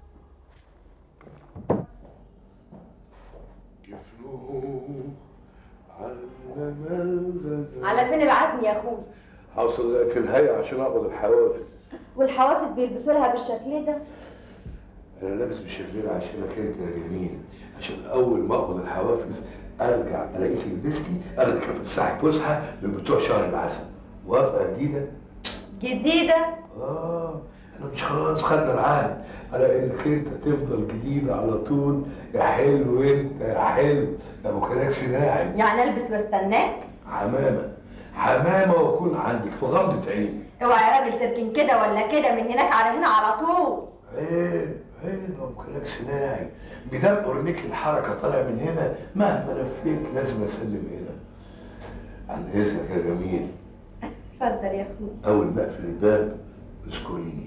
على فين العزم يا اخوي حوصل في الهيئة عشان اقبض الحوافز والحوافز بيلبسوا لها بالشكل ده انا لابس بالشكل ده عشانك انت يا جميل عشان اول ما اقبض الحوافز ارجع الاقيك لبستي اخدك افسحك فسحه من بتوع شهر العسل موافقه جديده جديده اه احنا مش خلاص خدنا العهد على انك انت تفضل جديده على طول يا حلو انت يا حلو يا ابو كلاكس ناعم يعني البس واستناك حمامه حمامه واكون عندك في غمضه عين اوعى يا راجل تركن كده ولا كده من هناك على هنا على طول عيب عيب يا ابو كلاكس ناعم بدم اورنيك الحركه طالع من هنا مهما لفيت لازم اسلم هنا عن اذنك يا جميل اتفضل يا اخوي اول ما اقفل الباب اذكريني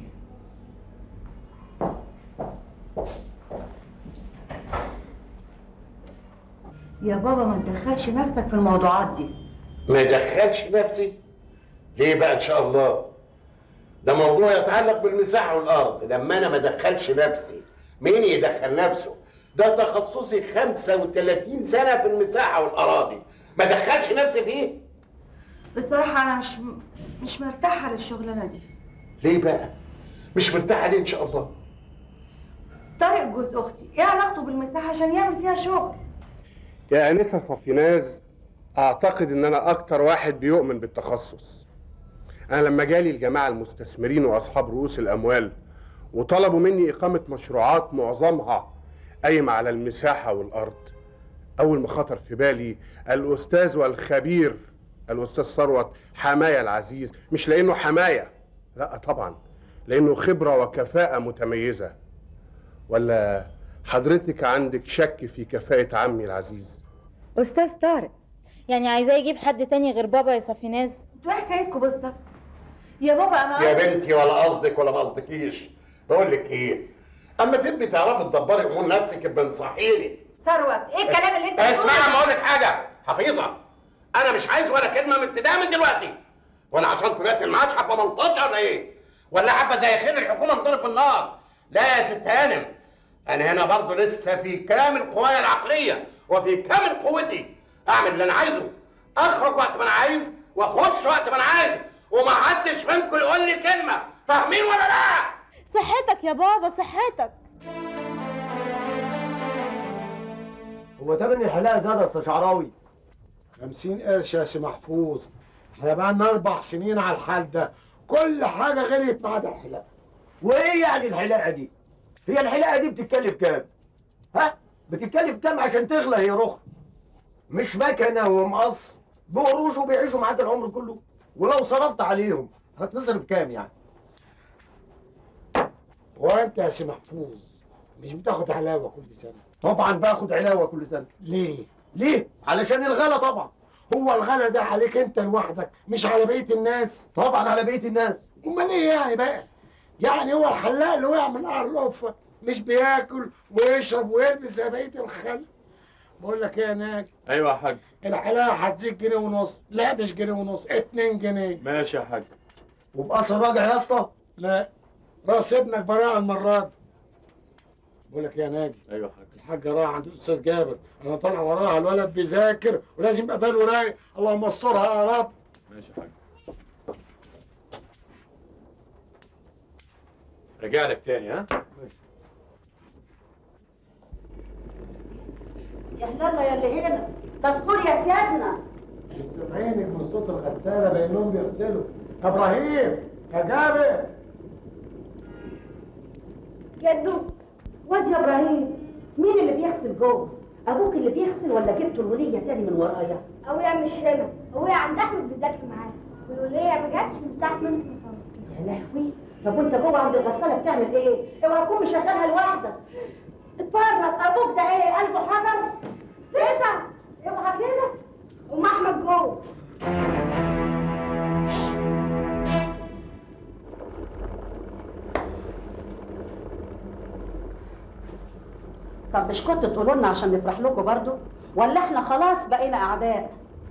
يا بابا ما تدخلش نفسك في الموضوعات دي ما دخلش نفسي ليه بقى ان شاء الله ده موضوع يتعلق بالمساحه والارض لما انا ما ادخلش نفسي مين يدخل نفسه ده تخصصي 35 سنه في المساحه والاراضي ما ادخلش نفسي فيه بصراحه انا مش مش مرتاحه للشغلانه دي ليه بقى مش مرتاحه ليه ان شاء الله طارق جوز اختي ايه علاقته بالمساحه عشان يعمل فيها شغل يا انسه صفيناز اعتقد ان انا اكتر واحد بيؤمن بالتخصص انا لما جالي الجماعه المستثمرين واصحاب رؤوس الاموال وطلبوا مني اقامه مشروعات معظمها قايمه على المساحه والارض اول ما خطر في بالي الاستاذ والخبير الاستاذ ثروت حمايه العزيز مش لانه حمايه لا طبعا لانه خبره وكفاءه متميزه ولا حضرتك عندك شك في كفاءه عمي العزيز استاذ طارق يعني عايزاه يجيب حد تاني غير بابا يا صفيناز انتوا ايه حكايتكم بالظبط يا بابا انا يا بنتي ولا قصدك ولا ما قصدكيش بقول لك ايه اما تبقي تعرفي تدبري امور نفسك ابقى انصحيني ثروت ايه الكلام اللي انت اسمع بتقوله ما اقول لك حاجه حفيظه انا مش عايز ولا كلمه من ابتداء من دلوقتي وانا عشان طلعت المعاش حبه منطقه ولا ايه ولا حبه زي خير الحكومه انضرب بالنار لا يا ست هانم انا هنا برضه لسه في كامل قوايا العقليه وفي كامل قوتي اعمل اللي انا عايزه اخرج وقت ما انا عايز واخش وقت ما انا عايز ومحدش منكم يقول لي كلمه فاهمين ولا لا صحتك يا بابا صحتك هو تمن الحلاقه زاد يا استاذ شعراوي 50 قرش يا سي محفوظ احنا بقالنا اربع سنين على الحال ده كل حاجه غليت ما عدا الحلاقه وايه يعني الحلاقه دي؟ هي الحلاقه دي بتتكلف كام؟ ها؟ بتتكلف كام عشان تغلى هي رخ؟ مش مكنه ومقص بقروش وبيعيشوا معاك العمر كله ولو صرفت عليهم هتصرف كام يعني؟ وانت يا سي محفوظ مش بتاخد علاوه كل سنه طبعا باخد علاوه كل سنه ليه؟ ليه؟ علشان الغلا طبعا هو الغلا ده عليك انت لوحدك مش على بقيه الناس طبعا على بقيه الناس امال ايه يعني بقى يعني هو الحلاق اللي وقع من قعر القفه مش بياكل ويشرب ويلبس زي بقيه الخلق بقول لك ايه يا ناجي ايوه يا حاج الحلاقه هتزيد جنيه ونص لا مش جنيه ونص اتنين جنيه ماشي يا حاج وبأصل راجع يا اسطى لا راس ابنك براءه المره دي بقول لك يا ناجي ايوه يا حاج الحاجه راح عند الاستاذ جابر انا طالع وراها الولد بيذاكر ولازم يبقى باله رايق اللهم استرها يا رب ماشي يا حاج رجع لك تاني ها يا هلاله يا اللي هنا دستور يا سيادنا مش سامعينك من صوت الغساله بانهم بيغسلوا يا ابراهيم يا جابر جدو واد يا ابراهيم مين اللي بيغسل جوه ابوك اللي بيغسل ولا جبتوا الوليه تاني من ورايا ابويا مش هنا ابويا عند احمد بيذاكر معاه والوليه ما جاتش من ساعه ما انت ما طلبت يا لهوي طب وانت جوه عند الغساله بتعمل ايه اوعى تكون مشغلها لوحدك اتفرج ابوك ده ايه قلبه حجر تقدر اوعى كده ام احمد جوه طب مش كنتوا تقولوا لنا عشان نفرح لكم برضو ولا احنا خلاص بقينا اعداء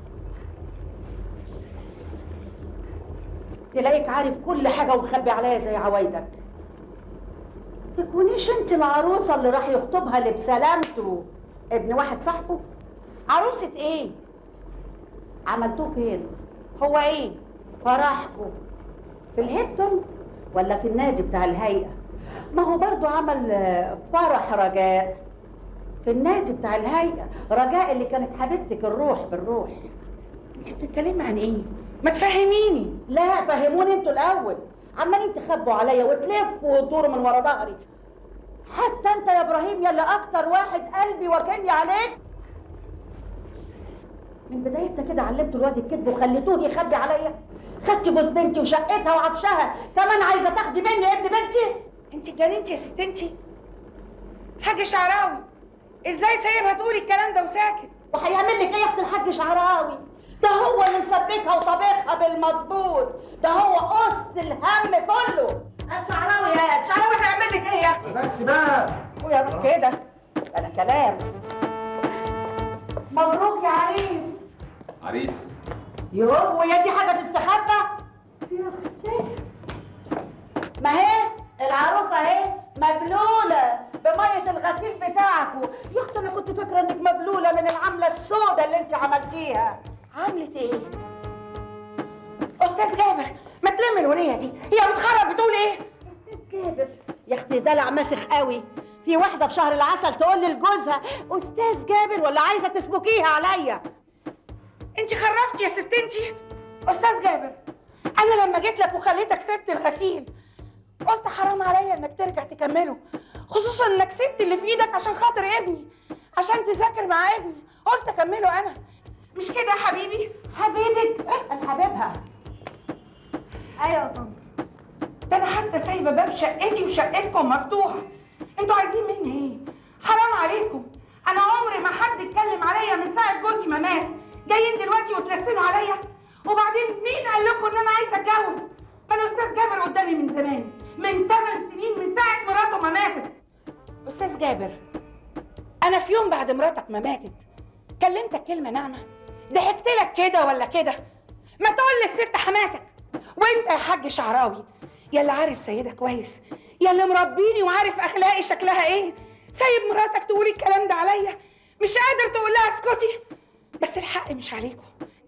تلاقيك عارف كل حاجه ومخبي عليا زي عوايدك تكونيش انت العروسه اللي راح يخطبها اللي بسلامته ابن واحد صاحبه عروسه ايه عملتوه فين هو ايه فرحكم في الهيبتون ولا في النادي بتاع الهيئه ما هو برضو عمل آه، فرح رجاء في النادي بتاع الهيئه رجاء اللي كانت حبيبتك الروح بالروح انت بتتكلمي عن ايه ما تفهميني لا فهموني انتوا الاول عمالين تخبوا عليا وتلفوا وتدوروا من ورا ظهري حتى انت يا ابراهيم يا اللي اكتر واحد قلبي واكلني عليك من بدايتنا كده علمتوا الواد الكذب وخليتوه يخبي عليا خدتي جوز بنتي وشقتها وعفشها كمان عايزه تاخدي مني ابن بنتي انت اتجننتي يا ست انت حاج شعراوي ازاي سايبها تقولي الكلام ده وساكت وهيعمل لك ايه يا اخت الحاج شعراوي ده هو اللي مسبكها وطبخها بالمظبوط ده هو قص الهم كله شعراوي يا شعراوي هيعمل لك ايه يا اختي بس بقى ويا بنت كده انا كلام مبروك يا عريس عريس يوه وهي دي حاجه تستخبى يا اختي ما هي العروسه اهي مبلوله بميه الغسيل بتاعكم يا اختي انا كنت فاكره انك مبلوله من العمله السوداء اللي انت عملتيها عملت ايه استاذ جابر ما تلم الوليه دي هي بتخرب بتقول ايه استاذ جابر يا اختي دلع ماسخ قوي في واحده في شهر العسل تقول لي لجوزها استاذ جابر ولا عايزه تسبكيها عليا انت خرفتي يا ست انتي استاذ جابر انا لما جيت لك وخليتك سبت الغسيل قلت حرام عليا انك ترجع تكمله خصوصا انك سبت اللي في ايدك عشان خاطر ابني عشان تذاكر مع ابني قلت اكمله انا مش كده يا حبيبي حبيبك انا حبيبها ايوه يا طنط ده انا حتى سايبه باب شقتي وشقتكم مفتوح انتوا عايزين مني ايه حرام عليكم انا عمري ما حد اتكلم عليا من ساعه جوزي ما مات جايين دلوقتي وتلسنوا عليا وبعدين مين قال لكم ان انا عايزه اتجوز ما الاستاذ جابر قدامي من زمان من 8 سنين من ساعه مراته ما ماتت استاذ جابر انا في يوم بعد مراتك ما ماتت كلمتك كلمه ناعمه ضحكت لك كده ولا كده ما تقول للست حماتك وانت يا حاج شعراوي يا اللي عارف سيدة كويس يا اللي مربيني وعارف اخلاقي شكلها ايه سايب مراتك تقولي الكلام ده عليا مش قادر تقول لها اسكتي بس الحق مش عليكم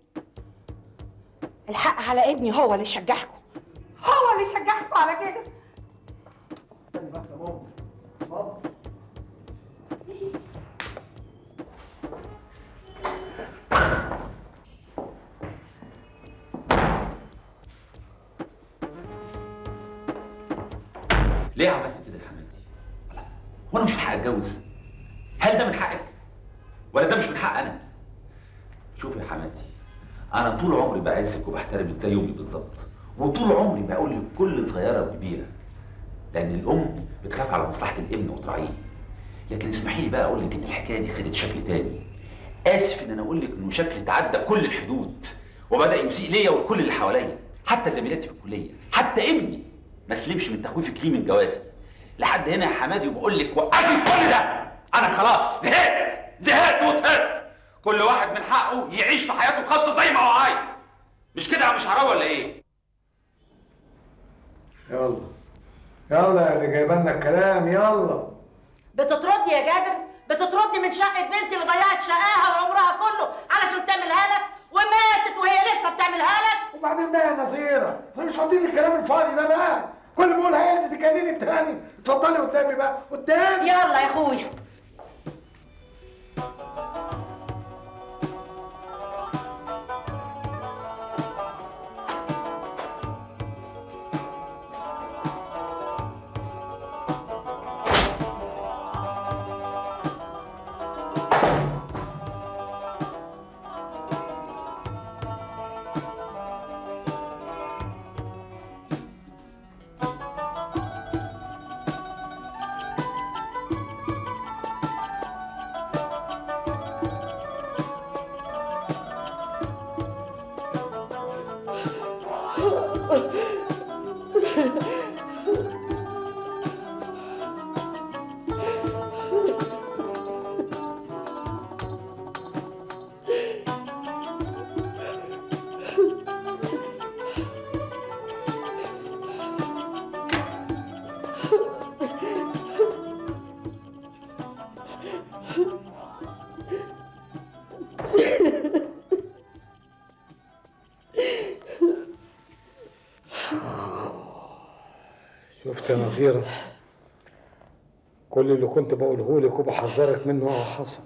الحق على ابني هو اللي شجعكم هو اللي شجعكم على كده استني بس يا ماما ماما ليه عملت كده يا حماتي؟ لا، هو انا مش من حق اتجوز؟ هل ده من حقك؟ ولا ده مش من حق انا؟ شوفي يا حماتي انا طول عمري بعزك وبحترمك زي امي بالظبط وطول عمري بقول لك كل صغيره وكبيره لان الام بتخاف على مصلحه الابن وتراعيه لكن اسمحي لي بقى اقول لك ان الحكايه دي خدت شكل تاني اسف ان انا اقول لك انه شكل تعدى كل الحدود وبدا يسيء ليا ولكل اللي حواليا حتى زميلاتي في الكليه حتى ابني ما سلمش من تخويفك ليه من جوازي لحد هنا يا حمادي وبقول لك وقفي كل ده انا خلاص زهقت زهقت وطهقت كل واحد من حقه يعيش في حياته الخاصه زي ما هو عايز مش كده يا مش عراوي ولا ايه يلا يلا يا اللي جايبه لنا الكلام يلا بتطردني يا جابر بتطردني من شقة بنتي اللي ضيعت شقاها وعمرها كله علشان تعملها لك وماتت وهي لسه بتعملها لك وبعدين بقى يا نظيره احنا مش فاضيين الكلام الفاضي ده بقى كل ما اقول هي انت تكلمني التاني اتفضلي قدامي بقى قدامي يلا يا اخويا شفت يا نظيره كل اللي كنت بقوله لك وبحذرك منه هو حصل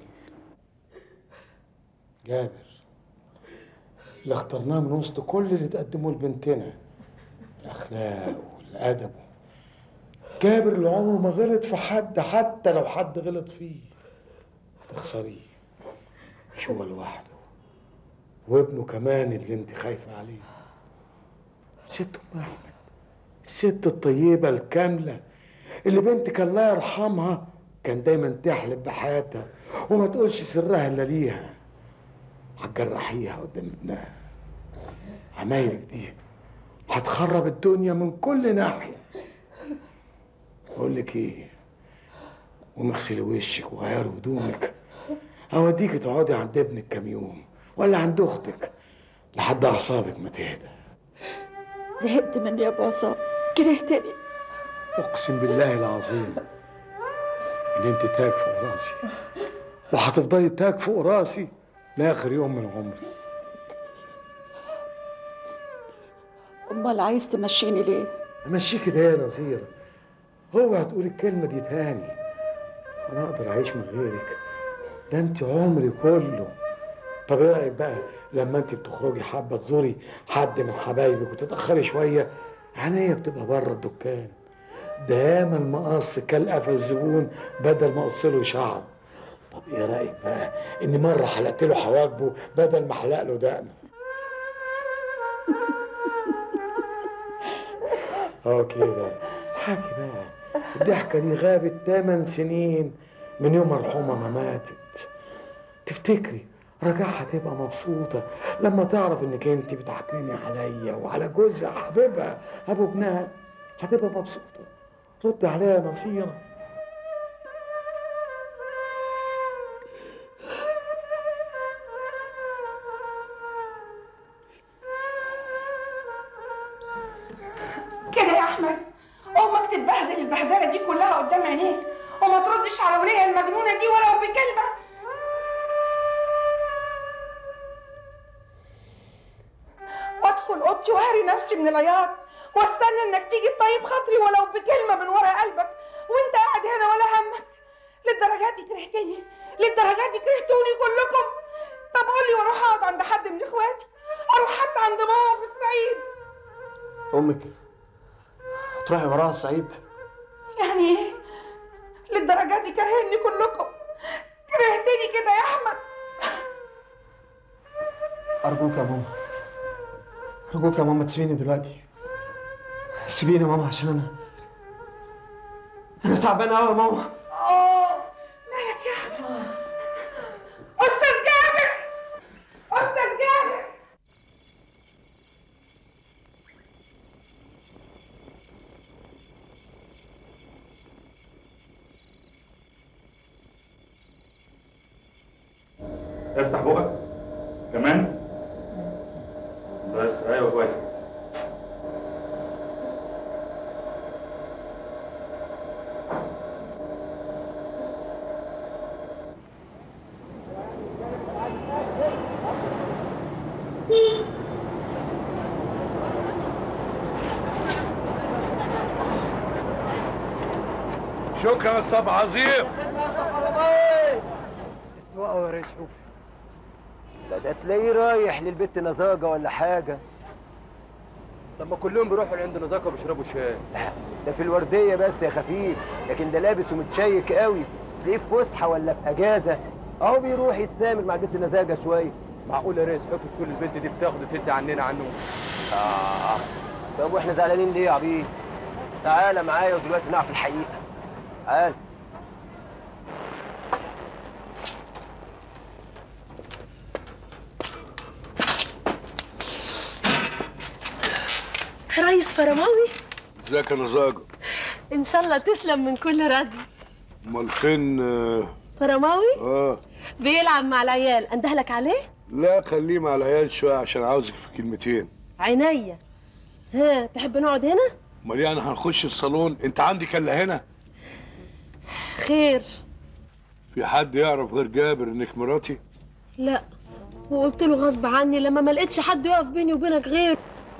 جابر اللي اخترناه من وسط كل اللي تقدموه لبنتنا الاخلاق والادب جابر اللي عمره ما غلط في حد حتى لو حد غلط فيه هتخسريه مش هو لوحده وابنه كمان اللي انت خايفه عليه ست ام احمد الست الطيبه الكامله اللي بنتك الله يرحمها كان دايما تحلف بحياتها وما تقولش سرها الا ليها هتجرحيها قدام ابنها عمايلك دي هتخرب الدنيا من كل ناحيه اقول لك ايه قومي اغسلي وشك وغيري هدومك اوديكي تقعدي عند ابنك كام يوم ولا عند اختك لحد اعصابك ما تهدى زهقت مني يا ابو عصام كرهتني اقسم بالله العظيم ان انت تاج فوق راسي وهتفضلي تاج فوق راسي لاخر يوم من عمري امال عايز تمشيني ليه امشيكي ده يا نظيره هو هتقولي الكلمه دي تاني انا اقدر اعيش من غيرك ده انت عمري كله طب ايه رايك بقى لما انت بتخرجي حابه تزوري حد من حبايبك وتتاخري شويه عينيا بتبقى بره الدكان دايما المقص كالقفا الزبون بدل ما اقص له شعره طب ايه رايك بقى ان مره حلقت له حواجبه بدل ما حلق له دقنه اه كده اضحكي بقى الضحكه دي غابت 8 سنين من يوم مرحومه ما ماتت تفتكري رجعها تبقى مبسوطة لما تعرف انك انت بتعكنني عليا وعلى جوزها حبيبها ابو ابنها هتبقى مبسوطة رد عليها يا نصيرة كده يا احمد امك تتبهدل البهدله دي كلها قدام عينيك وما تردش على وليها المجنونه دي ولو بكلمه وادخل اوضتي واهري نفسي من العياط واستنى انك تيجي تطيب خاطري ولو بكلمه من ورا قلبك وانت قاعد هنا ولا همك للدرجه دي كرهتني للدرجه دي كرهتوني كلكم طب قول لي واروح اقعد عند حد من اخواتي اروح حتى عند ماما في الصعيد امك تروحي وراها الصعيد يعني ايه للدرجه دي كرهني كلكم كرهتني كده يا احمد ارجوك يا ماما ارجوك يا ماما تسيبيني دلوقتي سيبيني يا ماما عشان انا انا تعبان قوي يا ماما اه مالك يا احمد استاذ جابر استاذ جابر افتح بقك كمان بس ايوه كويس شكرا يا صاحب عظيم اسوقه يا ريس حوفي لا ده تلاقيه رايح للبت نزاجة ولا حاجة طب ما كلهم بيروحوا عند نزاكه وبيشربوا شاي ده في الوردية بس يا خفيف لكن ده لابس ومتشيك قوي تلاقيه في فسحة ولا في أجازة أهو بيروح يتسامر مع البت نزاجة شوية معقول يا ريس حفظ كل البنت دي بتاخد تدي عننا عنه آه طب واحنا زعلانين ليه يا عبيد؟ تعالى معايا ودلوقتي نعرف الحقيقة تعال ريس فرماوي ازيك يا نزاجة ان شاء الله تسلم من كل راضي امال فين آه، فرماوي اه بيلعب مع العيال اندهلك عليه لا خليه مع العيال شوية عشان عاوزك في كلمتين عينيا ها تحب نقعد هنا امال يعني هنخش الصالون انت عندك الا هنا خير في حد يعرف غير جابر انك مراتي لا وقلت له غصب عني لما ما لقيتش حد يقف بيني وبينك غير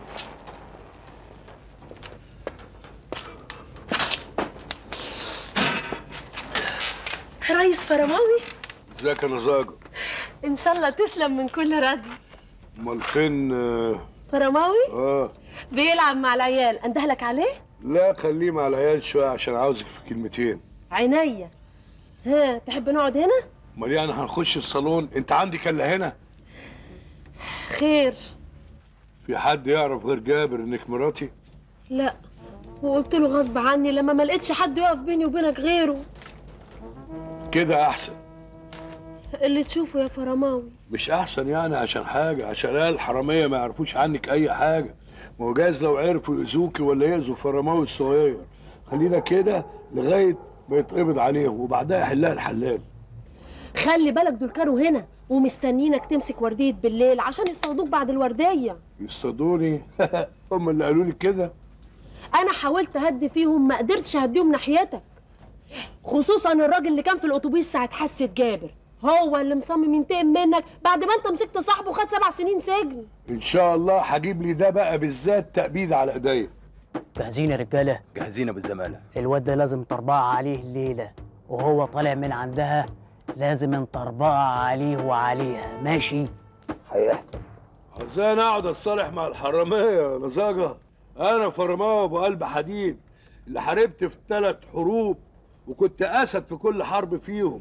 ريس فرماوي ازيك يا نزاجة ان شاء الله تسلم من كل راضي امال فين آه، فرماوي اه بيلعب مع العيال اندهلك عليه لا خليه مع العيال شوية عشان عاوزك في كلمتين عينيا ها تحب نقعد هنا امال يعني هنخش الصالون انت عندك الا هنا خير في حد يعرف غير جابر انك مراتي لا وقلت له غصب عني لما ما لقيتش حد يقف بيني وبينك غيره كده احسن اللي تشوفه يا فرماوي مش احسن يعني عشان حاجه عشان العيال الحراميه ما يعرفوش عنك اي حاجه ما هو جايز لو عرفوا يأذوكي ولا يأذوا فرماوي الصغير خلينا كده لغايه ما يتقبض عليهم وبعدها يحلها الحلال خلي بالك دول كانوا هنا ومستنينك تمسك وردية بالليل عشان يصطادوك بعد الوردية يصطادوني هم اللي قالوا لي كده انا حاولت اهدي فيهم ما قدرتش اهديهم ناحيتك خصوصا الراجل اللي كان في الاتوبيس ساعة حاسة جابر هو اللي مصمم ينتقم منك بعد ما انت مسكت صاحبه وخد سبع سنين سجن ان شاء الله هجيب لي ده بقى بالذات تأبيد على ايديا جاهزين يا رجاله جاهزين يا ابو الزماله الواد ده لازم طربعة عليه الليلة وهو طالع من عندها لازم نطربعة عليه وعليها ماشي هيحصل ازاي انا اقعد اتصالح مع الحراميه يا نزاجه انا فرماوي ابو قلب حديد اللي حاربت في ثلاث حروب وكنت اسد في كل حرب فيهم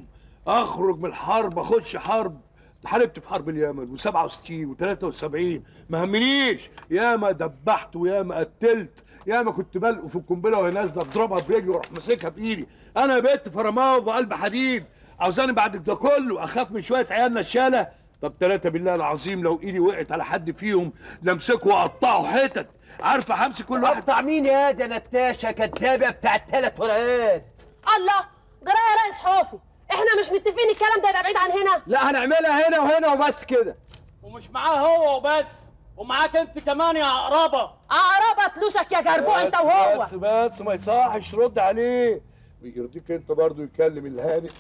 اخرج من الحرب اخش حرب حاربت في حرب اليمن و67 و73 ما همنيش ياما دبحت وياما قتلت ياما كنت بلقوا في القنبله وهي نازله اضربها برجلي واروح ماسكها بايدي انا بقيت فرماوي بقلب حديد عاوزاني بعد ده كله اخاف من شويه عيالنا الشاله طب ثلاثة بالله العظيم لو ايدي وقعت على حد فيهم لامسكه واقطعه حتت عارفه همسك كل واحد قطع مين يا دي نتاشة كدابة بتاع الثلاث ورقات الله جرايه يا ريس حوفي احنا مش متفقين الكلام ده يبقى بعيد عن هنا لا هنعملها هنا وهنا وبس كده ومش معاه هو وبس ومعاك انت كمان يا عقربه عقربة تلوشك يا جربوع انت بس- وهو بس بس ما يصحش رد عليه ويرضيك انت برضه يكلم الهاني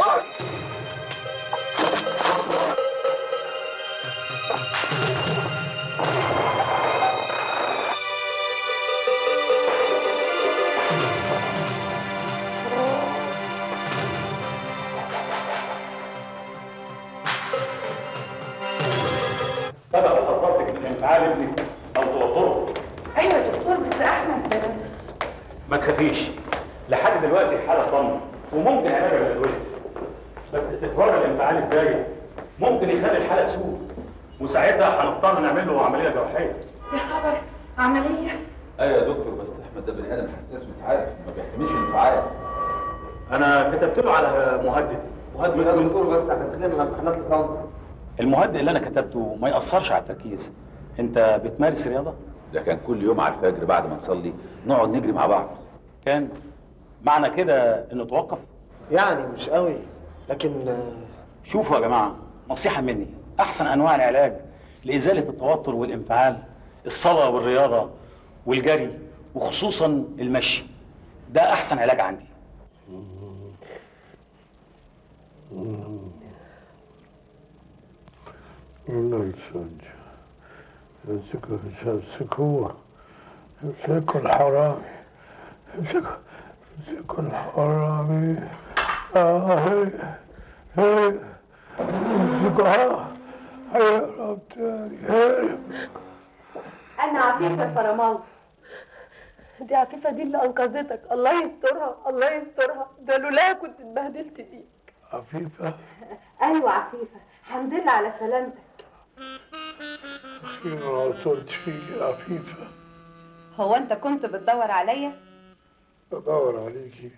سبق حصلتك من انفعال ابنك او توتره ايوه يا دكتور بس احمد ما تخافيش لحد دلوقتي الحاله صامته وممكن علاجها بالادويه بس استكبار الانفعال الزايد ممكن يخلي الحاله تسوء وساعتها هنضطر نعمل له عمليه جراحيه يا خبر عمليه ايوه يا دكتور بس احمد ده بني ادم حساس ومتعارف ما بيحتملش الانفعال انا كتبت له على مهدد مهدد يا دكتور بس احنا داخلين من امتحانات ليسانس المهدد اللي انا كتبته ما ياثرش على التركيز انت بتمارس رياضه ده كان كل يوم على الفجر بعد ما نصلي نقعد نجري مع بعض كان معنى كده انه توقف يعني مش قوي لكن شوفوا يا جماعه نصيحه مني احسن انواع العلاج لازاله التوتر والانفعال الصلاه والرياضه والجري وخصوصا المشي ده احسن علاج عندي من السج امسكوا امسكوه امسكوا الحرامي امسكوا امسكوا الحرامي اه هي هي امسكوا اه هيهرب تاني هي انا عفيفه الفرماوي دي عفيفه دي اللي انقذتك الله يسترها الله يسترها ده لولا كنت اتبهدلت بيك عفيفة ايوه عفيفه الحمد لله على سلامتك فين وصلت فيك يا عفيفة هو انت كنت بتدور عليا بدور عليكي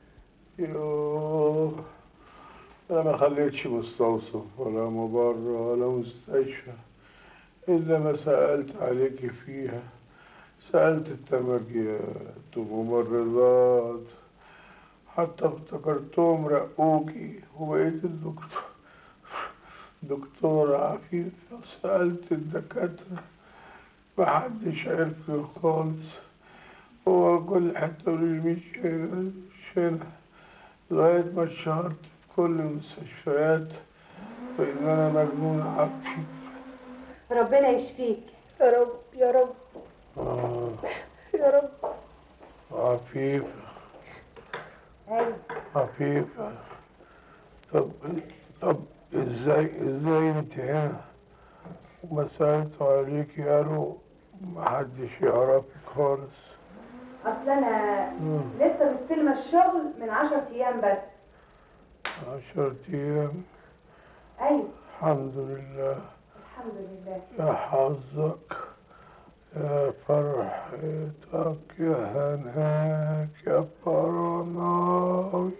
يوه أنا ما خليتش مستوصف ولا مبر ولا مستشفى إلا ما سألت عليكي فيها سألت التمرجيات وممرضات حتى افتكرتهم رقوكي وبقيت الدكتور دكتورة عفيفة سألت الدكاترة محدش عرف خالص هو كل حتة يقولوا لي مش هنا مش هنا لغاية ما اتشهرت في كل المستشفيات بإن أنا مجنون عفيف ربنا يشفيك يا رب يا رب آه يا رب عفيفة ايوه عفيفة طب طب ازاي ازاي انت هنا وما سألت عليكي قالوا محدش يعرفك خالص اصل انا مم. لسه مستلمه الشغل من 10 ايام بس عشرة أيام ايوه الحمد لله الحمد لله يا حظك يا فرحتك يا هناك يا فرناوي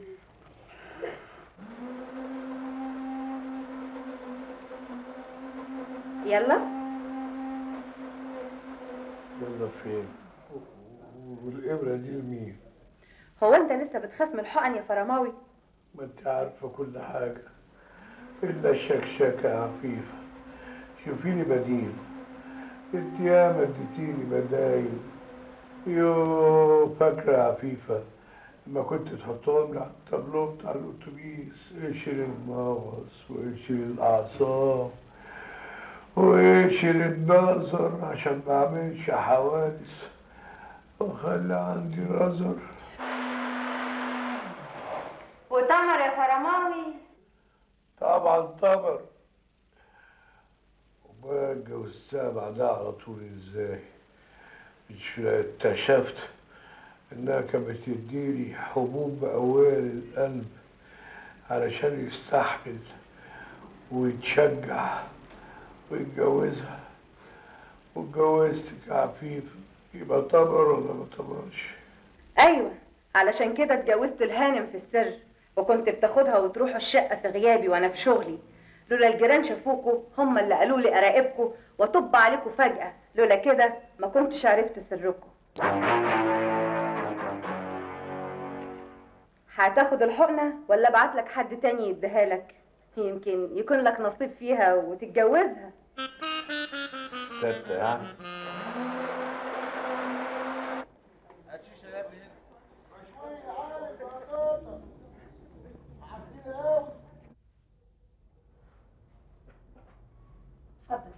يلا يلا فين والإبرة دي لمين هو انت لسه بتخاف من الحقن يا فرماوي ما انت عارفة كل حاجة إلا الشكشكة عفيفة شوفيلي بديل انت ياما اديتيني بدايل يو فاكرة يا عفيفة لما كنت تحطهم لي على التابلو بتاع الأتوبيس اقشر المغص واقشر الأعصاب واقشر النظر عشان ما أعملش حوادث وأخلي عندي نظر وتمر يا فرماوي طبعا طبعا وبقى اتجوزتها بعدها على طول ازاي مش اكتشفت انها كانت بتديلي حبوب مقوية للقلب علشان يستحمل ويتشجع ويتجوزها واتجوزتك يا عفيف يبقى طبر ولا ما طبرش ايوه علشان كده اتجوزت الهانم في السر وكنت بتاخدها وتروحوا الشقه في غيابي وانا في شغلي لولا الجيران شافوكوا هم اللي قالوا لي اراقبكوا واطب عليكوا فجاه لولا كده ما كنتش عرفت سركم هتاخد الحقنه ولا ابعت لك حد تاني يديها لك يمكن يكون لك نصيب فيها وتتجوزها ستة يعني اتفضل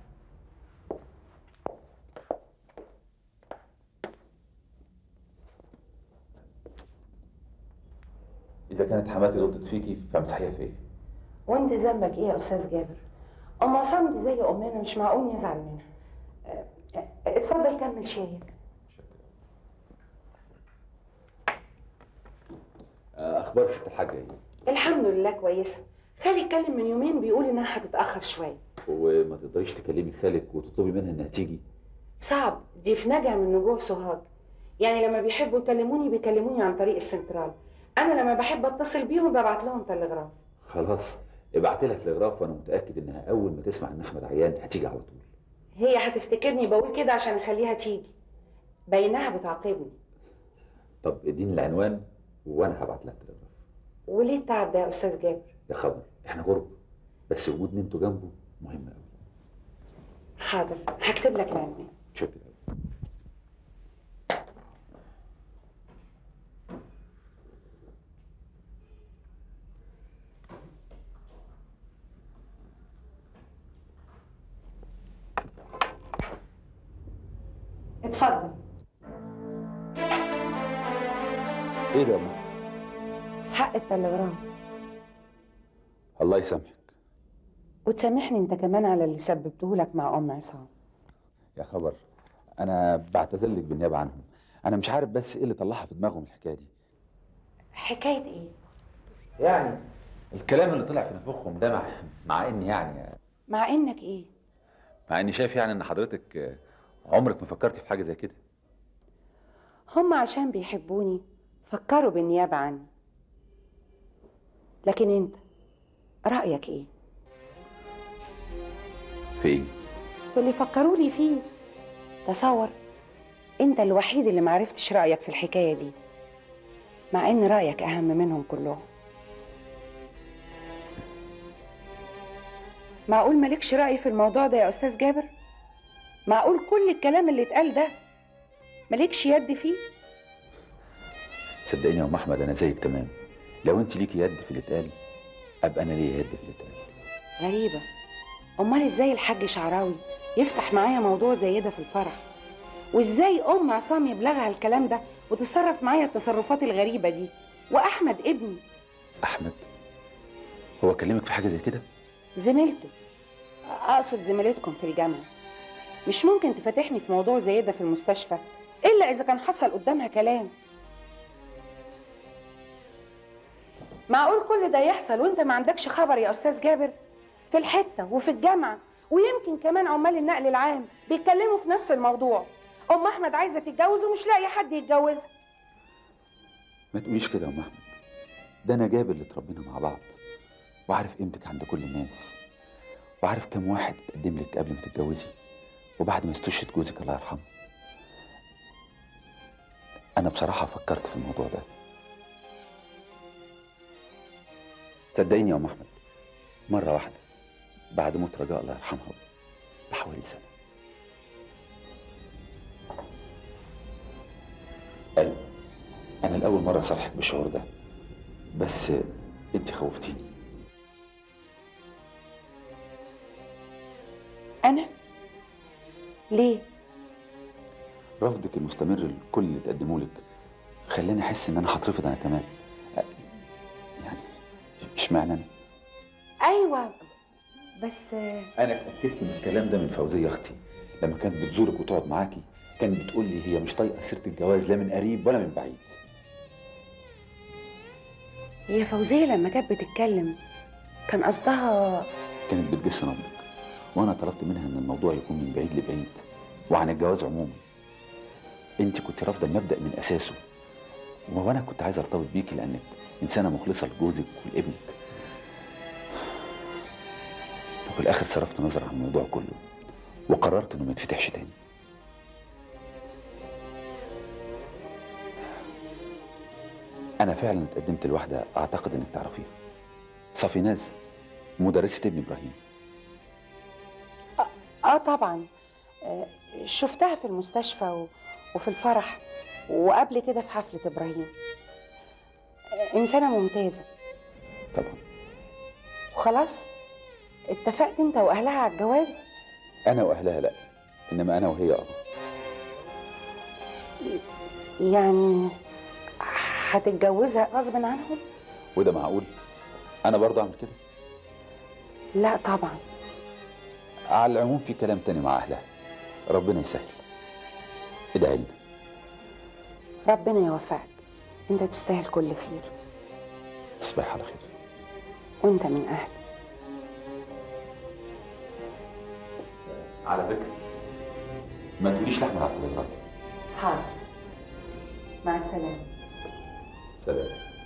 اذا كانت حماتي غلطت فيكي فامسحيها فيا وانت ذنبك ايه يا استاذ جابر ام عصام دي زي امنا مش معقول نزعل منها اه، اه، اتفضل كمل شايك آه، اخبار ست الحاجه ايه الحمد لله كويسه خالي اتكلم من يومين بيقول انها هتتاخر شويه وما تقدريش تكلمي خالك وتطلبي منها انها تيجي صعب دي في نجع من نجوع سوهاج يعني لما بيحبوا يكلموني بيكلموني عن طريق السنترال انا لما بحب اتصل بيهم ببعت لهم تلغراف خلاص ابعت لها تلغراف وانا متاكد انها اول ما تسمع ان احمد عيان هتيجي على طول هي هتفتكرني بقول كده عشان اخليها تيجي بينها بتعاقبني طب اديني العنوان وانا هبعت لها التلغراف وليه التعب ده يا استاذ جابر يا خبر احنا غرب بس وجودنا انتوا جنبه مهم قوي حاضر هكتب لك العنوان شكرا اتفضل ايه ده يا أمه؟ حق التلغراف الله يسامحك وتسامحني انت كمان على اللي سببته لك مع ام عصام يا خبر انا بعتذر لك بالنيابه عنهم انا مش عارف بس ايه اللي طلعها في دماغهم الحكايه دي حكايه ايه يعني الكلام اللي طلع في نفوخهم ده مع, مع اني يعني مع انك ايه مع اني شايف يعني ان حضرتك آه، عمرك ما فكرتي في حاجه زي كده هم عشان بيحبوني فكروا بالنيابه عني لكن انت رايك ايه في ايه في اللي فكروا لي فيه تصور انت الوحيد اللي معرفتش رايك في الحكايه دي مع ان رايك اهم منهم كلهم معقول مالكش راي في الموضوع ده يا استاذ جابر معقول كل الكلام اللي اتقال ده مالكش يد فيه صدقيني يا ام احمد انا زيك تمام لو انت ليكي يد في اللي اتقال ابقى انا ليا يد في اللي اتقال غريبه امال ازاي الحاج شعراوي يفتح معايا موضوع زي ده في الفرح وازاي ام عصام يبلغها الكلام ده وتتصرف معايا التصرفات الغريبه دي واحمد ابني احمد هو كلمك في حاجه زي كده زميلته اقصد زميلتكم في الجامعه مش ممكن تفتحني في موضوع زي ده في المستشفى الا اذا كان حصل قدامها كلام معقول كل ده يحصل وانت ما عندكش خبر يا استاذ جابر في الحته وفي الجامعه ويمكن كمان عمال النقل العام بيتكلموا في نفس الموضوع ام احمد عايزه تتجوز ومش لاقي حد يتجوزها ما تقوليش كده يا ام احمد ده انا جابر اللي اتربينا مع بعض وعارف قيمتك عند كل الناس وعارف كم واحد اتقدم لك قبل ما تتجوزي وبعد ما استشهد جوزك الله يرحمه انا بصراحه فكرت في الموضوع ده صدقيني يا ام احمد مره واحده بعد موت رجاء الله يرحمها بحوالي سنه ايوه انا لاول مره اصارحك بالشعور ده بس انت خوفتيني انا ليه رفضك المستمر لكل اللي تقدمه لك خلاني احس ان انا هترفض انا كمان أ- يعني اشمعنى انا ايوه بس انا اتاكدت من الكلام ده من فوزيه اختي لما كانت بتزورك وتقعد معاكي كانت بتقول لي هي مش طايقه سيره الجواز لا من قريب ولا من بعيد هي فوزيه لما كانت بتتكلم كان قصدها كانت بتجس نبضك وانا طلبت منها ان الموضوع يكون من بعيد لبعيد وعن الجواز عموما انت كنت رافضه المبدا من اساسه وانا كنت عايز ارتبط بيكي لانك انسانه مخلصه لجوزك ولابنك وفي الاخر صرفت نظر عن الموضوع كله وقررت انه ما يتفتحش تاني انا فعلا اتقدمت لواحده اعتقد انك تعرفيها صفيناز مدرسه ابن ابراهيم اه طبعا آه، شفتها في المستشفى و... وفي الفرح وقبل كده في حفلة إبراهيم آه، إنسانة ممتازة طبعا وخلاص اتفقت أنت وأهلها على الجواز انا واهلها لا انما انا وهي اه يعني هتتجوزها غصب عنهم؟ وده معقول انا برضه اعمل كده لا طبعا على العموم في كلام تاني مع اهلها ربنا يسهل ادعي لنا ربنا يوفقك أنت تستاهل كل خير تصبح على خير وأنت من أهل على فكره ما تقوليش لاحمد على التليجرام حاضر مع السلامة سلام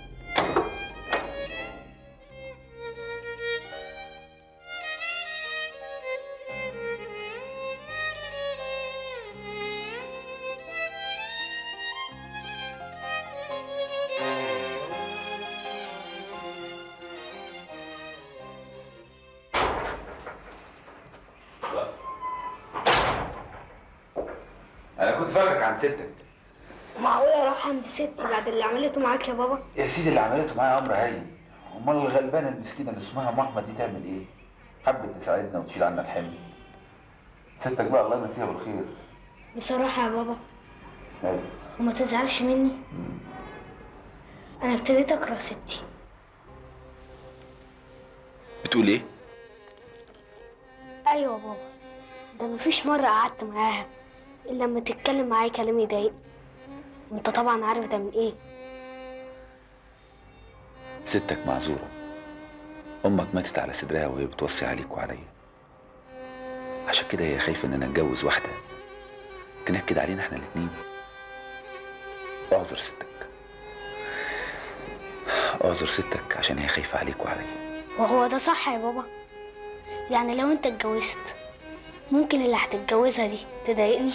انا كنت فاكرك عن ستك معقول اروح عند ستي بعد اللي عملته معاك يا بابا يا سيدي اللي عملته معايا امر هين امال الغلبانه المسكينه اللي اسمها ام احمد دي تعمل ايه حبت تساعدنا وتشيل عنا الحمل ستك بقى الله يمسيها بالخير بصراحة يا بابا ايوه وما تزعلش مني انا ابتديت اكره ستي بتقول ايه ايوه يا بابا ده مفيش مرة قعدت معاها الا لما تتكلم معايا كلام يضايقني وانت طبعا عارف ده من ايه ستك معذوره امك ماتت على صدرها وهي بتوصي عليك وعليا عشان كده هي خايفه ان انا اتجوز واحده تنكد علينا احنا الاتنين اعذر ستك اعذر ستك عشان هي خايفه عليك وعليا وهو ده صح يا بابا يعني لو انت اتجوزت ممكن اللي هتتجوزها دي تضايقني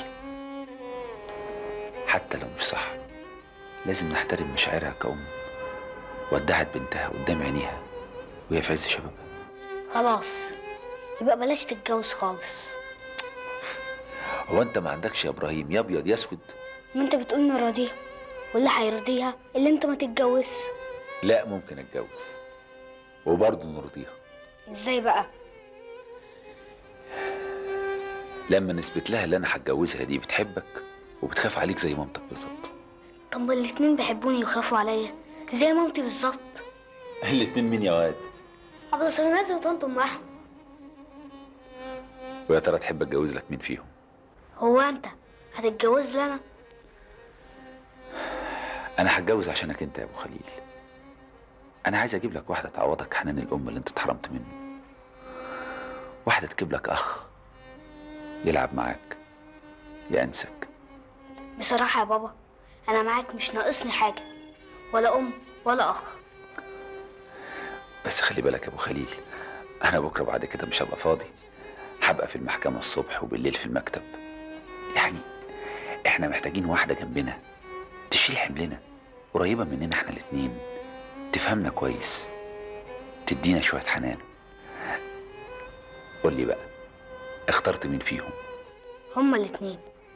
حتى لو مش صح لازم نحترم مشاعرها كأم ودعت بنتها قدام عينيها وهي في عز شبابها خلاص يبقى بلاش تتجوز خالص هو انت ما عندكش يا ابراهيم يا ابيض يا اسود ما انت بتقول نراضيها واللي هيرضيها اللي انت ما تتجوزش لا ممكن اتجوز وبرضه نرضيها ازاي بقى لما نثبت لها اللي انا هتجوزها دي بتحبك وبتخاف عليك زي مامتك بالظبط طب ما الاتنين بيحبوني ويخافوا عليا زي مامتي بالظبط الاتنين مين يا واد عبد الصفيناز وطنط ام احمد ويا ترى تحب اتجوز لك مين فيهم هو انت هتتجوز لي انا انا هتجوز عشانك انت يا ابو خليل انا عايز اجيب لك واحده تعوضك حنان الام اللي انت اتحرمت منه واحده تجيب لك اخ يلعب معاك يأنسك بصراحة يا بابا انا معاك مش ناقصني حاجة ولا ام ولا اخ بس خلي بالك يا ابو خليل انا بكره بعد كده مش هبقى فاضي هبقى في المحكمه الصبح وبالليل في المكتب يعني احنا محتاجين واحده جنبنا تشيل حملنا قريبه مننا احنا الاتنين تفهمنا كويس تدينا شويه حنان قول لي بقى اخترت مين فيهم هما الاتنين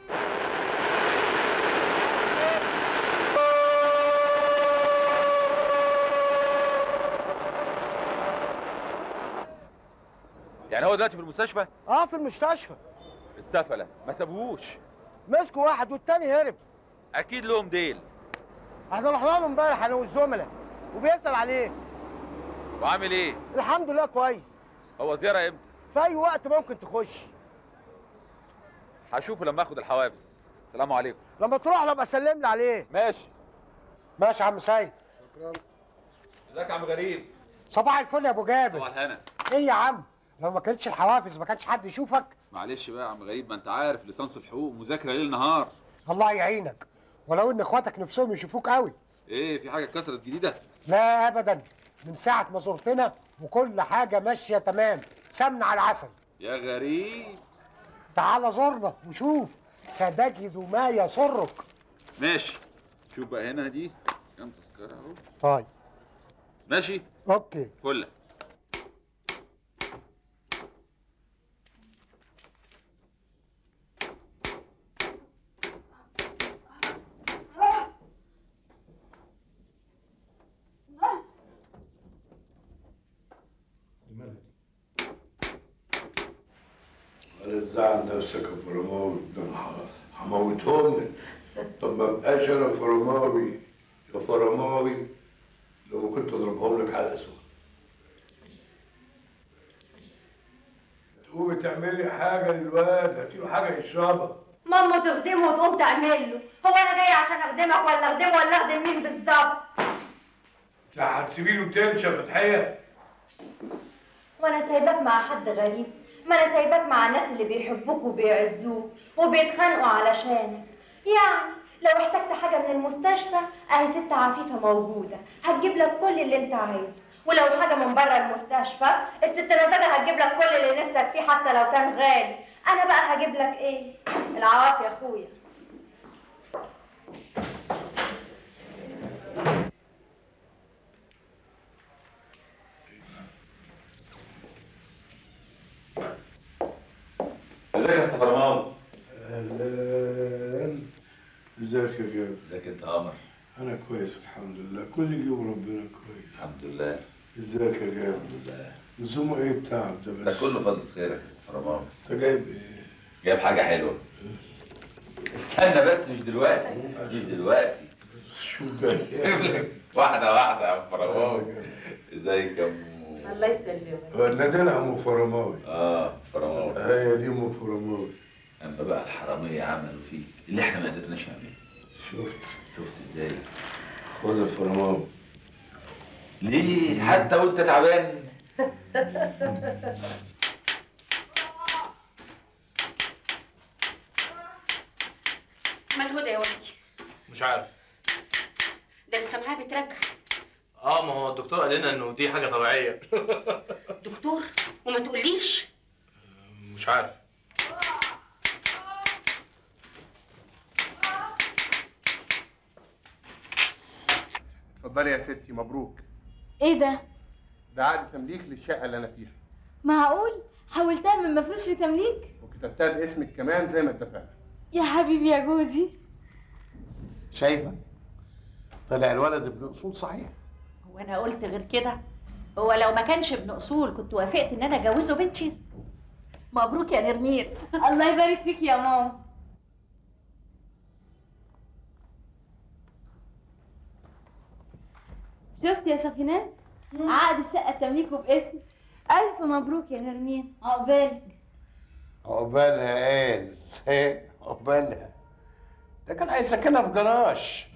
يعني هو دلوقتي في المستشفى اه في المستشفى السفله ما سابوهوش مسكوا واحد والتاني هرب اكيد لهم ديل احنا رحنا له امبارح انا والزملاء وبيسال عليك وعامل ايه الحمد لله كويس هو زياره امتى في اي وقت ممكن تخش هشوفه لما اخد الحوافز سلام عليكم لما تروح له ابقى سلم لي عليه ماشي ماشي يا عم سيد ازيك يا عم غريب صباح الفل يا ابو جابر صباح الهنا ايه يا عم لو ما كانتش الحوافز ما كانش حد يشوفك معلش بقى يا عم غريب ما انت عارف ليسانس الحقوق مذاكره ليل نهار الله يعينك ولو ان اخواتك نفسهم يشوفوك قوي ايه في حاجه اتكسرت جديده لا ابدا من ساعه ما زرتنا وكل حاجه ماشيه تمام سمن على العسل يا غريب تعال زورنا وشوف ستجد ما يسرك ماشي شوف بقى هنا دي كام تذكره اهو طيب ماشي اوكي فله ولا تزعل نفسك يا فرماوي ده انا ه- هموتهم لك طب ما بقاش انا فرماوي يا فرماوي لو كنت اضربهم لك على سخن تقومي تعملي حاجه للواد هاتيله حاجه يشربها ماما تخدمه وتقوم تعمل له هو انا جاي عشان اخدمك ولا اخدمه ولا اخدم مين بالظبط انت هتسيبي له تمشي يا فتحيه وانا سايباك مع حد غريب ما انا سايباك مع الناس اللي بيحبوك وبيعزوك وبيتخانقوا علشانك يعني لو احتجت حاجه من المستشفى اهي ست عفيفه موجوده هتجيب لك كل اللي انت عايزه ولو حاجه من بره المستشفى الست نزاجه هتجيب لك كل اللي نفسك فيه حتى لو كان غالي انا بقى هجيب لك ايه العواف يا اخويا ازيك يا استاذ فرمان اهلا ازيك يا جابر ازيك انت يا قمر انا كويس الحمد لله كل يوم ربنا كويس الحمد لله ازيك يا جابر الحمد لله لزومه ايه بتاعك ده ده بس كله فضل خيرك يا استاذ فرمان انت جايب ايه جايب حاجه حلوه استنى بس مش دلوقتي مش دلوقتي شوف جاي واحده واحده يا عم فرمان ازيك يا ام الله يسلمك ولدنا ام فرماوي اه فرمان هي دي ام فرماوي اما بقى الحراميه عملوا فيك اللي احنا ما قدرناش نعمله شفت شفت ازاي خد يا فرماوي ليه حتى وانت تعبان مال هدى يا ولدي مش عارف ده انا سامعاها بترجع اه ما هو الدكتور قال لنا انه دي حاجه طبيعيه دكتور وما تقوليش مش عارف اتفضلي يا ستي مبروك ايه ده؟ ده عقد تمليك للشقه اللي انا فيها معقول؟ حولتها من مفروش لتمليك؟ وكتبتها باسمك كمان زي ما اتفقنا يا حبيبي يا جوزي شايفه طلع الولد ابن اصول صحيح هو انا قلت غير كده هو لو ما كانش ابن اصول كنت وافقت ان انا اجوزه بنتي مبروك يا نرمين الله يبارك فيك يا ماما شفت يا صفيناز عقد الشقة تمليكه باسمي ألف مبروك يا نرمين عقبالك عقبالها قال ايه عقبالها ده كان هيسكنها في جراج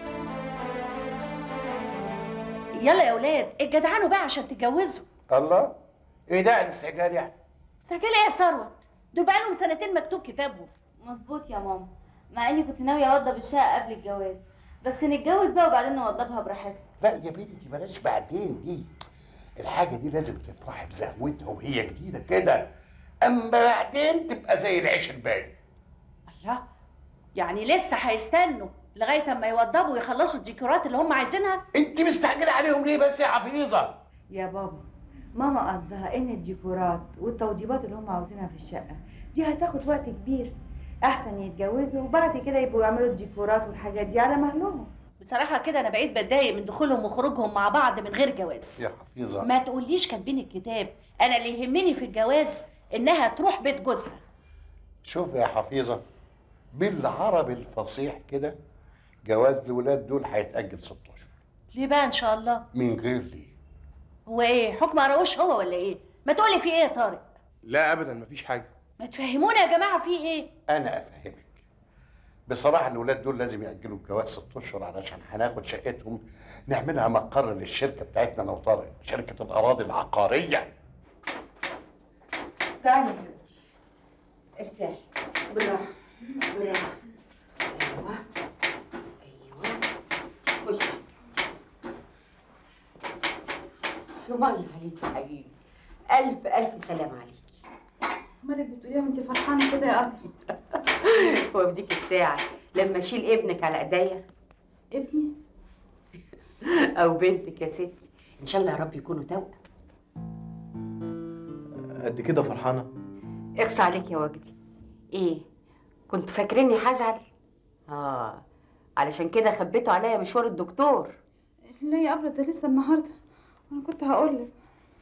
يلا يا اولاد اتجدعنوا بقى عشان تتجوزوا الله ايه ده الاستعجال يعني سجل ايه يا ثروت دول بقى لهم سنتين مكتوب كتابهم مظبوط يا ماما مع اني كنت ناوية اوضب الشقة قبل الجواز بس نتجوز بقى وبعدين نوضبها براحتنا لا يا بنتي بلاش بعدين دي الحاجه دي لازم تفرحي بزهوتها وهي جديده كده اما بعدين تبقى زي العيش الباقي الله يعني لسه هيستنوا لغايه اما يوضبوا ويخلصوا الديكورات اللي هم عايزينها انت مستعجله عليهم ليه بس يا حفيظه يا بابا ماما قصدها ان الديكورات والتوضيبات اللي هم عاوزينها في الشقه دي هتاخد وقت كبير احسن يتجوزوا وبعد كده يبقوا يعملوا الديكورات والحاجات دي على مهلهم بصراحه كده انا بقيت بتضايق من دخولهم وخروجهم مع بعض من غير جواز يا حفيظه ما تقوليش كاتبين الكتاب انا اللي يهمني في الجواز انها تروح بيت جوزها شوف يا حفيظه بالعربي الفصيح كده جواز الولاد دول هيتاجل ست اشهر ليه بقى ان شاء الله من غير ليه هو ايه حكم رؤوش هو ولا ايه ما تقولي في ايه يا طارق لا ابدا مفيش حاجه ما تفهمونا يا جماعه في ايه انا افهمك بصراحه الاولاد دول لازم ياجلوا الجواز ست اشهر علشان هناخد شقتهم نعملها مقر للشركه بتاعتنا انا وطارق شركه الاراضي العقاريه تعالي يا حبيبتي ارتاحي بالراحه بالراحه ايوه ايوه خشي يوم الله عليك يا حبيبي الف الف سلام عليك مالك بتقولي وانت فرحانه كده يا ابني هو في ديك الساعه لما اشيل ابنك على ايديا ابني او بنتك يا ستي ان شاء الله يا رب يكونوا توأم قد كده فرحانه اخصى عليك يا وجدي ايه كنت فاكريني هزعل اه علشان كده خبيتوا عليا مشوار الدكتور لا يا ابله ده لسه النهارده وانا كنت هقول لك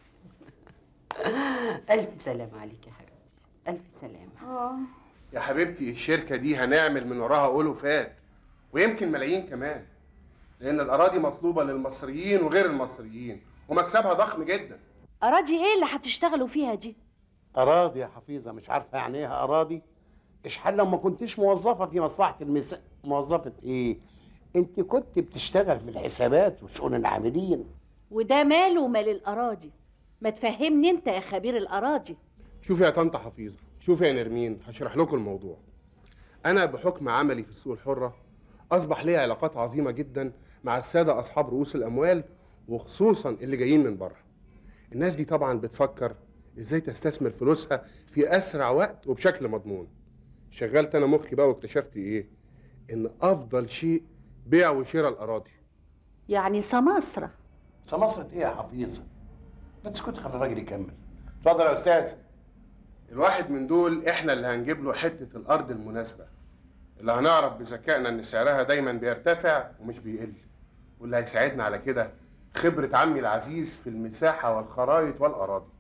الف سلام عليك يا حبيبتي الف سلام اه يا حبيبتي الشركه دي هنعمل من وراها ألوفات ويمكن ملايين كمان لان الاراضي مطلوبه للمصريين وغير المصريين ومكسبها ضخم جدا اراضي ايه اللي هتشتغلوا فيها دي اراضي يا حفيظه مش عارفه يعني ايه اراضي اشحال لو ما كنتيش موظفه في مصلحه المس موظفه ايه انت كنت بتشتغل في الحسابات وشؤون العاملين وده ماله ومال الاراضي ما تفهمني انت يا خبير الاراضي شوفي يا طنط حفيظه شوفي يا نرمين هشرح لكم الموضوع انا بحكم عملي في السوق الحره اصبح لي علاقات عظيمه جدا مع الساده اصحاب رؤوس الاموال وخصوصا اللي جايين من بره الناس دي طبعا بتفكر ازاي تستثمر فلوسها في اسرع وقت وبشكل مضمون شغلت انا مخي بقى واكتشفت ايه ان افضل شيء بيع وشراء الاراضي يعني سماسرة سمسرة ايه يا حفيظه ما تسكتي خلي الراجل يكمل اتفضل يا استاذ الواحد من دول احنا اللي هنجيب له حته الارض المناسبه اللي هنعرف بذكائنا ان سعرها دايما بيرتفع ومش بيقل واللي هيساعدنا على كده خبره عمي العزيز في المساحه والخرايط والاراضي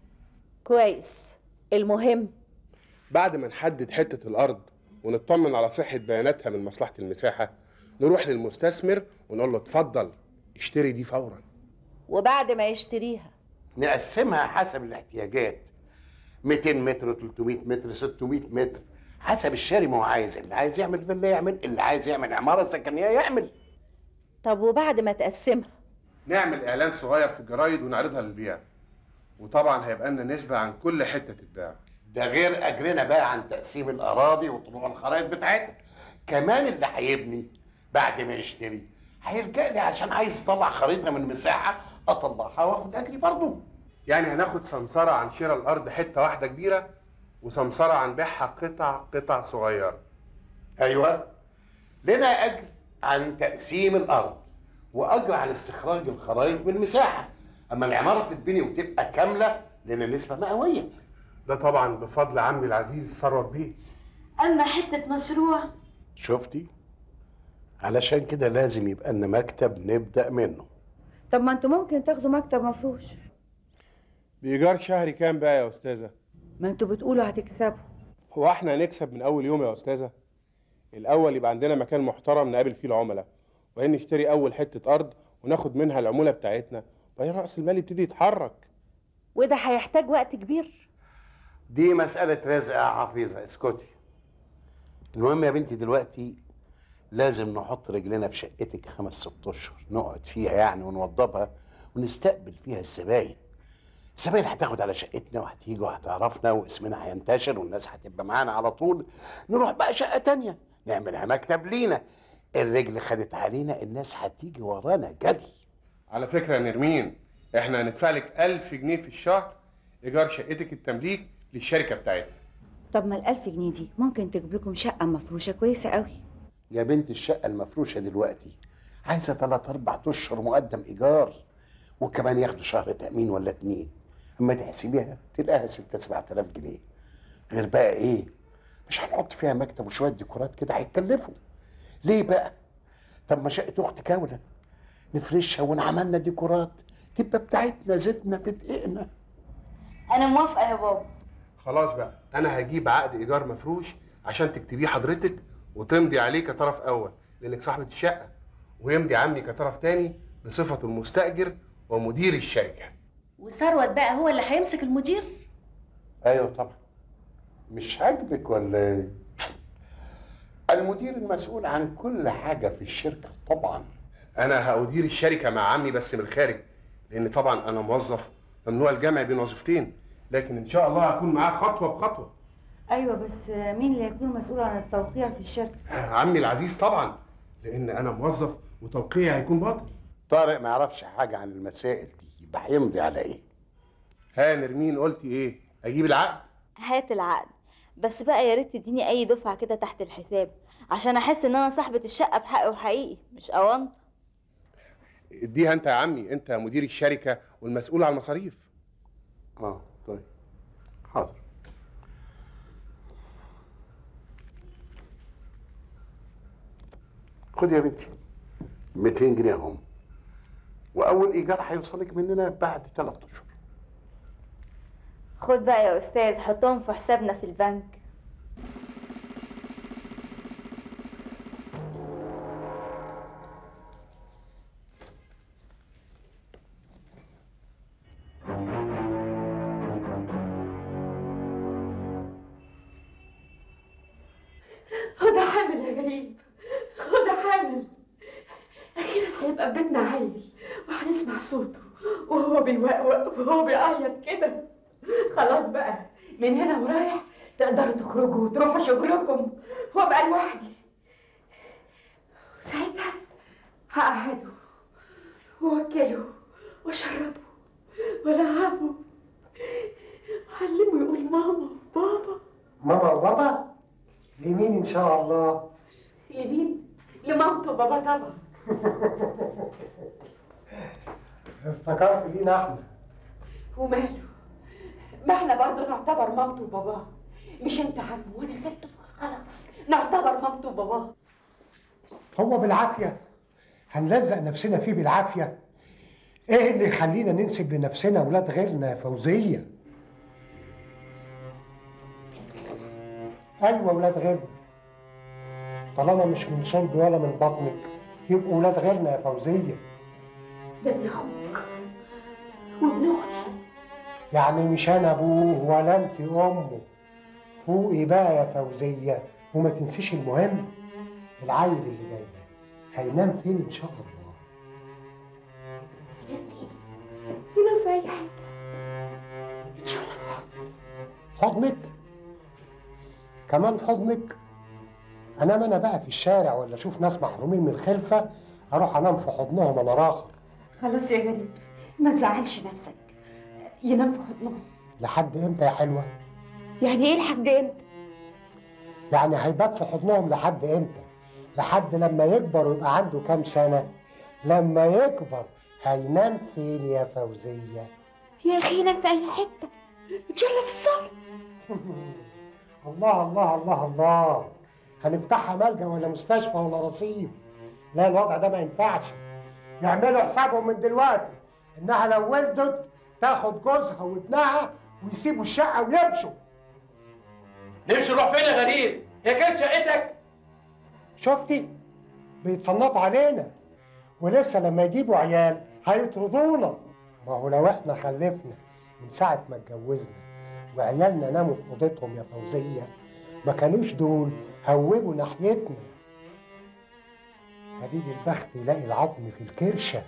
كويس المهم بعد ما نحدد حته الارض ونطمن على صحه بياناتها من مصلحه المساحه نروح للمستثمر ونقول له اتفضل اشتري دي فورا وبعد ما يشتريها نقسمها حسب الاحتياجات 200 متر 300 متر 600 متر حسب الشاري ما هو عايز اللي عايز يعمل فيلا يعمل اللي عايز يعمل عماره سكنيه يعمل طب وبعد ما تقسمها نعمل اعلان صغير في الجرايد ونعرضها للبيع وطبعا هيبقى لنا نسبه عن كل حته تتباع ده غير اجرنا بقى عن تقسيم الاراضي وطلوع الخرائط بتاعتها كمان اللي هيبني بعد ما يشتري هيلجأ لي عشان عايز يطلع خريطه من مساحه اطلعها واخد اجري برضه يعني هناخد سمسره عن شراء الارض حته واحده كبيره وسمسره عن بيعها قطع قطع صغيره ايوه لنا اجر عن تقسيم الارض واجر عن استخراج الخرائط من المساحه اما العماره تتبني وتبقى كامله لنا نسبه مئويه ده طبعا بفضل عمي العزيز ثروت بيه اما حته مشروع شفتي علشان كده لازم يبقى لنا مكتب نبدا منه طب ما انتوا ممكن تاخدوا مكتب مفروش بايجار شهري كام بقى يا استاذه ما انتوا بتقولوا هتكسبوا هو احنا هنكسب من اول يوم يا استاذه الاول يبقى عندنا مكان محترم نقابل فيه العملاء وبعدين نشتري اول حته ارض وناخد منها العموله بتاعتنا وبعدين راس المال يبتدي يتحرك وده هيحتاج وقت كبير دي مساله رزق يا حفيظه اسكتي المهم يا بنتي دلوقتي لازم نحط رجلنا في شقتك خمس ست اشهر نقعد فيها يعني ونوضبها ونستقبل فيها الزباين الزباين هتاخد على شقتنا وهتيجي وهتعرفنا واسمنا هينتشر والناس هتبقى معانا على طول نروح بقى شقه تانية نعملها مكتب لينا الرجل خدت علينا الناس هتيجي ورانا جري على فكره يا نرمين احنا هندفع لك 1000 جنيه في الشهر ايجار شقتك التمليك للشركه بتاعتنا طب ما الألف جنيه دي ممكن تجيب لكم شقة مفروشة كويسة قوي يا بنت الشقه المفروشه دلوقتي عايزه ثلاث اربع اشهر مقدم ايجار وكمان ياخدوا شهر تامين ولا اتنين اما تحسبيها تلاقيها 6 7000 جنيه غير بقى ايه مش هنحط فيها مكتب وشويه ديكورات كده هيتكلفوا ليه بقى طب ما شقه اخت كاوله نفرشها ونعملنا ديكورات تبقى بتاعتنا زيتنا في دقيقنا انا موافقه يا بابا خلاص بقى انا هجيب عقد ايجار مفروش عشان تكتبيه حضرتك وتمضي عليه كطرف اول لانك صاحبه الشقه ويمضي عمي كطرف تاني بصفته المستاجر ومدير الشركه وثروت بقى هو اللي هيمسك المدير ايوه طبعا مش عاجبك ولا ايه المدير المسؤول عن كل حاجه في الشركه طبعا انا هأدير الشركه مع عمي بس من الخارج لان طبعا انا موظف ممنوع الجمع بين وظيفتين لكن ان شاء الله هكون معاه خطوه بخطوه ايوه بس مين اللي هيكون مسؤول عن التوقيع في الشركه عمي العزيز طبعا لان انا موظف وتوقيعي هيكون باطل طارق ما يعرفش حاجه عن المسائل دي يبقى هيمضي على ايه ها نرمين قلتي ايه اجيب العقد هات العقد بس بقى يا ريت تديني اي دفعه كده تحت الحساب عشان احس ان انا صاحبه الشقه بحق وحقيقي مش اوانط اديها انت يا عمي انت مدير الشركه والمسؤول عن المصاريف اه طيب حاضر خد يا بنتي 200 جنيه اهم واول ايجار هيوصلك مننا بعد ثلاث اشهر خد بقى يا استاذ حطهم في حسابنا في البنك هدى حامل يا غريب هدى حامل أخيرا هيبقى في بيتنا عيل وهنسمع صوته وهو بيوقوق وهو بيعيط كده خلاص بقى من هنا ورايح تقدروا تخرجوا وتروحوا شغلكم وابقى لوحدي ساعتها هقعده واوكله واشربه والعبه وعلمه يقول ماما وبابا ماما وبابا لمين ان شاء الله لمين؟ لمامته وبابا طبعا افتكرت لينا احنا وماله ما احنا برضه نعتبر مامته وباباه مش انت عمه وانا خالته خلاص نعتبر مامته وباباه هو بالعافيه هنلزق نفسنا فيه بالعافيه ايه اللي يخلينا ننسب لنفسنا ولاد غيرنا يا فوزيه ايوه ولاد غيرنا طالما مش من صلبي ولا من بطنك يبقوا ولاد غيرنا يا فوزيه ده ابن اخوك وابن اختي يعني مش انا ابوه ولا انت امه فوقي بقى يا فوزيه وما تنسيش المهم العيل اللي جاي ده هينام فين ان شاء الله ينام في اي حته ان شاء الله في حضني حضنك كمان حضنك انام انا بقى في الشارع ولا اشوف ناس محرومين من الخلفه اروح انام في حضنهم انا راخر خلاص يا غريب ما تزعلش نفسك ينام في حضنهم لحد امتى يا حلوه يعني ايه لحد امتى يعني هيبات في حضنهم لحد امتى لحد لما يكبر ويبقى عنده كام سنه لما يكبر هينام فين يا فوزيه يا اخي ينام في اي حته ان شاء الله في الصاله الله الله الله الله هنفتحها ملجأ ولا مستشفى ولا رصيف لا الوضع ده ما ينفعش يعملوا حسابهم من دلوقتي انها لو ولدت تاخد جوزها وابنها ويسيبوا الشقه ويمشوا نمشي نروح فين يا غريب؟ هي كانت شقتك؟ شفتي بيتصنطوا علينا ولسه لما يجيبوا عيال هيطردونا ما هو لو احنا خلفنا من ساعة ما اتجوزنا وعيالنا ناموا في اوضتهم يا فوزية ما كانوش دول هوبوا ناحيتنا هديد البخت يلاقي العظم في الكرشة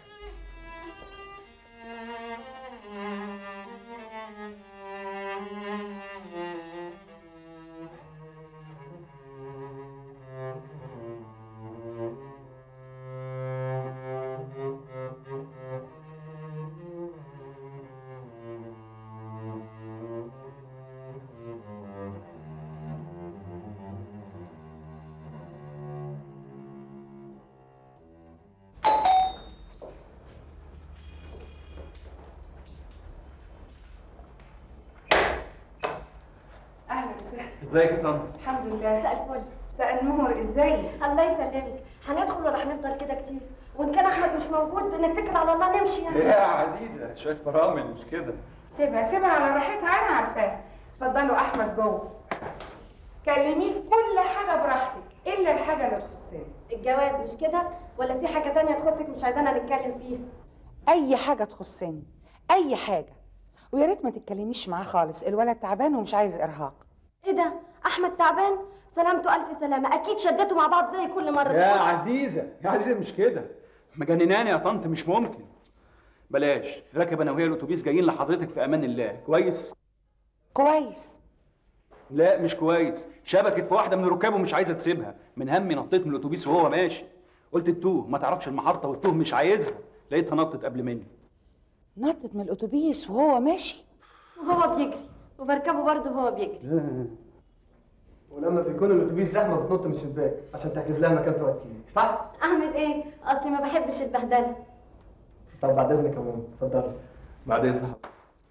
اهلا وسهلا ازيك يا طنط؟ الحمد لله مساء الفل مساء النور ازاي الله يسلمك هندخل ولا هنفضل كده كتير وان كان احمد مش موجود نتكل على الله نمشي يعني ايه يا عزيزه شويه فرامل مش كده سيبها سيبها على راحتها انا عارفاها اتفضلوا احمد جوه كلميه في كل حاجه براحتك الا الحاجه اللي تخصني الجواز مش كده ولا في حاجه تانية تخصك مش عايزانا نتكلم فيها اي حاجه تخصني اي حاجه ويا ريت ما تتكلميش معاه خالص الولد تعبان ومش عايز ارهاق ايه ده احمد تعبان سلامته الف سلامه اكيد شدتوا مع بعض زي كل مره مش يا ممكن. عزيزه يا عزيزه مش كده مجنناني يا طنط مش ممكن بلاش راكب انا وهي الاتوبيس جايين لحضرتك في امان الله كويس كويس لا مش كويس شبكت في واحده من الركاب ومش عايزه تسيبها من همي نطيت من الاتوبيس وهو ماشي قلت التوه ما تعرفش المحطه والتوه مش عايزها لقيتها نطت قبل مني نطت من الاتوبيس وهو ماشي وهو بيجري وبركبه برضه وهو بيجري ولما بيكون الاتوبيس زحمه بتنط من الشباك عشان تحجز لها مكان تقعد فيه صح؟ اعمل ايه اصلي ما بحبش البهدله طب بعد اذنك يا ماما اتفضلي بعد اذن حضرتك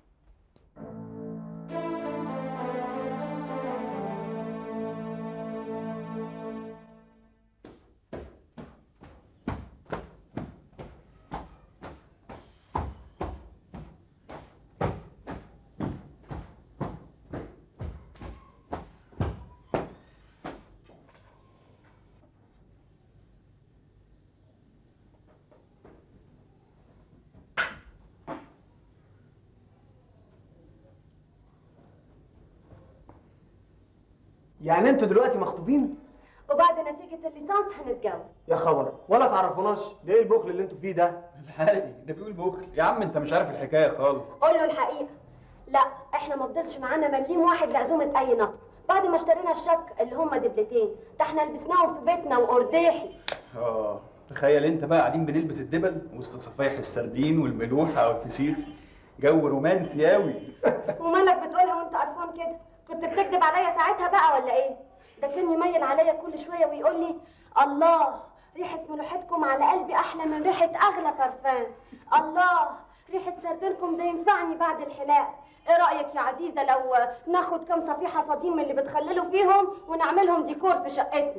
يعني انتوا دلوقتي مخطوبين؟ وبعد نتيجه الليسانس هنتجوز يا خبر ولا تعرفوناش ده ايه البخل اللي انتوا فيه ده؟ الحقيقي ده بيقول بخل يا عم انت مش عارف الحكايه خالص قول له الحقيقه لا احنا ما فضلش معانا مليم واحد لعزومه اي نفر بعد ما اشترينا الشك اللي هم دبلتين ده احنا لبسناهم في بيتنا وقرداحي اه تخيل انت بقى قاعدين بنلبس الدبل وسط صفايح السردين والملوحه والفسيخ جو رومانسي قوي ومالك بتقولها وانت قرفان كده كنت بتكذب عليا ساعتها بقى ولا ايه ده كان يميل عليا كل شويه ويقول لي الله ريحه ملوحتكم على قلبي احلى من ريحه اغلى برفان الله ريحه سردينكم ده ينفعني بعد الحلاق ايه رايك يا عزيزه لو ناخد كام صفيحه فاضيين من اللي بتخللوا فيهم ونعملهم ديكور في شقتنا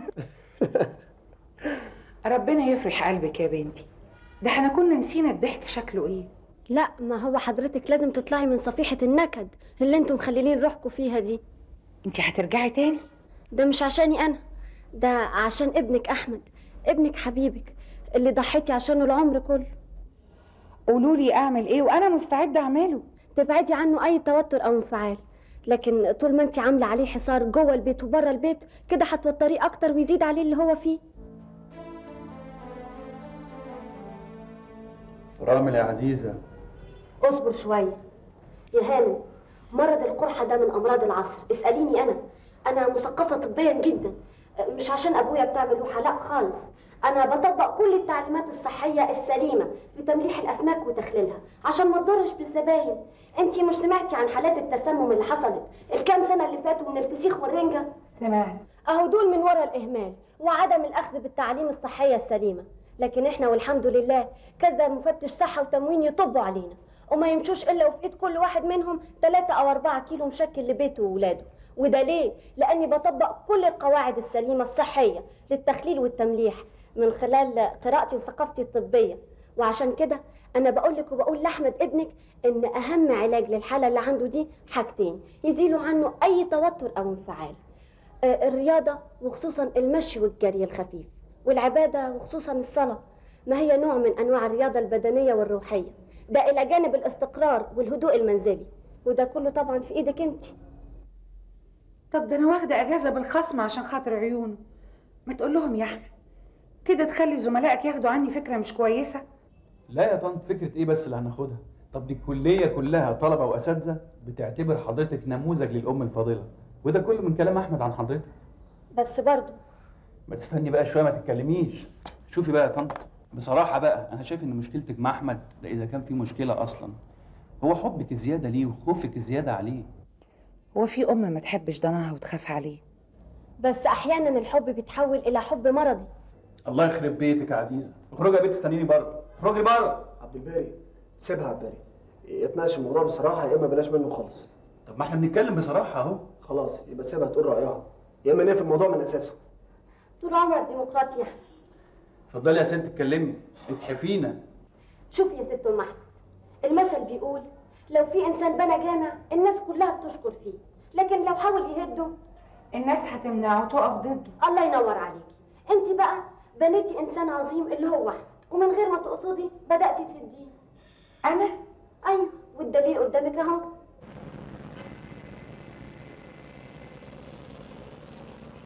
ربنا يفرح قلبك يا بنتي ده احنا كنا نسينا الضحك شكله ايه لا ما هو حضرتك لازم تطلعي من صفيحه النكد اللي انتم مخليين روحكم فيها دي انت هترجعي تاني ده مش عشاني انا ده عشان ابنك احمد ابنك حبيبك اللي ضحيتي عشانه العمر كله قولوا لي اعمل ايه وانا مستعده اعمله تبعدي عنه اي توتر او انفعال لكن طول ما انت عامله عليه حصار جوه البيت وبره البيت كده هتوتريه اكتر ويزيد عليه اللي هو فيه فرامل يا عزيزه اصبر شويه يا هانم مرض القرحه ده من امراض العصر اساليني انا انا مثقفه طبيا جدا مش عشان ابويا بتاع ملوحه لا خالص انا بطبق كل التعليمات الصحيه السليمه في تمليح الاسماك وتخليلها عشان ما تضرش بالزباين انتي مش سمعتي عن حالات التسمم اللي حصلت الكام سنه اللي فاتوا من الفسيخ والرنجه سمعت اهو دول من ورا الاهمال وعدم الاخذ بالتعليم الصحيه السليمه لكن احنا والحمد لله كذا مفتش صحه وتموين يطبوا علينا وما يمشوش الا وفي ايد كل واحد منهم 3 او 4 كيلو مشكل لبيته وولاده وده ليه لاني بطبق كل القواعد السليمه الصحيه للتخليل والتمليح من خلال قراءتي وثقافتي الطبيه وعشان كده انا بقول لك وبقول لاحمد ابنك ان اهم علاج للحاله اللي عنده دي حاجتين يزيلوا عنه اي توتر او انفعال آه، الرياضه وخصوصا المشي والجري الخفيف والعباده وخصوصا الصلاه ما هي نوع من انواع الرياضه البدنيه والروحيه ده الى جانب الاستقرار والهدوء المنزلي وده كله طبعا في ايدك انت طب ده انا واخده اجازه بالخصم عشان خاطر عيونه ما تقول لهم يا احمد كده تخلي زملائك ياخدوا عني فكره مش كويسه لا يا طنط فكره ايه بس اللي هناخدها طب دي الكليه كلها طلبه واساتذه بتعتبر حضرتك نموذج للام الفاضله وده كله من كلام احمد عن حضرتك بس برضه ما تستني بقى شويه ما تتكلميش شوفي بقى يا طنط بصراحه بقى انا شايف ان مشكلتك مع احمد ده اذا كان في مشكله اصلا هو حبك الزياده ليه وخوفك الزياده عليه هو في ام ما تحبش ضناها وتخاف عليه بس احيانا الحب بيتحول الى حب مرضي الله يخرب بيتك يا عزيزه اخرجي يا بنت استنيني بره اخرجي بره عبد الباري سيبها عبد الباري يتناقش الموضوع بصراحه يا اما بلاش منه خالص طب ما احنا بنتكلم بصراحه اهو خلاص يبقى سيبها تقول رايها يا اما نقفل الموضوع من اساسه طول عمرك ديمقراطي يا احمد اتفضلي يا ست اتكلمي اتحفينا شوف يا ست ام احمد المثل بيقول لو في انسان بنى جامع الناس كلها بتشكر فيه لكن لو حاول يهده الناس هتمنعه وتقف ضده الله ينور عليكي انت بقى بنيتي انسان عظيم اللي هو احمد ومن غير ما تقصدي بداتي تهديه انا ايوه والدليل قدامك اهو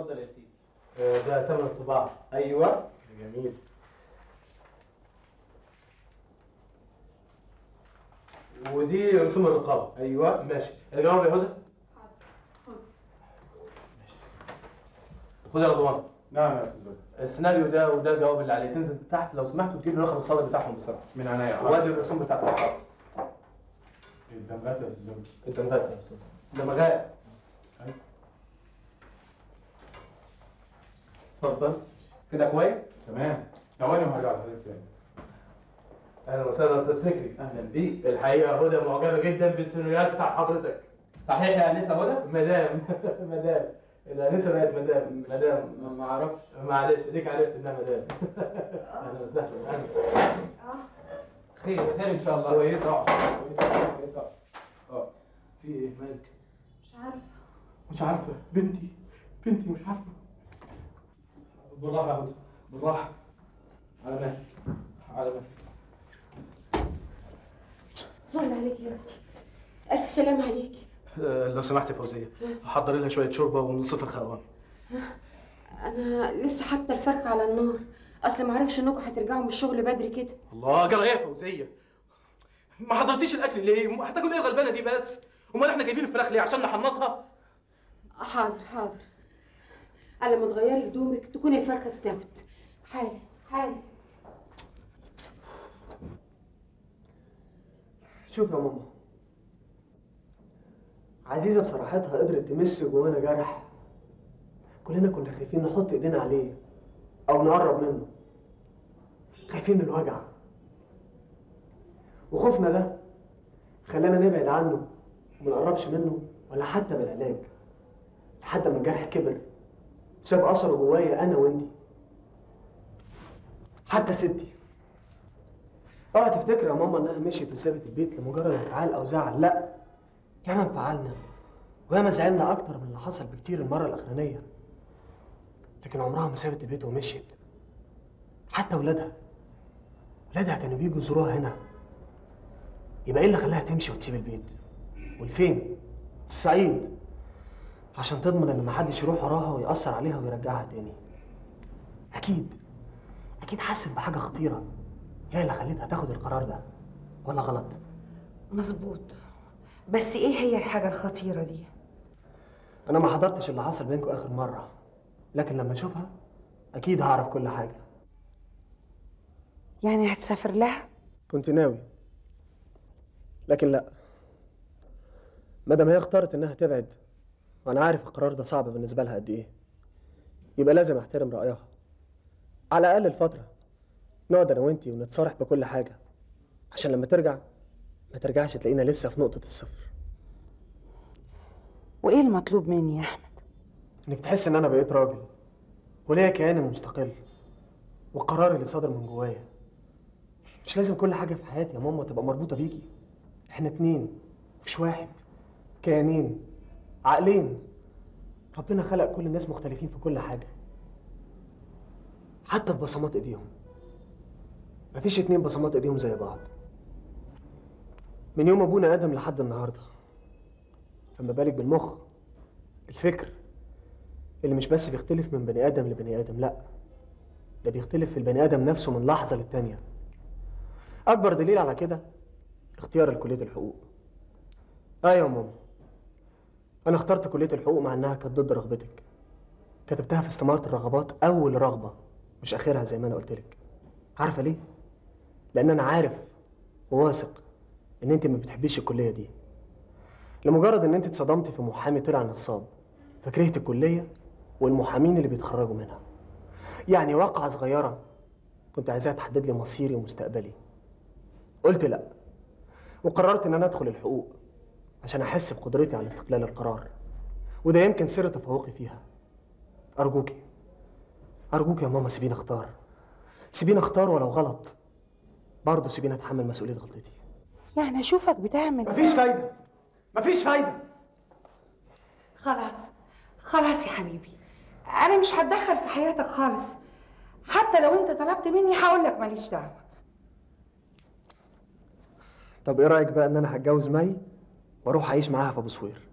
اتفضل يا سيدي ده تمن الطباعة ايوه جميل ودي رسوم الرقابة ايوه ماشي الجواب يا هدى خد يا رضوان نعم يا استاذ السيناريو ده وده الجواب اللي عليه تنزل تحت لو سمحت وتجيب لي رقم الصادر بتاعهم بسرعة من عينيا وادي الرسوم بتاعت الرقابة الدمغات يا استاذ الدمغات يا استاذ دمغات اتفضل كده كويس؟ تمام ثواني وهرجع لحضرتك تاني اهلا وسهلا استاذ فكري اهلا بيك الحقيقه هدى معجبه جدا بالسيناريوهات بتاع حضرتك صحيح يا انسه هدى مدام مدام الانسه بقت مدام مدام ما اعرفش معلش اديك عرفت انها مدام اهلا وسهلا اهلا خير خير ان شاء الله كويسه اه كويسه كويسه اه في ايه مالك مش عارفه مش عارفه بنتي بنتي مش عارفه بالراحه يا هدى بالراحه على مهلك على مهلك اسم الله عليك يا اختي الف سلام عليك آه، لو سمحت يا فوزيه حضري لها شويه شوربه ونص فرخه قوام انا لسه حاطه الفرخه على النار اصل ما اعرفش انكم هترجعوا من الشغل بدري كده الله جرى ايه يا فوزيه ما حضرتيش الاكل ليه هتاكل ايه الغلبانه دي بس امال احنا جايبين الفراخ ليه عشان نحنطها حاضر حاضر على ما تغيري هدومك تكون الفرخه استوت حالا حالا شوف يا ماما عزيزة بصراحتها قدرت تمس جوانا جرح كلنا كنا خايفين نحط ايدينا عليه او نقرب منه خايفين من الوجع وخوفنا ده خلانا نبعد عنه وما نقربش منه ولا حتى بالعلاج لحد ما الجرح كبر ساب اثره جوايا انا وانتي حتى ستي اوعى تفتكر يا ماما انها مشيت وسابت البيت لمجرد انفعال او زعل لا ياما انفعلنا وياما زعلنا اكتر من اللي حصل بكتير المره الاخرانيه لكن عمرها ما سابت البيت ومشيت حتى ولادها ولادها كانوا بيجوا يزوروها هنا يبقى ايه اللي خلاها تمشي وتسيب البيت والفين الصعيد عشان تضمن ان محدش يروح وراها ويأثر عليها ويرجعها تاني اكيد اكيد حست بحاجه خطيره هي اللي خلتها تاخد القرار ده ولا غلط مظبوط بس ايه هي الحاجة الخطيرة دي؟ انا ما حضرتش اللي حصل بينكم اخر مره لكن لما اشوفها اكيد هعرف كل حاجه يعني هتسافر لها؟ كنت ناوي لكن لا مادام هي اختارت انها تبعد وانا عارف القرار ده صعب بالنسبه لها قد ايه يبقى لازم احترم رايها على الاقل الفتره نقعد انا وانتي ونتصارح بكل حاجه عشان لما ترجع ما ترجعش تلاقينا لسه في نقطه الصفر وايه المطلوب مني يا احمد؟ انك تحس ان انا بقيت راجل وليا كيان مستقل وقراري اللي صادر من جوايا مش لازم كل حاجه في حياتي يا ماما تبقى مربوطه بيكي احنا اتنين مش واحد كيانين عقلين ربنا خلق كل الناس مختلفين في كل حاجه حتى في بصمات ايديهم مفيش اتنين بصمات ايديهم زي بعض من يوم ابونا ادم لحد النهارده فما بالك بالمخ الفكر اللي مش بس بيختلف من بني ادم لبني ادم لا ده بيختلف في البني ادم نفسه من لحظه للتانيه اكبر دليل على كده اختيار لكليه الحقوق ايوه يا ماما انا اخترت كليه الحقوق مع انها كانت ضد رغبتك كتبتها في استماره الرغبات اول رغبه مش اخرها زي ما انا قلت لك عارفه ليه لان انا عارف وواثق ان انت ما بتحبيش الكليه دي لمجرد ان انت اتصدمتي في محامي طلع نصاب فكرهت الكليه والمحامين اللي بيتخرجوا منها يعني واقعه صغيره كنت عايزاها تحدد لي مصيري ومستقبلي قلت لا وقررت ان انا ادخل الحقوق عشان احس بقدرتي على استقلال القرار وده يمكن سر تفوقي فيها ارجوكي ارجوك يا ماما سيبيني اختار سيبيني اختار ولو غلط برضه سيبيني اتحمل مسؤوليه غلطتي يعني اشوفك بتعمل مفيش فايده مفيش فايده خلاص خلاص يا حبيبي انا مش هتدخل في حياتك خالص حتى لو انت طلبت مني هقول لك ماليش دعوه طب ايه رايك بقى ان انا هتجوز مي واروح اعيش معاها في ابو سوير